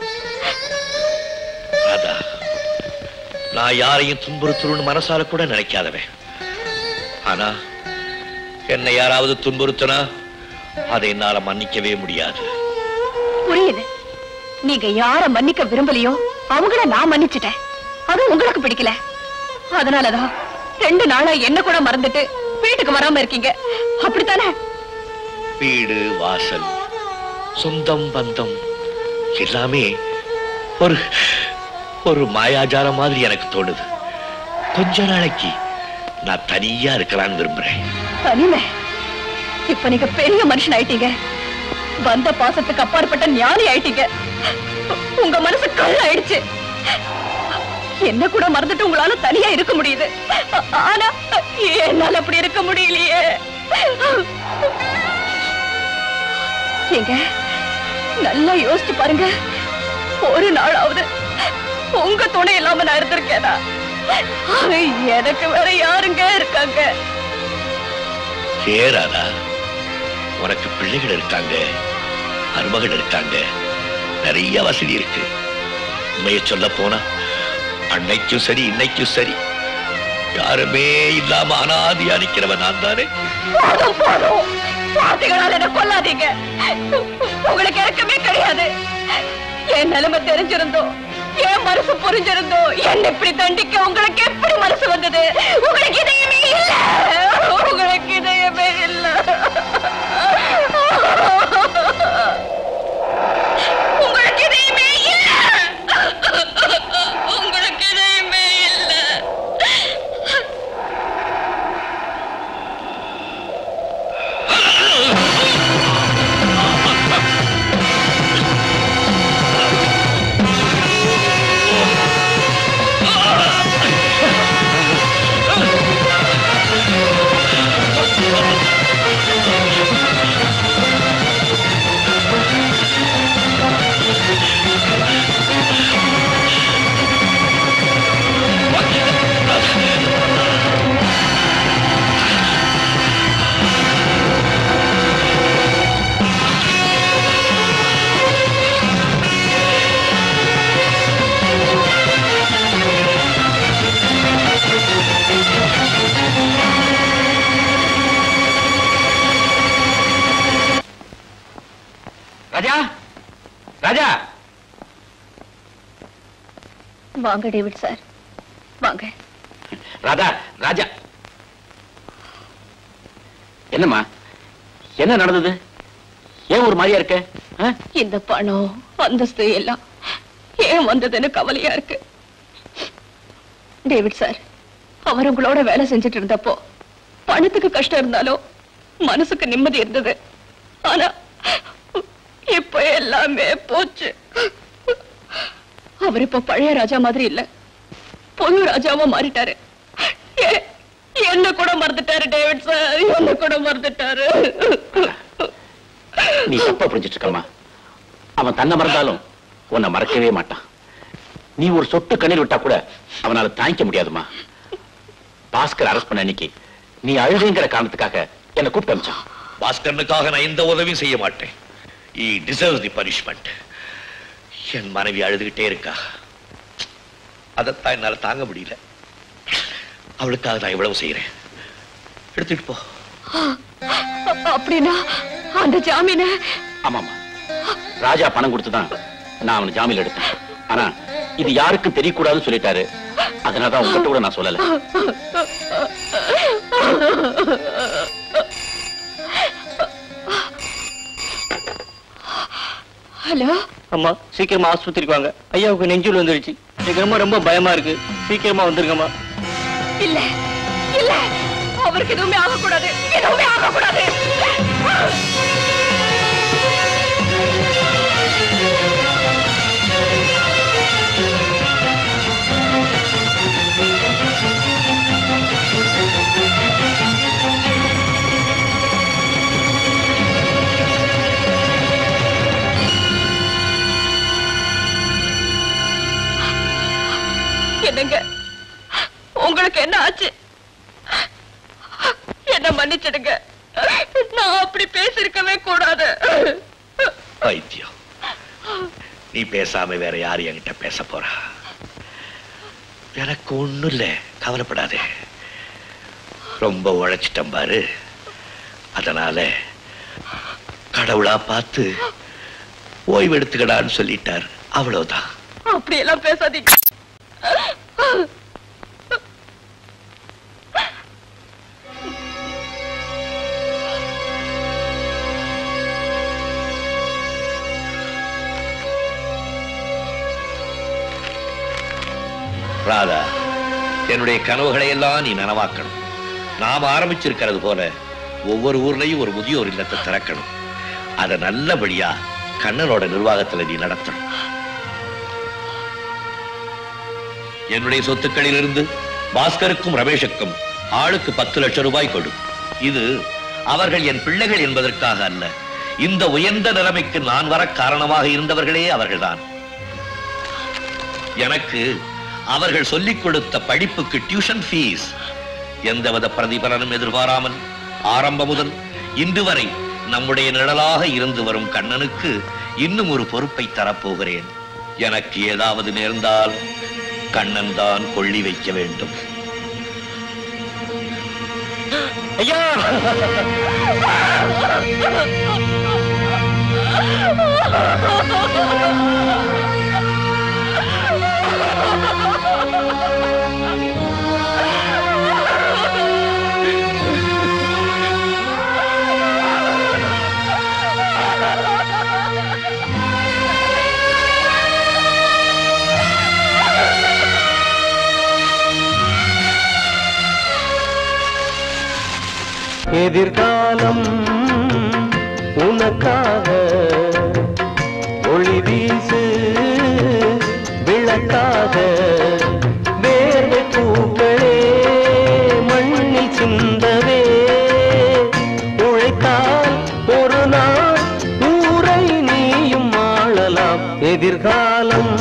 ராதா நான் யாரையும் துன்புறுத்தணும்னு மனசால கூட நினைக்காதவன் ஆனா என்னை யாராவது துன்புறுத்தினா அதை என்னால மன்னிக்கவே முடியாது புரியுது நீங்க யார மன்னிக்க விரும்பலையோ அவங்கள நான் மன்னிச்சிட்டேன் அது உங்களுக்கு பிடிக்கல அதனாலதான் ரெண்டு நாளா என்ன கூட மறந்துட்டு வீட்டுக்கு வராம இருக்கீங்க அப்படித்தானே வீடு வாசல் சொந்தம் பந்தம் எல்லாமே ஒரு ஒரு மாயாஜாலம் மாதிரி எனக்கு தோணுது கொஞ்ச நாளைக்கு நான் தனியா இருக்கலாம்னு விரும்புறேன் தனிமை இப்ப நீங்க பெரிய மனுஷன் ஆயிட்டீங்க வந்த பாசத்துக்கு அப்பாற்பட்ட ஞானி ஆயிட்டீங்க உங்க மனசு கல் ஆயிடுச்சு என்ன கூட மறந்துட்டு உங்களால தனியா இருக்க முடியுது ஆ- ஆனா என்னால அப்படி இருக்க முடியலையே ஏங்க நல்லா யோசிச்சு பாருங்க ஒரு நாளாவது உங்க துணை இல்லாம நான் இருந்திருக்கேனா எனக்கு வேற யாருங்க இருக்காங்க ஏறாதா உனக்கு பிள்ளைகள் இருக்காங்க மருமகள் இருக்காங்க நிறைய வசதி இருக்கு உண்மையை சொல்ல போனா அன்னைக்கும் சரி இன்னைக்கும் சரி யாருமே இல்லாம அனாதியா நிக்கிறவன் நான் தானே போதும் போதும் வார்த்தைகளால என்ன கொல்லாதீங்க உங்களுக்கு இறக்கமே கிடையாது என் நிலைமை தெரிஞ்சிருந்தோ என் மனசு புரிஞ்சிருந்தோ என்ன இப்படி தண்டிக்க உங்களுக்கு எப்படி மனசு வந்தது உங்களுக்கு இதயமே இல்ல உங்களுக்கு இதயமே இல்ல உங்களுக்கு இதயமே இல்ல உங்களுக்கு இதயமே இல்ல ராஜா ராஜா வாங்க டேவிட் சார் வாங்க ராதா ராஜா என்னம்மா என்ன நடந்தது ஏன் ஒரு மாதிரியா இருக்க ஆ? இந்த பணம் அந்தஸ்து எல்லாம் ஏன் வந்ததுன்னு கவலையா இருக்கு டேவிட் சார் அவர் உங்களோட வேலை செஞ்சுட்டு இருந்தப்போ பணத்துக்கு கஷ்டம் இருந்தாலும் மனசுக்கு நிம்மதி இருந்தது ஆனா இப்ப எல்லாமே போச்சு அவர் இப்ப பழைய ராஜா மாதிரி இல்ல பொது ராஜாவா மாறிட்டாரு என்ன கூட மறந்துட்டாரு டேவிட் சார் என்ன கூட மறந்துட்டாரு நீ தப்பா புரிஞ்சிட்டு இருக்கமா அவன் தன்னை மறந்தாலும் உன்னை மறக்கவே மாட்டான் நீ ஒரு சொட்டு கண்ணீர் விட்டா கூட அவனால தாங்கிக்க முடியாதுமா பாஸ்கர் அரெஸ்ட் பண்ண அன்னைக்கு நீ அழுதுங்கிற காரணத்துக்காக என்ன கூப்பிட்டு அனுப்பிச்சான் பாஸ்கரனுக்காக நான் எந்த உதவியும் செய்ய மாட்டேன் ஈ டிசர்வ் தி பனிஷ்மெண்ட் என் மனைவி அழுதுகிட்டே இருக்கா அதைத்தான் என்னால தாங்க முடியல அவளுக்காக நான் இவ்வளவு செய்யறேன் எடுத்துட்டு போ அப்படின்னா அந்த ஜாமீன ஆமாமா ராஜா பணம் கொடுத்துதான் நான் அவனை ஜாமீன் எடுத்தேன் ஆனா இது யாருக்கும் தெரியக்கூடாதுன்னு சொல்லிட்டாரு அதனாலதான் உங்ககிட்ட கூட நான் சொல்லல ஹலோ அம்மா சீக்கிரமா ஆஸ்பத்திரிக்கு வாங்க ஐயாவுக்கு நெஞ்சுல வந்துருச்சு எனக்கு ரொம்ப ரொம்ப பயமா இருக்கு சீக்கிரமா வந்துருங்கம்மா இல்ல இல்ல அவருக்கு எதுவுமே ஆகக்கூடாது எதுவுமே ஆகக்கூடாது என்னங்க உங்களுக்கு என்ன ஆச்சு என்ன மன்னிச்சிடுங்க நான் அப்படி பேசிருக்கவே கூடாது பைத்தியம் நீ பேசாம வேற யாரு என்கிட்ட பேச போறா எனக்கு ஒண்ணும் இல்ல கவலைப்படாதே ரொம்ப உழைச்சிட்டேன் பாரு அதனால கடவுளா பார்த்து ஓய்வு எடுத்துக்கடான்னு சொல்லிட்டார் அவ்வளவுதான் அப்படியெல்லாம் பேசாதீங்க ராதா என்னுடைய கனவுகளை எல்லாம் நீ நனவாக்கணும் நாம் ஆரம்பிச்சிருக்கிறது போல ஒவ்வொரு ஊர்லயும் ஒரு முதியோர் இல்லத்தை திறக்கணும் அதை நல்லபடியா கண்ணனோட நிர்வாகத்துல நீ நடத்தணும் என்னுடைய சொத்துக்களிலிருந்து பாஸ்கருக்கும் ரமேஷுக்கும் ஆளுக்கு பத்து லட்சம் ரூபாய் கொடு இது அவர்கள் என் பிள்ளைகள் என்பதற்காக அல்ல இந்த உயர்ந்த நிலைமைக்கு நான் வர காரணமாக இருந்தவர்களே அவர்கள்தான் எனக்கு அவர்கள் சொல்லிக் கொடுத்த படிப்புக்கு டியூஷன் ஃபீஸ் எந்தவித பிரதிபலனும் எதிர்பாராமல் ஆரம்பம் முதல் இன்று வரை நம்முடைய நிழலாக இருந்து வரும் கண்ணனுக்கு இன்னும் ஒரு பொறுப்பை தரப்போகிறேன் எனக்கு ஏதாவது நேர்ந்தால் கண்ணன் தான் கொள்ளி வைக்க வேண்டும் ஐயா எதிர்காலம் உனக்காக ஒளி வீசு விளக்காக வேர்வை பூக்களே மண்ணில் சிந்தவே உழைத்தால் ஒரு நாள் ஊரை நீயும் ஆளலாம் எதிர்காலம்